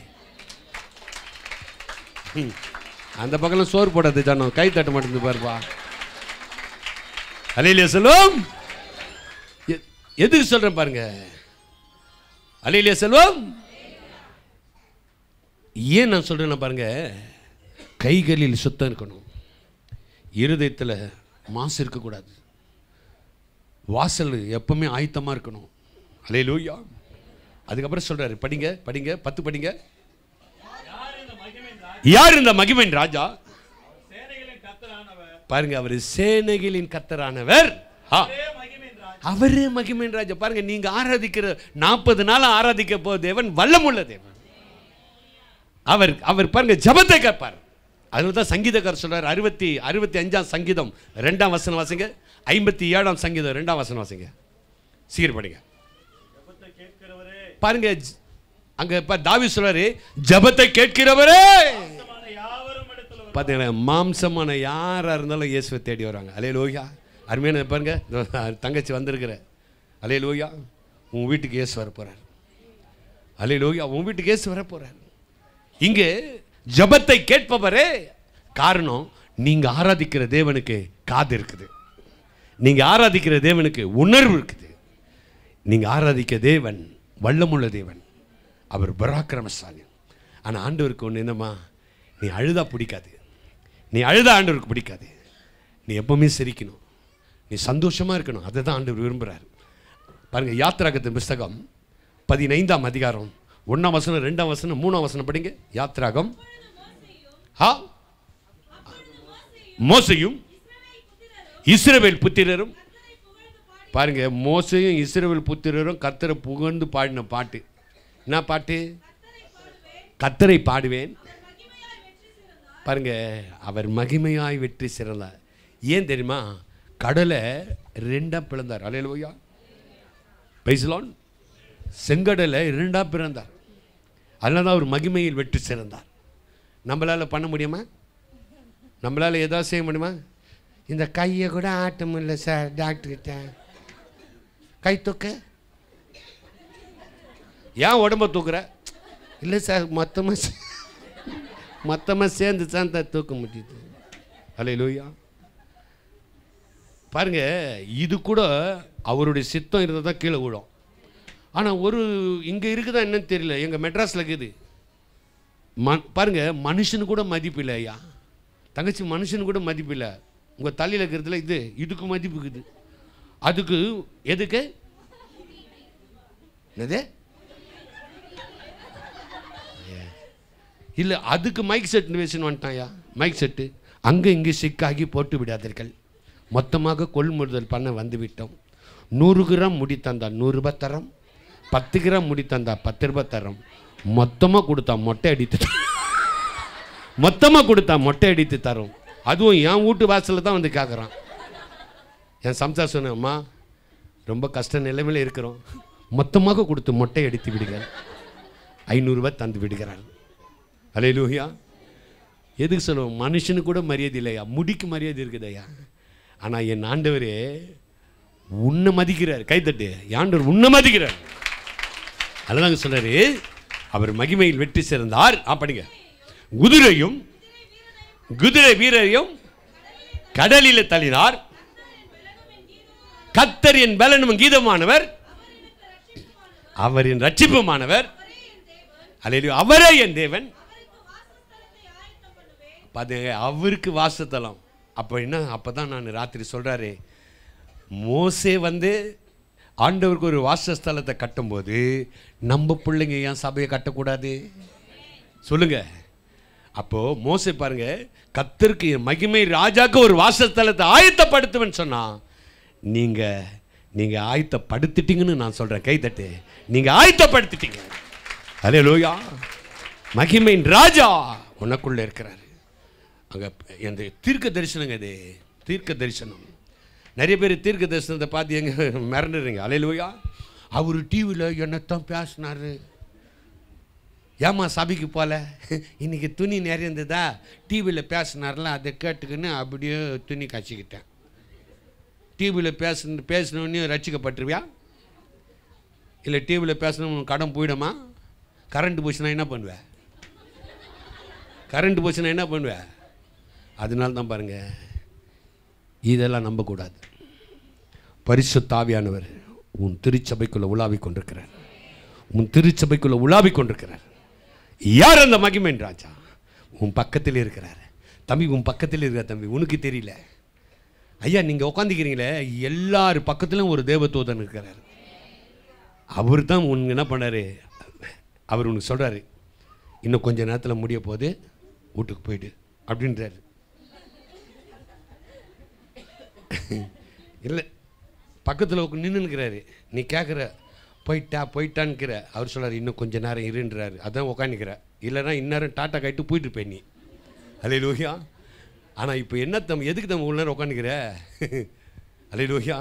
ம். அந்த பக்கம்லாம் சோறு போடாது ஜானோ கை தட்ட மாட்டேங்குது பாருப்பா அலையிலே செல்வம் எ- எதுக்கு சொல்கிறேன் பாருங்க அலையிலே செல்வம் ஏன் நான் சொல்கிறேன்னா பாருங்க கைகளில் சுத்தம் இருக்கணும் இருதயத்தில் மாசு இருக்கக்கூடாது வாசல் எப்பவுமே ஆயத்தமாக இருக்கணும் அலையிலூயா அதுக்கப்புறம் சொல்றாரு படிங்க படிங்க பத்து படிங்க யார் இந்த மகிமன் ராஜா பாருங்க அவர் சேனைகளின் கத்தரானவர் ஆ. அவரே மகிமன் ராஜா பாருங்க நீங்க ஆராதிக்கிற நாற்பது நாள் ஆராதிக்க போ தேவன் வல்லமுள்ள தேவன் அவர் அவர் பாருங்க ஜபத்தை கேட்பார் அதனால தான் சங்கீதக்காரர் சொல்றார் அறுபத்தி அறுபத்தி அஞ்சாம் சங்கீதம் ரெண்டாம் வசனம் வாசிங்க ஐம்பத்தி ஏழாம் சங்கீதம் ரெண்டாம் வசனம் வாசிங்க சீக்கிரம் படிங்க பாருங்க ஜ- அங்க இப்ப தாவி சொல்றாரு ஜபத்தை கேட்கிறவரே பார்த்தீங்களா மாம்சமான யாரா இருந்தாலும் இயேசுவை தேடி வராங்க அலே லோயா அருமையான பாருங்க இதோ தங்கச்சி வந்திருக்கிற அலே லோயா உன் வீட்டுக்கு இயேசு வர போறார் அலே லோயா உன் வீட்டுக்கு இயேசு வர போறார் இங்கே ஜபத்தை கேட்பவரே காரணம் நீங்க ஆராதிக்கிற தேவனுக்கு காது இருக்குது நீங்க ஆராதிக்கிற தேவனுக்கு உணர்வு இருக்குது நீங்க ஆராதிக்க தேவன் வல்லமுள்ள தேவன் அவர் பராக்கிரமசாலி ஆனால் ஆண்டவருக்கு ஒன்று என்னம்மா நீ அழுதா பிடிக்காது நீ அழுதா ஆண்டவருக்கு பிடிக்காது நீ எப்பவுமே சிரிக்கணும் நீ சந்தோஷமா இருக்கணும் அதை தான் ஆண்டவர் விரும்புகிறார் பாருங்க யாத்ராகத்தின் புஸ்தகம் பதினைந்தாம் அதிகாரம் ஒன்றாம் வசனம் ரெண்டாம் வசனம் மூணாம் வசனம் படிங்க யாத்ராகம் ஹா மோசையும் இஸ்ரவேல் புத்திரரும் பாருங்க மோசையும் இஸ்ரவேல் புத்திரரும் கர்த்தரை புகழ்ந்து பாடின பாட்டு என்ன பாட்டு கர்த்தரை பாடுவேன் பாருங்க அவர் மகிமையாய் வெற்றி சிறந்தார் ஏன் தெரியுமா கடலை ரெண்டா பிளந்தார் அலையலுயா பைசலான் செங்கடலை இரண்டா பிறந்தார் அதனால தான் அவர் மகிமையில் வெற்றி சிறந்தார் நம்மளால் பண்ண முடியுமா நம்மளால் ஏதாவது செய்ய முடியுமா இந்த கையை கூட ஆட்ட முடியல சார் டாக்டர்கிட்ட கை தூக்க ஏன் உடம்ப தூக்குற இல்லை சார் மொத்தமாக மொத்தமாக சேர்ந்து தான் தான் தூக்க முடியுது அலை லூயா பாருங்க இது கூட அவருடைய சித்தம் இருந்தால் தான் கீழே விழும் ஆனால் ஒரு இங்கே இருக்குதா என்னன்னு தெரியல எங்கள் மெட்ராஸில் இருக்குது ம பாருங்க மனுஷனு கூட மதிப்பு இல்லை ஐயா தங்கச்சி மனுஷனு கூட மதிப்பு இல்லை உங்கள் தலையில் இருக்கிறதுல இது இதுக்கு மதிப்பு இருக்குது அதுக்கு எதுக்கு என்னது இல்லை அதுக்கு மைக் செட் பேசணும் வந்துட்டான்யா மைக் செட்டு அங்கே இங்கே சிக்காகி போட்டு விடாதீர்கள் மொத்தமாக கொள்முதல் பண்ண வந்து விட்டோம் நூறு கிராம் முடி தந்தா நூறு ரூபாய் தரம் பத்து கிராம் முடி தந்தா பத்து ரூபாய் தரம் மொத்தமாக கொடுத்தா மொட்டை அடித்து மொத்தமாக கொடுத்தா மொட்டை அடித்து தரோம் அதுவும் என் வீட்டு வாசலில் தான் வந்து கேட்குறான் என் சம்சா சொன்னேம்மா ரொம்ப கஷ்ட நிலைமையில் இருக்கிறோம் மொத்தமாக கொடுத்து மொட்டை அடித்து விடுங்கள் ஐநூறுரூவா தந்து விடுகிறார் அலே லூயா எதுக்கு சொல்லுவோம் மனுஷனுக்கு கூட மரியாதை இல்லையா முடிக்கு மரியாதை இருக்குதையா ஆனால் என் ஆண்டவரே உன்னை மதிக்கிறார் கைத்தட்டு என் ஆண்டவர் உன்னை மதிக்கிறார் அதுதாங்க சொல்றாரு அவர் மகிமையில் வெற்றி சேர்ந்தார் ஆ படிங்க குதிரையும் குதிரை வீரரையும் கடலிலே தள்ளினார் கத்தர் என் பலனும் கீதமானவர் அவரின் ரட்சிப்புமானவர் அல்லேலூயா அவரே என் தேவன் பாத்தீங்க அவருக்கு வாசத்தலம் அப்போ என்ன அப்போ தான் நான் ராத்திரி சொல்கிறாரு மோசே வந்து ஆண்டவருக்கு ஒரு வாசஸ்தலத்தை கட்டும்போது நம்ம பிள்ளைங்க ஏன் சபையை கட்டக்கூடாது சொல்லுங்க அப்போ மோசே பாருங்க கத்தருக்கு மகிமை ராஜாக்கு ஒரு வாசஸ்தலத்தை ஆயத்தப்படுத்துவேன்னு சொன்னா நீங்க நீங்க ஆயத்தப்படுத்திட்டீங்கன்னு நான் சொல்றேன் கைத்தட்டு நீங்க ஆயத்தப்படுத்திட்டீங்க அலே லோயா மகிமையின் ராஜா உனக்குள்ள இருக்கிறாரு அங்க அந்த தீர்க்க தரிசனங்க இது தீர்க்க தரிசனம் நிறைய பேர் தீர்க்க தரிசனத்தை பார்த்து எங்க மிரண்டுறீங்க அலையிலோயா அவர் டிவியில் என்னத்தான் பேசினாரு ஏமா சபைக்கு போல இன்னைக்கு துணி நிறைய இருந்ததா டிவியில் பேசினார்ல அதை கேட்டுக்கின்னு அப்படியே துணி கச்சிக்கிட்டேன் டிவியில் பேச பேசினோடனே ரசிக்கப்பட்டுருவியா இல்லை டிவியில் பேசணும் கடன் போயிடுமா கரண்ட் போச்சுன்னா என்ன பண்ணுவேன் கரண்ட் போச்சுன்னா என்ன பண்ணுவேன் அதனால தான் பாருங்க இதெல்லாம் நம்பக்கூடாது பரிசுத்தாவியானவர் உன் திருச்சபைக்குள்ள உலாவிக் கொண்டிருக்கிறார் உன் திருச்சபைக்குள்ள உலாவிக் கொண்டிருக்கிறார் யார் அந்த மகிமன் ராஜா உன் பக்கத்தில் இருக்கிறார் தம்பி உன் பக்கத்தில் இருக்கிற தம்பி உனக்கு தெரியல ஐயா நீங்கள் உட்காந்துக்கிறீங்களே எல்லார் பக்கத்திலும் ஒரு தேவதூதன் இருக்கிறார் அவர் தான் உன் என்ன பண்ணாரு அவர் உனக்கு சொல்கிறாரு இன்னும் கொஞ்ச நேரத்தில் முடிய போது வீட்டுக்கு போயிடு அப்படின்றாரு இல்லை பக்கத்தில் நின்றுக்கிறாரு நீ கேட்குற போயிட்டா போயிட்டான்னுக்கிற அவர் சொல்றாரு இன்னும் கொஞ்ச நேரம் இருன்றாரு அதான் உட்காந்துக்கிற இல்லைன்னா இந்நேரம் டாட்டா கைட்டு போயிட்டு இருப்பேன் நீ அலே லோஹியா ஆனால் இப்போ என்ன தம் எதுக்கு தம் உள்ள நேரம் உட்காந்துக்கிற அலே லோஹியா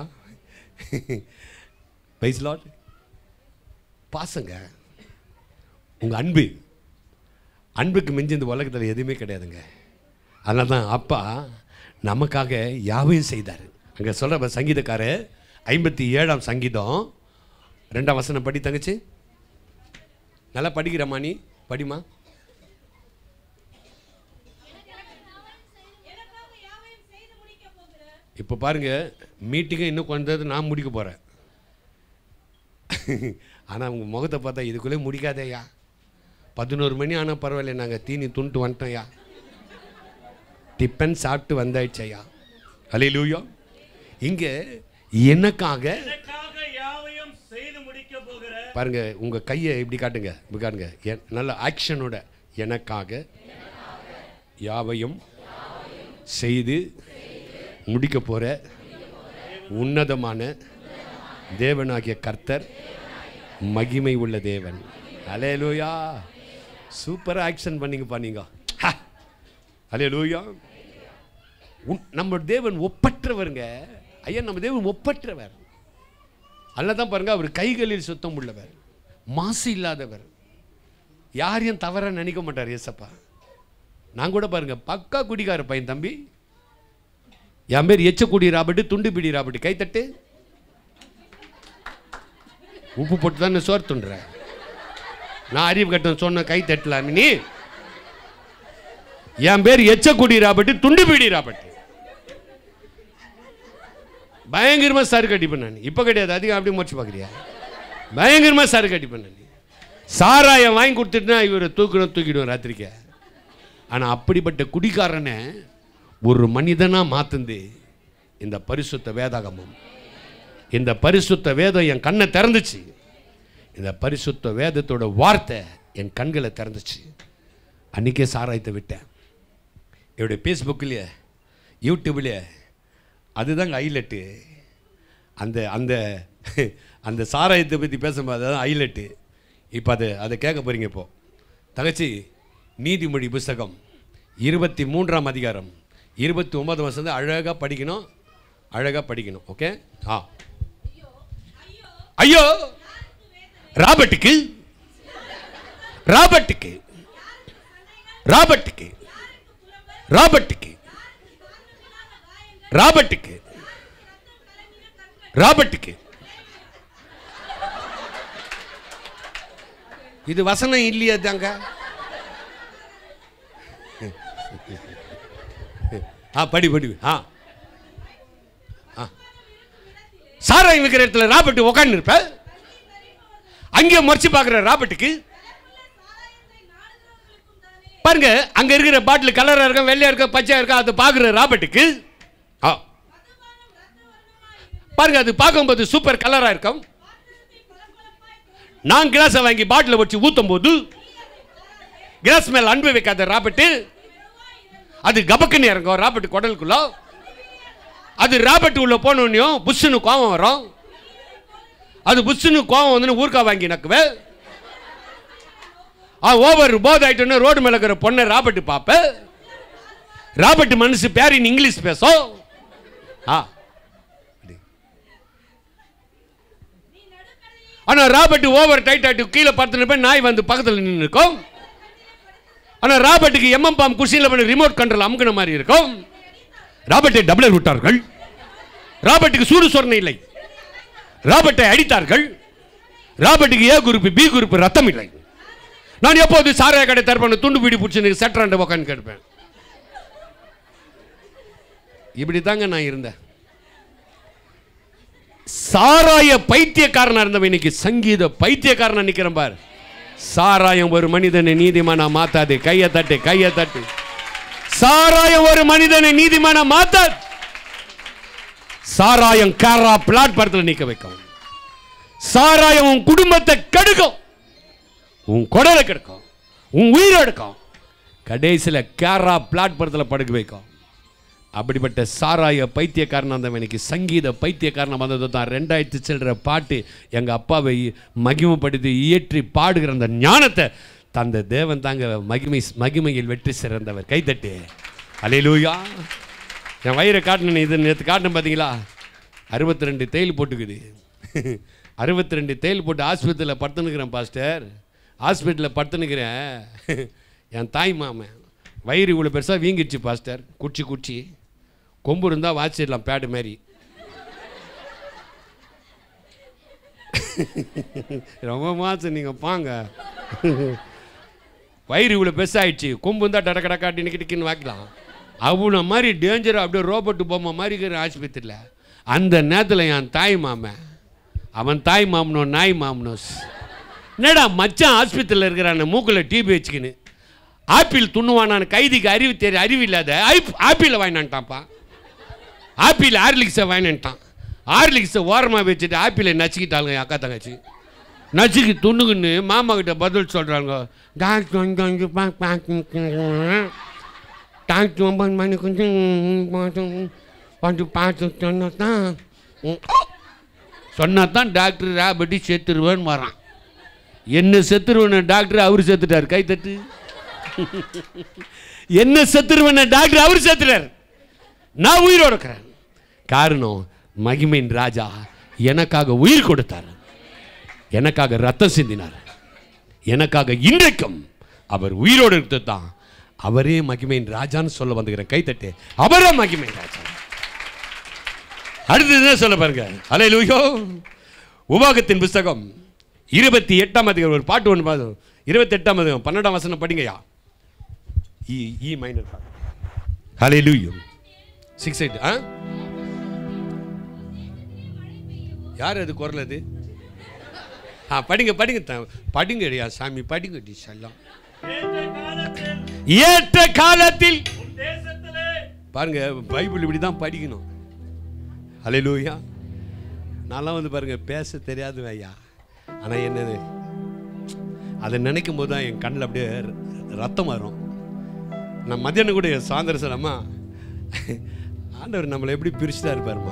பைஸ் லாட் பாசங்க உங்கள் அன்பு அன்புக்கு மிஞ்சி இந்த உலகத்தில் எதுவுமே கிடையாதுங்க அதனால தான் அப்பா நமக்காக யாவையும் செய்தார் அங்கே சொல்கிற சங்கீதக்காரர் ஐம்பத்தி ஏழாம் சங்கீதம் ரெண்டாம் வசனம் படி தங்கச்சி நல்லா படிக்கிறம்மா நீ படிமா இப்போ பாருங்க மீட்டிங்கை இன்னும் கொஞ்சம் நான் முடிக்க போகிறேன் ஆனால் உங்கள் முகத்தை பார்த்தா இதுக்குள்ளே முடிக்காதேயா பதினோரு மணி ஆனால் பரவாயில்ல நாங்கள் தீனி துண்டு வந்துட்டோம்யா டிப்பன் சாப்பிட்டு வந்தாயிடுச்சையா அலே லூயோ இங்கே எனக்காக எனக்காக யாவையும் செய்து முடிக்க போகிற பாருங்க உங்க கையை இப்படி காட்டுங்க இப்படி காட்டுங்க என்- நல்ல ஆக்ஷனோட எனக்காக யாவையும் செய்து முடிக்க போற உன்னதமான தேவனாகிய கர்த்தர் மகிமை உள்ள தேவன் அலேலூயா சூப்பரா ஆக்ஷன் பண்ணீங்கப்பா நீங்க அலேலூயா உன் நம்ம தேவன் ஒப்பற்றவருங்க ஐயா நம்ம தேவன் ஒப்பற்றவர் தான் பாருங்க அவர் கைகளில் சுத்தம் உள்ளவர் மாசு இல்லாதவர் யாரையும் தவற நினைக்க மாட்டார் ஏசப்பா நான் கூட பாருங்க பக்கா குடிகார பையன் தம்பி என் பேர் எச்சக்குடி ராபர்ட் துண்டு பிடி ராபர்ட் கைத்தட்டு உப்பு போட்டு தானே சோறு துண்டுற நான் அறிவு கட்டம் சொன்ன கை தட்டலாம் நீ என் பேர் எச்சக்குடி ராபர்ட் துண்டு பிடி ராபர்ட் பயங்கரமா சருக்கு அடிப்பேன் நான் இப்போ கிடையாது அதிகம் அப்படியே முடிச்சு பார்க்குறியா பயங்கரமா சருக்கு அடிப்பேன் நான் சாராயம் வாங்கி கொடுத்துட்டுனா இவர் தூக்கணும் தூக்கிடுவோம் ராத்திரிக்க ஆனால் அப்படிப்பட்ட குடிக்காரனை ஒரு மனிதனாக மாத்துந்து இந்த பரிசுத்த வேதாகமம் இந்த பரிசுத்த வேதம் என் கண்ணை திறந்துச்சு இந்த பரிசுத்த வேதத்தோட வார்த்தை என் கண்களை திறந்துச்சு அன்றைக்கே சாராயத்தை விட்டேன் என்னுடைய ஃபேஸ்புக்லேயே யூடியூப்லேயே அதுதாங்க ஹைலைட்டு அந்த அந்த அந்த சாராயத்தை பற்றி பேசும்போது அதுதான் ஹைலைட்டு இப்போ அது அதை கேட்க போகிறீங்க இப்போ தங்கச்சி நீதிமொழி புஸ்தகம் இருபத்தி மூன்றாம் அதிகாரம் இருபத்தி ஒன்பது வருஷம் அழகாக படிக்கணும் அழகாக படிக்கணும் ஓகே ஆ ஐயோ ராபர்ட்டுக்கு ராபர்ட்டுக்கு ராபர்ட்டுக்கு ராபர்ட்டுக்கு ராபர்ட்டுக்கு ராபர்ட்டுக்கு இது வசனம் இல்லையா தாங்க ஆ படி படி ஆ ஆ. சாராயம் விற்கிற இடத்துல ராபர்ட் உட்காந்து இருப்ப அங்கே முறைச்சு பார்க்குற ராபர்ட்டுக்கு பாருங்க அங்க இருக்கிற பாட்டில் கலரா இருக்கும் வெள்ளையா இருக்கும் பச்சையா இருக்கும் அதை பார்க்குற ராபர்ட்டுக்கு ஆ பாருங்க அது பார்க்கும்போது சூப்பர் கலரா இருக்கும் நான் கிளாஸை வாங்கி பாட்டில் வச்சு ஊத்தும் போது கிளாஸ் மேல அன்பு வைக்காத ராபர்ட் அது கபக்குன்னு இறங்கும் ராபர்ட் குடலுக்குள்ள அது ராபர்ட் உள்ள போனோடனையும் புஷ்ஷுன்னு கோவம் வரும் அது புஷ்ஷுன்னு கோவம் வந்து ஊர்க்கா வாங்கி நக்குவே ஆ ஓவர் போத் ஆயிட்டோன்னு ரோடு மேல இருக்கிற பொண்ணை ராபர்ட் பார்ப்ப ராபர்ட் மனசு பேரின் இங்கிலீஷ் பேசும் ஆ ஆனா ராபர்ட் ஓவர் டைட் ஆயிட்டு கீழே பார்த்து போய் நாய் வந்து பக்கத்தில் நின்று இருக்கும் ஆனா ராபர்ட்டுக்கு எம்எம் பாம் குஷியில் பண்ணி ரிமோட் கண்ட்ரோல் அமுக்கின மாதிரி இருக்கும் ராபர்ட்டை டபுளர் விட்டார்கள் ராபர்ட்டுக்கு சூடு சொரணை இல்லை ராபர்ட்டை அடித்தார்கள் ராபர்ட்டுக்கு ஏ குரூப் பி குரூப் ரத்தம் இல்லை நான் எப்போது சாராய கடை தரப்பேன் துண்டு பீடி பிடிச்சி செட்ராண்ட உட்காந்து கேட்பேன் இப்படி தாங்க நான் இருந்தேன் சாராய பைத்தியக்காரனா இருந்தவன் இன்னைக்கு சங்கீத பைத்தியக்காரனா நிக்கிறேன் பார் சாராயம் ஒரு மனிதனை நீதிமானா மாத்தாது கையை தட்டு கையை தட்டு சாராயம் ஒரு மனிதனை நீதிமானா மாத்தாது சாராயம் காரா பிளாட் படத்தில் நிக்க வைக்கும் சாராயம் உன் குடும்பத்தை கெடுக்கும் உன் குடலை கெடுக்கும் உன் உயிரை எடுக்கும் கடைசியில் கேரா பிளாட்பரத்தில் படுக்க வைக்கும் அப்படிப்பட்ட சாராய பைத்தியக்காரன் அந்த இன்னைக்கு சங்கீத பைத்தியக்காரன் வந்தது தான் ரெண்டாயிரத்து செல்ற பாட்டு எங்கள் அப்பாவை மகிமைப்படுத்தி இயற்றி பாடுகிற அந்த ஞானத்தை தந்த தேவன் தாங்க மகிமை மகிமையில் வெற்றி சிறந்தவர் கைத்தட்டு அலையிலூயா என் வயிறை காட்டினேன் இது நேற்று காட்டினேன் பார்த்தீங்களா அறுபத்தி ரெண்டு தேயில் போட்டுக்குது அறுபத்தி ரெண்டு தேயில் போட்டு ஆஸ்பத்திரியில் படுத்துனுக்கிறேன் பாஸ்டர் ஹாஸ்பிட்டலில் படுத்துனுக்கிறேன் என் தாய் மாமன் வயிறு இவ்வளோ பெருசாக வீங்கிடுச்சு பாஸ்டர் குச்சி குச்சி கொம்பு இருந்தால் வாச்சிடலாம் பேடு மாதிரி ரொம்ப மாசம் நீங்கள் பாங்க வயிறு இவ்வளோ பெருசாகிடுச்சு கொம்பு இருந்தால் டட கடை காட்டி நிக்கிட்டுக்குன்னு வாக்கலாம் அவ்வளோ மாதிரி டேஞ்சர் அப்படியே ரோபோட்டு பொம்மை மாதிரி இருக்கிற ஆஸ்பத்திரியில் அந்த நேரத்தில் என் தாய் மாமன் அவன் தாய் மாமனோ நாய் மாமனோ என்னடா மச்சான் ஆஸ்பத்திரியில் இருக்கிறான் மூக்கில் டிபி வச்சுக்கின்னு ஆப்பிள் துண்ணுவானான்னு கைதிக்கு அறிவு தெரிய அறிவு இல்லாத ஐப் ஆப்பிளை வாங்கினான்ட்டான்ப்பா ஆப்பிள் ஆர்லிக்ஸை வாங்கினான்ட்டான் ஆர்லிக்ஸை ஓரமாக வச்சுட்டு ஆப்பிளை நச்சுக்கிட்டாளுங்க என் அக்கா தங்கச்சி நச்சுக்கி துண்ணுக்குன்னு மாமா கிட்ட பதில் சொல்கிறாங்க டாக்டர் வந்து வந்து பா பார்த்து டாக்டர் ஒன்பது மணிக்கு வந்து பார்த்து வந்து பார்த்து சொன்னா தான் சொன்னா தான் டாக்டர் ராபட்டி செத்துருவேன்னு வரான் என்ன செத்துருவன டாக்டர் அவர் செத்துட்டார் கை தட்டு என்ன செத்துருவன டாக்டர் அவர் செத்துட்டார் நான் உயிரோட இருக்கிறேன் காரணம் மகிமையின் ராஜா எனக்காக உயிர் கொடுத்தார் எனக்காக ரத்தம் சிந்தினார் எனக்காக இன்றைக்கும் அவர் உயிரோடு இருக்கிறது தான் அவரே மகிமையின் ராஜான்னு சொல்ல வந்துக்கிறேன் கைத்தட்டு அவரே மகிமையின் ராஜா அடுத்தது என்ன சொல்ல பாருங்க அலே லூயோ உபாகத்தின் புஸ்தகம் இருபத்தி எட்டாம் அதிகாரம் ஒரு பாட்டு ஒன்று பார்த்தோம் இருபத்தி எட்டாம் அதிகாரம் பன்னெண்டாம் வசனம் படிங்கய்யா இ இ மைனர் ஹலே லூயோ சிக்ஸ் எயிட் ஆ யார் அது குரல் அது ஆ படிங்க படிங்க த- படிங்கடியா சாமி படிங்கடி செல்லம் ஏற்ற காலத்தில் ஏற்ற காலத்தில் உன் தேசத்திலே பாருங்க பைபிள் இப்படி தான் படிக்கணும் ஹalleluya நான்லாம் வந்து பாருங்க பேச தெரியாது ஐயா ஆனால் என்னது அதை நினைக்கும் போது தான் என் கண்ணில் அப்படியே ர- ரத்தம் வரும் நான் மத்தியானம் கூட என் சாயந்தரம் சொல்லம்மா ஆண்டவர் நம்மளை எப்படி பிரிச்சுட்டா இருப்பாருமா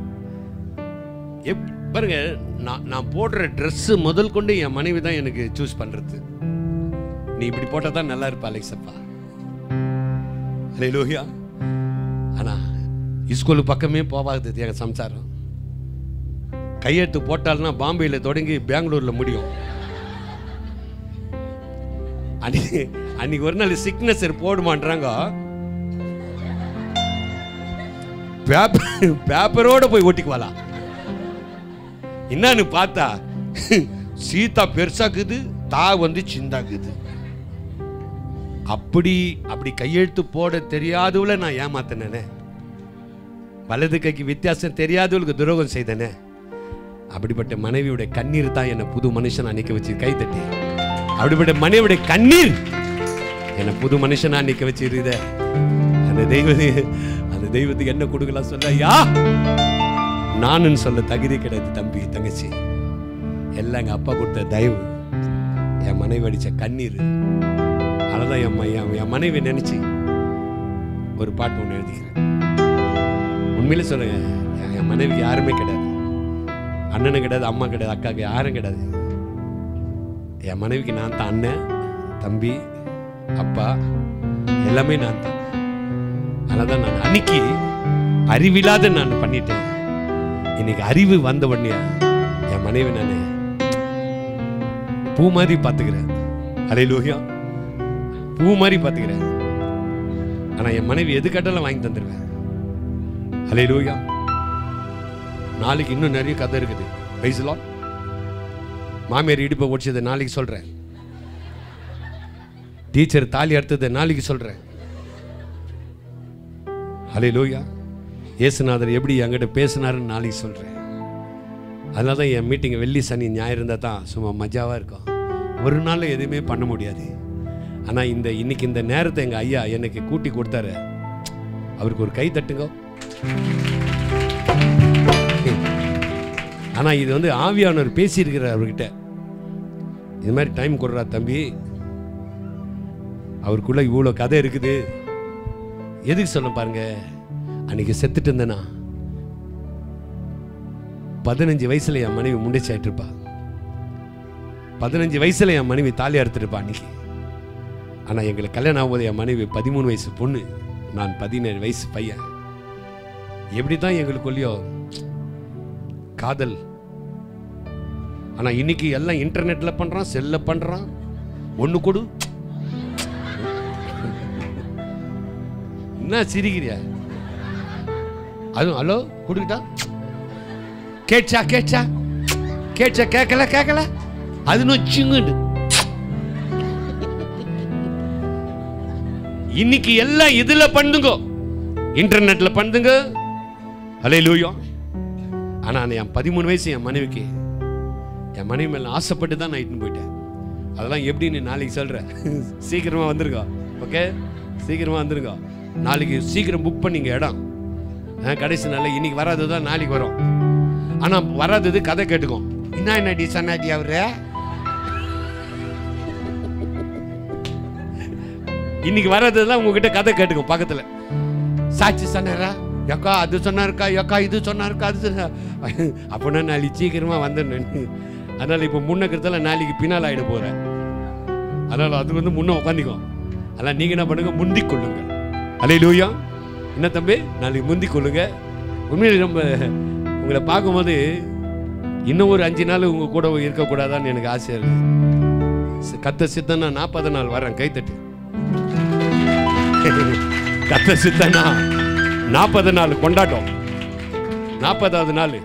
எப் பாருங்க நான் நான் போடுற ட்ரெஸ்ஸு முதல் கொண்டு என் மனைவி தான் எனக்கு சூஸ் பண்ணுறது நீ இப்படி போட்டால் தான் நல்லா இருப்பா அலெக்சப்பா ஹalleluya ஆனா ஸ்கூல் பக்கமே போகாது எங்கள் சம்சாரம் கையெழுத்து போட்டால்னா பாம்பேயில் தொடங்கி பெங்களூர்ல முடியும் அன்னைக்கு அன்னைக்கு ஒரு நாள் சிக்னஸர் போடுமான்றாங்க பேப்பர் பேப்பரோட போய் ஒட்டிக்குவாளா என்னன்னு பார்த்தா சீதா பெருசாக்குது தா வந்து சிந்தாக்குது அப்படி அப்படி கையெழுத்து போட தெரியாதவள நான் ஏமாத்தினேனே வலது கைக்கு வித்தியாசம் தெரியாதவளுக்கு துரோகம் செய்தனே அப்படிப்பட்ட மனைவியுடைய கண்ணீர் தான் என்னை புது மனுஷனா நிக்க வச்சு கை தட்டி அப்படிப்பட்ட மனைவியுடைய கண்ணீர் என்னை புது மனுஷனா நிக்க வச்சிருத அந்த தெய்வத்தை அந்த தெய்வத்துக்கு என்ன கொடுக்கலாம் சொல்ல யா நானுன்னு சொல்ல தகுதி கிடையாது தம்பி தங்கச்சி எல்லாம் எங்க அப்பா கொடுத்த தயவு என் மனைவி அடிச்ச கண்ணீர் அதான் என் ம- என் என் மனைவி நினைச்சு ஒரு பாட்டு ஒன்று எழுதிக்கிறேன் உண்மையிலே சொல்லுங்க என் என் மனைவிக்கு யாருமே கிடையாது அண்ணனும் கிடையாது அம்மா கிடையாது அக்காக்கு யாரும் கிடையாது என் மனைவிக்கு நான் தான் அண்ணன் தம்பி அப்பா எல்லாமே நான் தான் அதனால தான் நான் அன்னைக்கு அறிவில்லாத நான் பண்ணிட்டேன் இன்னைக்கு அறிவு வந்த உடனே என் மனைவி நான் பூ மாதிரி பார்த்துக்கிறேன் அலை லோகியா பூ மாதிரி பார்த்துக்கிறேன் ஆனா என் மனைவி எது கேட்டாலும் வாங்கி தந்துடுவேன் அலை லோகியா நாளைக்கு இன்னும் நிறைய கதை இருக்குது பேசலாம் மாமியார் இடுப்பை ஒடிச்சதை நாளைக்கு சொல்றேன் டீச்சர் தாலி அறுத்ததை நாளைக்கு சொல்றேன் ஹலே லோயா இயேசுநாதர் எப்படி என்கிட்ட பேசினாருன்னு நாளைக்கு சொல்றேன் அதனால தான் என் மீட்டிங் வெள்ளி சனி ஞாயிறு இருந்தால் தான் சும்மா மஜாவாக இருக்கும் ஒரு நாள் எதுவுமே பண்ண முடியாது ஆனால் இந்த இன்னைக்கு இந்த நேரத்தை எங்கள் ஐயா எனக்கு கூட்டி கொடுத்தாரு அவருக்கு ஒரு கை தட்டுங்க ஆனால் இது வந்து ஆவியானவர் பேசியிருக்கிறார் அவர்கிட்ட இது மாதிரி டைம் கொடுறா தம்பி அவருக்குள்ள இவ்வளோ கதை இருக்குது எதுக்கு சொல்ல பாருங்க அன்னைக்கு செத்துட்டு இருந்தேனா பதினஞ்சு வயசுல என் மனைவி முண்டிச்சாயிட்டு இருப்பா பதினஞ்சு வயசுல என் மனைவி தாலி அறுத்துருப்பா அன்னைக்கு ஆனா எங்களுக்கு கல்யாணம் ஆகும்போது என் மனைவி பதிமூணு வயசு பொண்ணு நான் பதினேழு வயசு பையன் எப்படி தான் எங்களுக்குள்ளயோ காதல் ஆனா இன்னைக்கு எல்லாம் இன்டர்நெட்ல பண்றான் செல்ல பண்றான் ஒண்ணு கொடு என்ன சிரிக்கிறியா அதுவும் ஹலோ கொடுக்கிட்டா கேட்சா கேட்சா கேட்சா கேட்கல கேட்கல அது நொச்சுங்குண்டு இன்னைக்கு எல்லாம் இதுல பண்ணுங்க இன்டர்நெட்ல பண்ணுங்க ஹலே லூயோ ஆனா நான் என் பதிமூணு வயசு என் மனைவிக்கு என் மனைவி மேல ஆசைப்பட்டு தான் நான் இட்டுன்னு போயிட்டேன் அதெல்லாம் எப்படின்னு நாளைக்கு சொல்றேன் சீக்கிரமா வந்துருங்க ஓகே சீக்கிரமா வந்துருங்க நாளைக்கு சீக்கிரம் புக் பண்ணிங்க இடம் ஆ, கடைசி நாள் இன்னைக்கு வராது தான் நாளைக்கு வரும் ஆனா வராதது கதை கேட்டுக்கோ என்ன என்னடி சொன்னாடி அவரு இன்னைக்கு வராததுலாம் உங்ககிட்ட கதை கேட்டுக்கோ பக்கத்துல சாட்சி சொன்னாரா எக்கா அது சொன்னாருக்கா எக்கா இது சொன்னாருக்கா அது சொன்னா அப்படின்னா நாளைக்கு சீக்கிரமா வந்துடணும் அதனால இப்போ முன்னக்கிறதுல நாளைக்கு பின்னால் ஆயிட போறேன் அதனால அது வந்து முன்ன உட்காந்துக்கும் அதெல்லாம் நீங்க என்ன பண்ணுங்க முந்திக் கொள்ளுங்க அலை லூயா என்ன தம்பி நாளைக்கு முந்திக் கொள்ளுங்க உண்மையிலே ரொம்ப உங்களை பார்க்கும்போது இன்னும் ஒரு அஞ்சு நாள் உங்க கூட இருக்கக்கூடாதான்னு எனக்கு ஆசையா இருக்கு சி- கத்த சித்தனா நாற்பது நாள் வரேன் கைத்தட்டு கத்த சித்தனா நாற்பது நாள் கொண்டாட்டம் நாற்பதாவது நாள்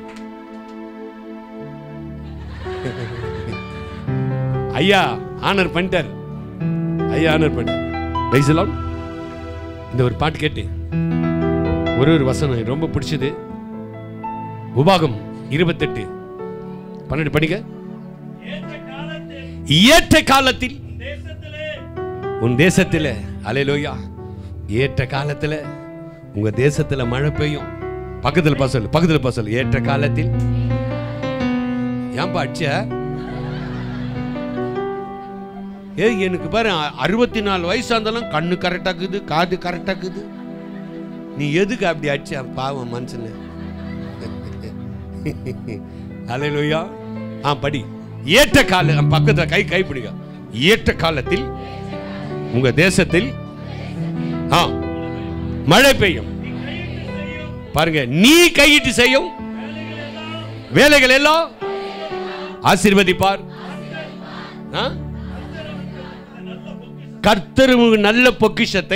ஐயா ஆனர் பண்ணிட்டார் ஐயா ஆனர் பண்ணிட்டார் வைசலாம் இந்த ஒரு பாட்டு கேட்டு ஒரு ஒரு வசனம் எனக்கு ரொம்ப பிடிச்சது உபாகம் இருபத்தெட்டு பன்னெண்டு படிக்க ஏற்ற காலத்தில் ஏற்ற காலத்தில் தேசத்திலே உன் தேசத்துல அலையிலோயா ஏற்ற காலத்துல உங்க தேசத்துல மழை பெய்யும் பக்கத்துல பசல் பக்கத்துல பசல் ஏற்ற காலத்தில் ஏன்பா அடிச்ச ஏய் எனக்கு பாரு அ- அறுபத்தி நாலு வயசா இருந்தாலும் கண்ணு கரெக்டாக்குது காது கரெக்டாக்குது நீ எதுக்கு அப்படி அடிச்ச பாவம் மனுஷனு அலையிலோயா ஆ படி ஏற்ற கால பக்கத்துல கை கை பிடிக்க ஏற்ற காலத்தில் உங்க தேசத்தில் ஆ மழை பெய்யும் பாருங்க நீ கையிட்டு செய்யும் வேலைகள் எல்லாம் ஆசீர்வதிப்பார் ஆ? கர்த்தர் உங்க நல்ல பொக்கிஷத்தை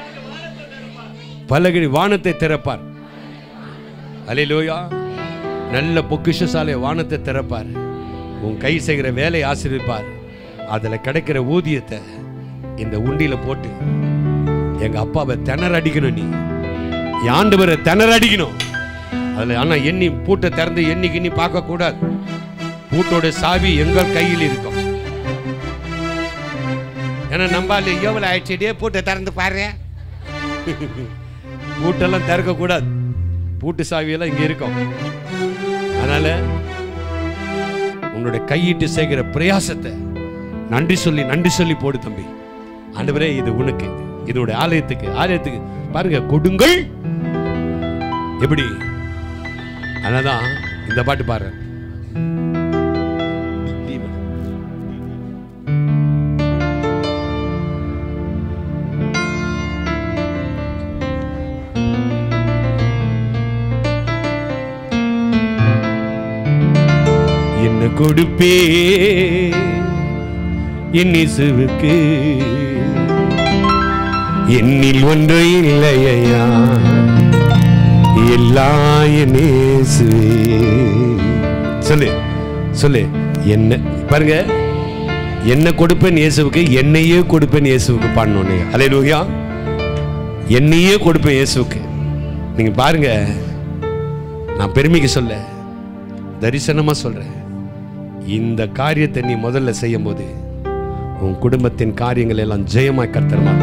பலகடி வானத்தை திறப்பார் அலையிலோயா நல்ல பொக்கிஷசாலை வானத்தை திறப்பார் உன் கை செய்கிற வேலையை ஆசீர்விப்பார் அதில் கிடைக்கிற ஊதியத்தை இந்த உண்டியில போட்டு எங்க அப்பாவை திணற அடிக்கணும் நீ என் ஆண்டவரை திணற அடிக்கணும் அதில் ஆனால் எண்ணி பூட்டை திறந்து எண்ணி கிண்ணி பார்க்க கூடாது பூட்டோட சாவி எங்கள் கையில் இருக்கும் ஏன்னா நம்பால எவ்வளவு ஆயிடுச்சுடே பூட்டை திறந்து பாரு பூட்டெல்லாம் திறக்க கூடாது பூட்டு சாவியெல்லாம் இங்க இருக்கும் அதனால உன்னுடைய கையிட்டு செய்கிற பிரயாசத்தை நன்றி சொல்லி நன்றி சொல்லி போடு தம்பி ஆண்டவரே இது உனக்கு இதனுடைய ஆலயத்துக்கு ஆலயத்துக்கு பாருங்க கொடுங்கள் எப்படி அதனாதான் இந்த பாட்டு பாரு என்ன கொடுப்பே என் இசுவுக்கு என்னில் ஒன்று இல்லையா எல்லாம் என் இயேசுவே. சொல்லு சொல்லு என்ன பாருங்க என்ன கொடுப்பேன் இயேசுவுக்கு என்னையே கொடுப்பேன் இயேசுவுக்கு பாடணும் அலையிலூயா என்னையே கொடுப்பேன் இயேசுவுக்கு நீங்க பாருங்க நான் பெருமைக்கு சொல்ல தரிசனமா சொல்றேன் இந்த காரியத்தை நீ முதல்ல செய்யும் போது உன் குடும்பத்தின் காரியங்கள் எல்லாம் ஜெயமாய் கர்த்தர்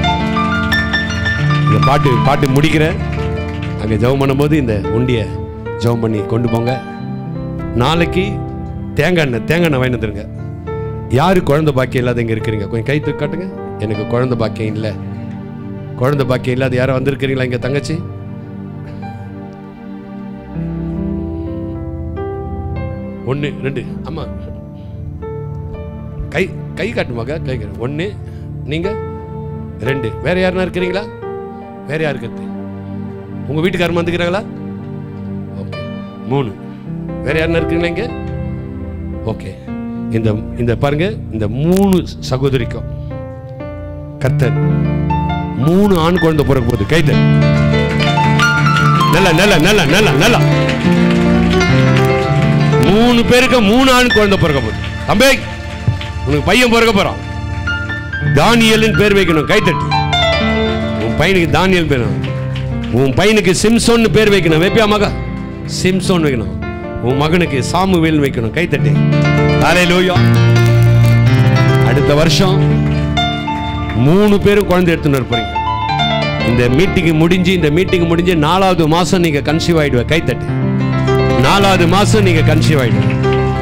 இந்த பாட்டு பாட்டு முடிக்கிற அங்கே ஜெபம் பண்ணும்போது இந்த உண்டியை ஜெபம் பண்ணி கொண்டு போங்க நாளைக்கு தேங்காய் எண்ணெய் தேங்காய் எண்ணெய் வாங்கி வந்துருங்க யாரு குழந்தை பாக்கியம் இல்லாத இங்கே இருக்கிறீங்க கொஞ்சம் கை தூக்கி காட்டுங்க எனக்கு குழந்தை பாக்கியம் இல்லை குழந்தை பாக்கியம் இல்லாத யாரும் வந்திருக்கிறீங்களா இங்கே தங்கச்சி ஒன்று ரெண்டு ஆமா கை கை காட்டுமாங்க கை காட்டு ஒன்று நீங்கள் ரெண்டு வேற யாருன்னா இருக்கிறீங்களா வேற யார் இருக்கிறது உங்கள் வீட்டுக்காரமா வந்துக்கிறாங்களா ஓகே மூணு வேற யாருன்னா இருக்கிறீங்களா இங்கே ஓகே இந்த இந்த பாருங்க இந்த மூணு சகோதரிக்கும் கர்த்தர் மூணு ஆண் குழந்தை பிறக்க போகுது கைத்த நல்ல நல்ல நல்ல நல்ல நல்லா மூணு பேருக்கு மூணு ஆண் குழந்தை பிறக்க போகுது தம்பி உனக்கு பையன் பிறக்க போறான் தானியல்னு பேர் வைக்கணும் கைத்தட்டு உன் பையனுக்கு தானியல் பேர் உன் பையனுக்கு சிம்சோன்னு பேர் வைக்கணும் வைப்பியா மகா சிம்சோன் வைக்கணும் உன் மகனுக்கு சாமுவேல் வைக்கணும் கைத்தட்டி ஹalleluya அடுத்த வருஷம் மூணு பேரும் குழந்தை எடுத்துன்னு வர போறீங்க இந்த மீட்டிங் முடிஞ்சு இந்த மீட்டிங் முடிஞ்சு நாலாவது மாசம் நீங்க கன்சீவ் ஆயிடுவ கைத்தட்டு நாலாவது மாசம் நீங்க கன்சீவ் ஆயிடுவீங்க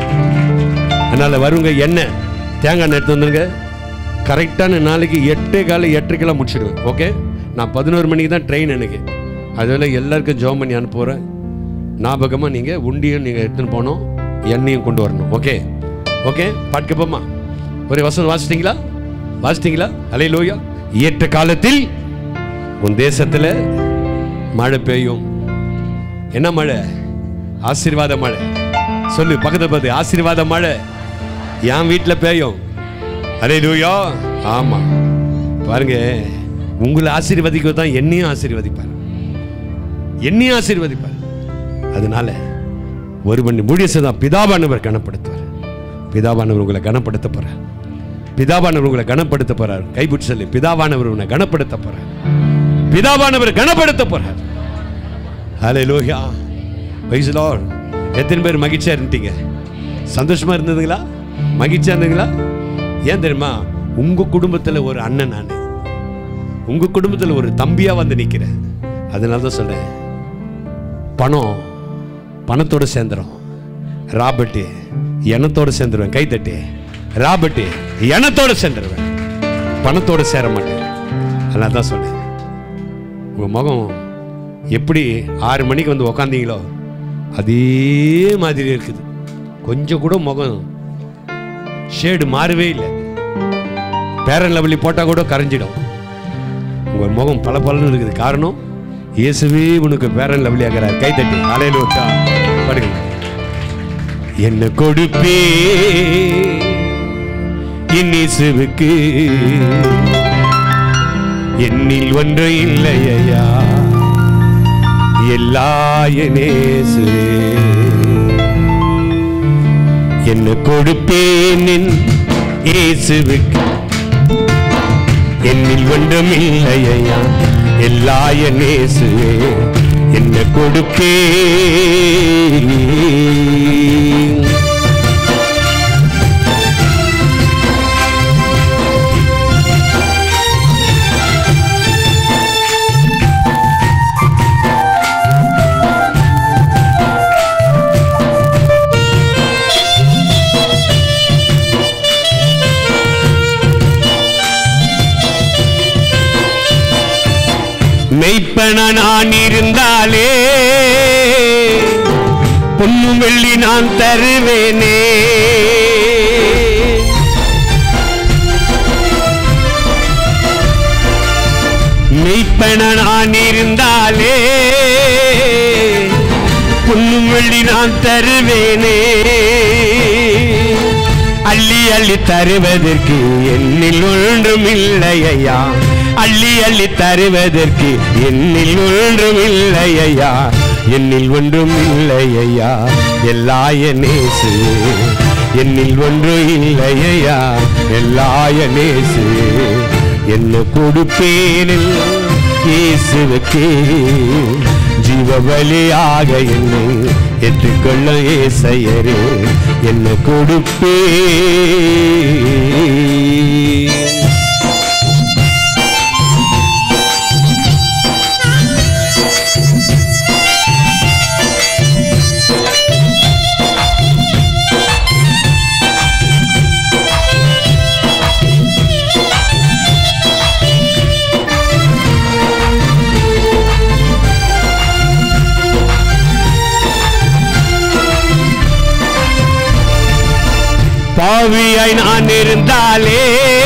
அதனால வருங்க என்ன தேங்காய் எண்ணெய் எடுத்து வந்துருங்க கரெக்டான நாளைக்கு எட்டே கால எட்டரைக்கெல்லாம் முடிச்சிடுவேன் ஓகே நான் பதினோரு மணிக்கு தான் ட்ரெயின் எனக்கு அதில் எல்லாருக்கும் ஜோம் பண்ணி அனுப்புகிறேன் ஞாபகமாக நீங்கள் உண்டியும் நீங்கள் எடுத்துன்னு போகணும் எண்ணெயும் கொண்டு வரணும் ஓகே ஓகே பாட்டு போமா ஒரு வசனம் வாசிட்டீங்களா வாசிட்டீங்களா அலை லோயா ஏற்ற காலத்தில் உன் தேசத்தில் மழை பெய்யும் என்ன மழை ஆசீர்வாத மழை சொல்லு பக்கத்துல பார்த்து ஆசீர்வாத மழை என் வீட்டில் பெய்யும் அரே லூயா ஆமா பாருங்க உங்களை ஆசீர்வதிக்க தான் என்னையும் ஆசீர்வதிப்பார் என்னையும் ஆசீர்வதிப்பார் அதனால ஒருவன் ஊழியத்தை தான் பிதாபானவர் கனப்படுத்துவார் பிதாபானவர் உங்களை கனப்படுத்த போறார் பிதாபானவர் உங்களை கனப்படுத்த போறார் கைப்பிட்டு சொல்லி பிதாபானவர் உன்னை கனப்படுத்த போறார் பிதாபானவர் கனப்படுத்த போறார் ஹலே லோஹியா வைஸ் லார்ட் எத்தனை பேர் மகிழ்ச்சியா இருந்தீங்க சந்தோஷமா இருந்ததுங்களா மகிழ்ச்சியா இருந்தீங்களா ஏன் தெரியுமா உங்க குடும்பத்துல ஒரு அண்ணன் நான் உங்க குடும்பத்துல ஒரு தம்பியா வந்து நிக்கிறேன் அதனால தான் சொல்றேன் பணம் பணத்தோட சேர்ந்துரும் ராபர்ட்டு எனத்தோட சேர்ந்துருவேன் கைத்தட்டி ராபர்ட்டு எனத்தோட சேர்ந்துருவேன் பணத்தோட சேர மாட்டேன் அதனால தான் சொன்னேன் உங்க முகம் எப்படி ஆறு மணிக்கு வந்து உக்காந்தீங்களோ அதே மாதிரி இருக்குது கொஞ்சம் கூட முகம் ஷேடு மாறவே இல்லை பேரன் லெவலி போட்டால் கூட கரைஞ்சிடும் உங்கள் முகம் பல இருக்குது காரணம் இயேசுவே உனக்கு பேரன் லெவலி ஆகிறார் கை தட்டி அலையில விட்டா படுங்க என்ன கொடுப்பே என் இயேசுவுக்கு என்னில் ஒன்று இல்லையா எல்லா என் இயேசுவே என்ன கொடுப்பேன் என் இயேசுவுக்கு என்னில் ஒன்றும் இல்லையா எல்லாய நேசுவே என்ன கொடுப்பேன் மெய்ப்பன நான் இருந்தாலே பொன்னும் வெள்ளி நான் தருவேனே மெய்ப்பன நான் இருந்தாலே பொன்னும் வெள்ளி நான் தருவேனே அள்ளி அள்ளி தருவதற்கு என்னில் ஒன்றும் இல்லையா அள்ளி அள்ளி தருவதற்கு என்னில் ஒன்றும் இல்லையா என்னில் ஒன்றும் இல்லையா எல்லாய நேசு என்னில் ஒன்றும் இல்லையா எல்லாய நேசு என்ன கொடுப்பேனில் இயேசுவுக்கு ஜீவ பலியாக என்னை ஏற்றுக்கொள்ள ஏசையரே என்ன கொடுப்பே பாவியாய் நான் இருந்தாலே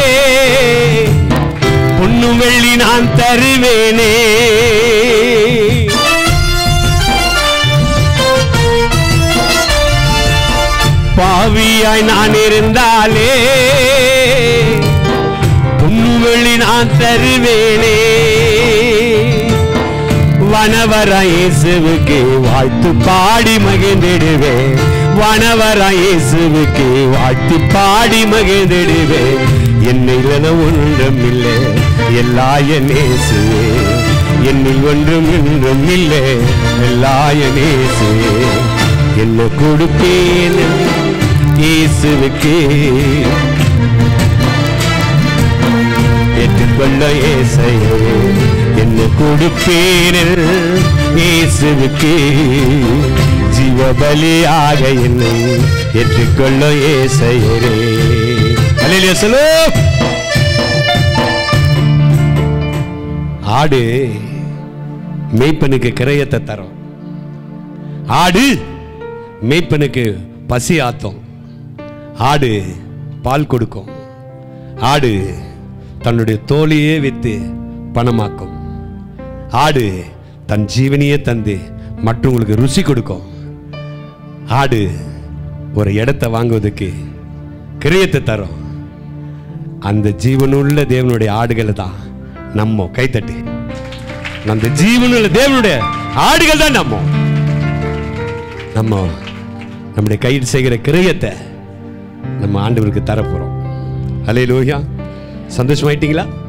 பொண்ணு வெள்ளி நான் தருவேனே பாவியாய் நான் இருந்தாலே பொண்ணு வெள்ளி நான் தருவேனே வனவர இயேசுவுக்கு வாழ்த்து பாடி மகிழ்ந்திடுவேன் வனவர இயேசுவுக்கு வாழ்த்து பாடி மகிழ்ந்திடுவேன் என்னில் ஒன்றும் இல்லை எல்லாய நேசுவே என்னில் ஒன்றும் ஒன்றும் இல்லை எல்லாய நேசுவே என்ன கொடுப்பேன் இயேசுவுக்கு ஏற்றுக்கொள்ள ஏசையே என்ன கொடுப்பேனில் இயேசுவுக்கு ஜீவ பலியாக என்னை ஏற்றுக்கொள்ள ஏசையரே அல்லேலூயா சொல்லு ஆடு மேய்ப்பனுக்கு கிரயத்தை தரும் ஆடு மேய்ப்பனுக்கு பசி ஆத்தும் ஆடு பால் கொடுக்கும் ஆடு தன்னுடைய தோலையே வித்து பணமாக்கும் ஆடு தன் ஜீவனையே தந்து மற்றவங்களுக்கு ருசி கொடுக்கும் ஆடு ஒரு இடத்தை வாங்குவதற்கு கிரியத்தை தரும் அந்த ஜீவனுள்ள தேவனுடைய ஆடுகளை தான் நம்ம கைத்தட்டி அந்த ஜீவனுள்ள தேவனுடைய ஆடுகள் தான் நம்ம நம்ம நம்முடைய கையில் செய்கிற கிரியத்தை நம்ம ஆண்டவருக்கு தரப்போறோம் அலே லோகியா சந்தோஷமாயிட்டீங்களா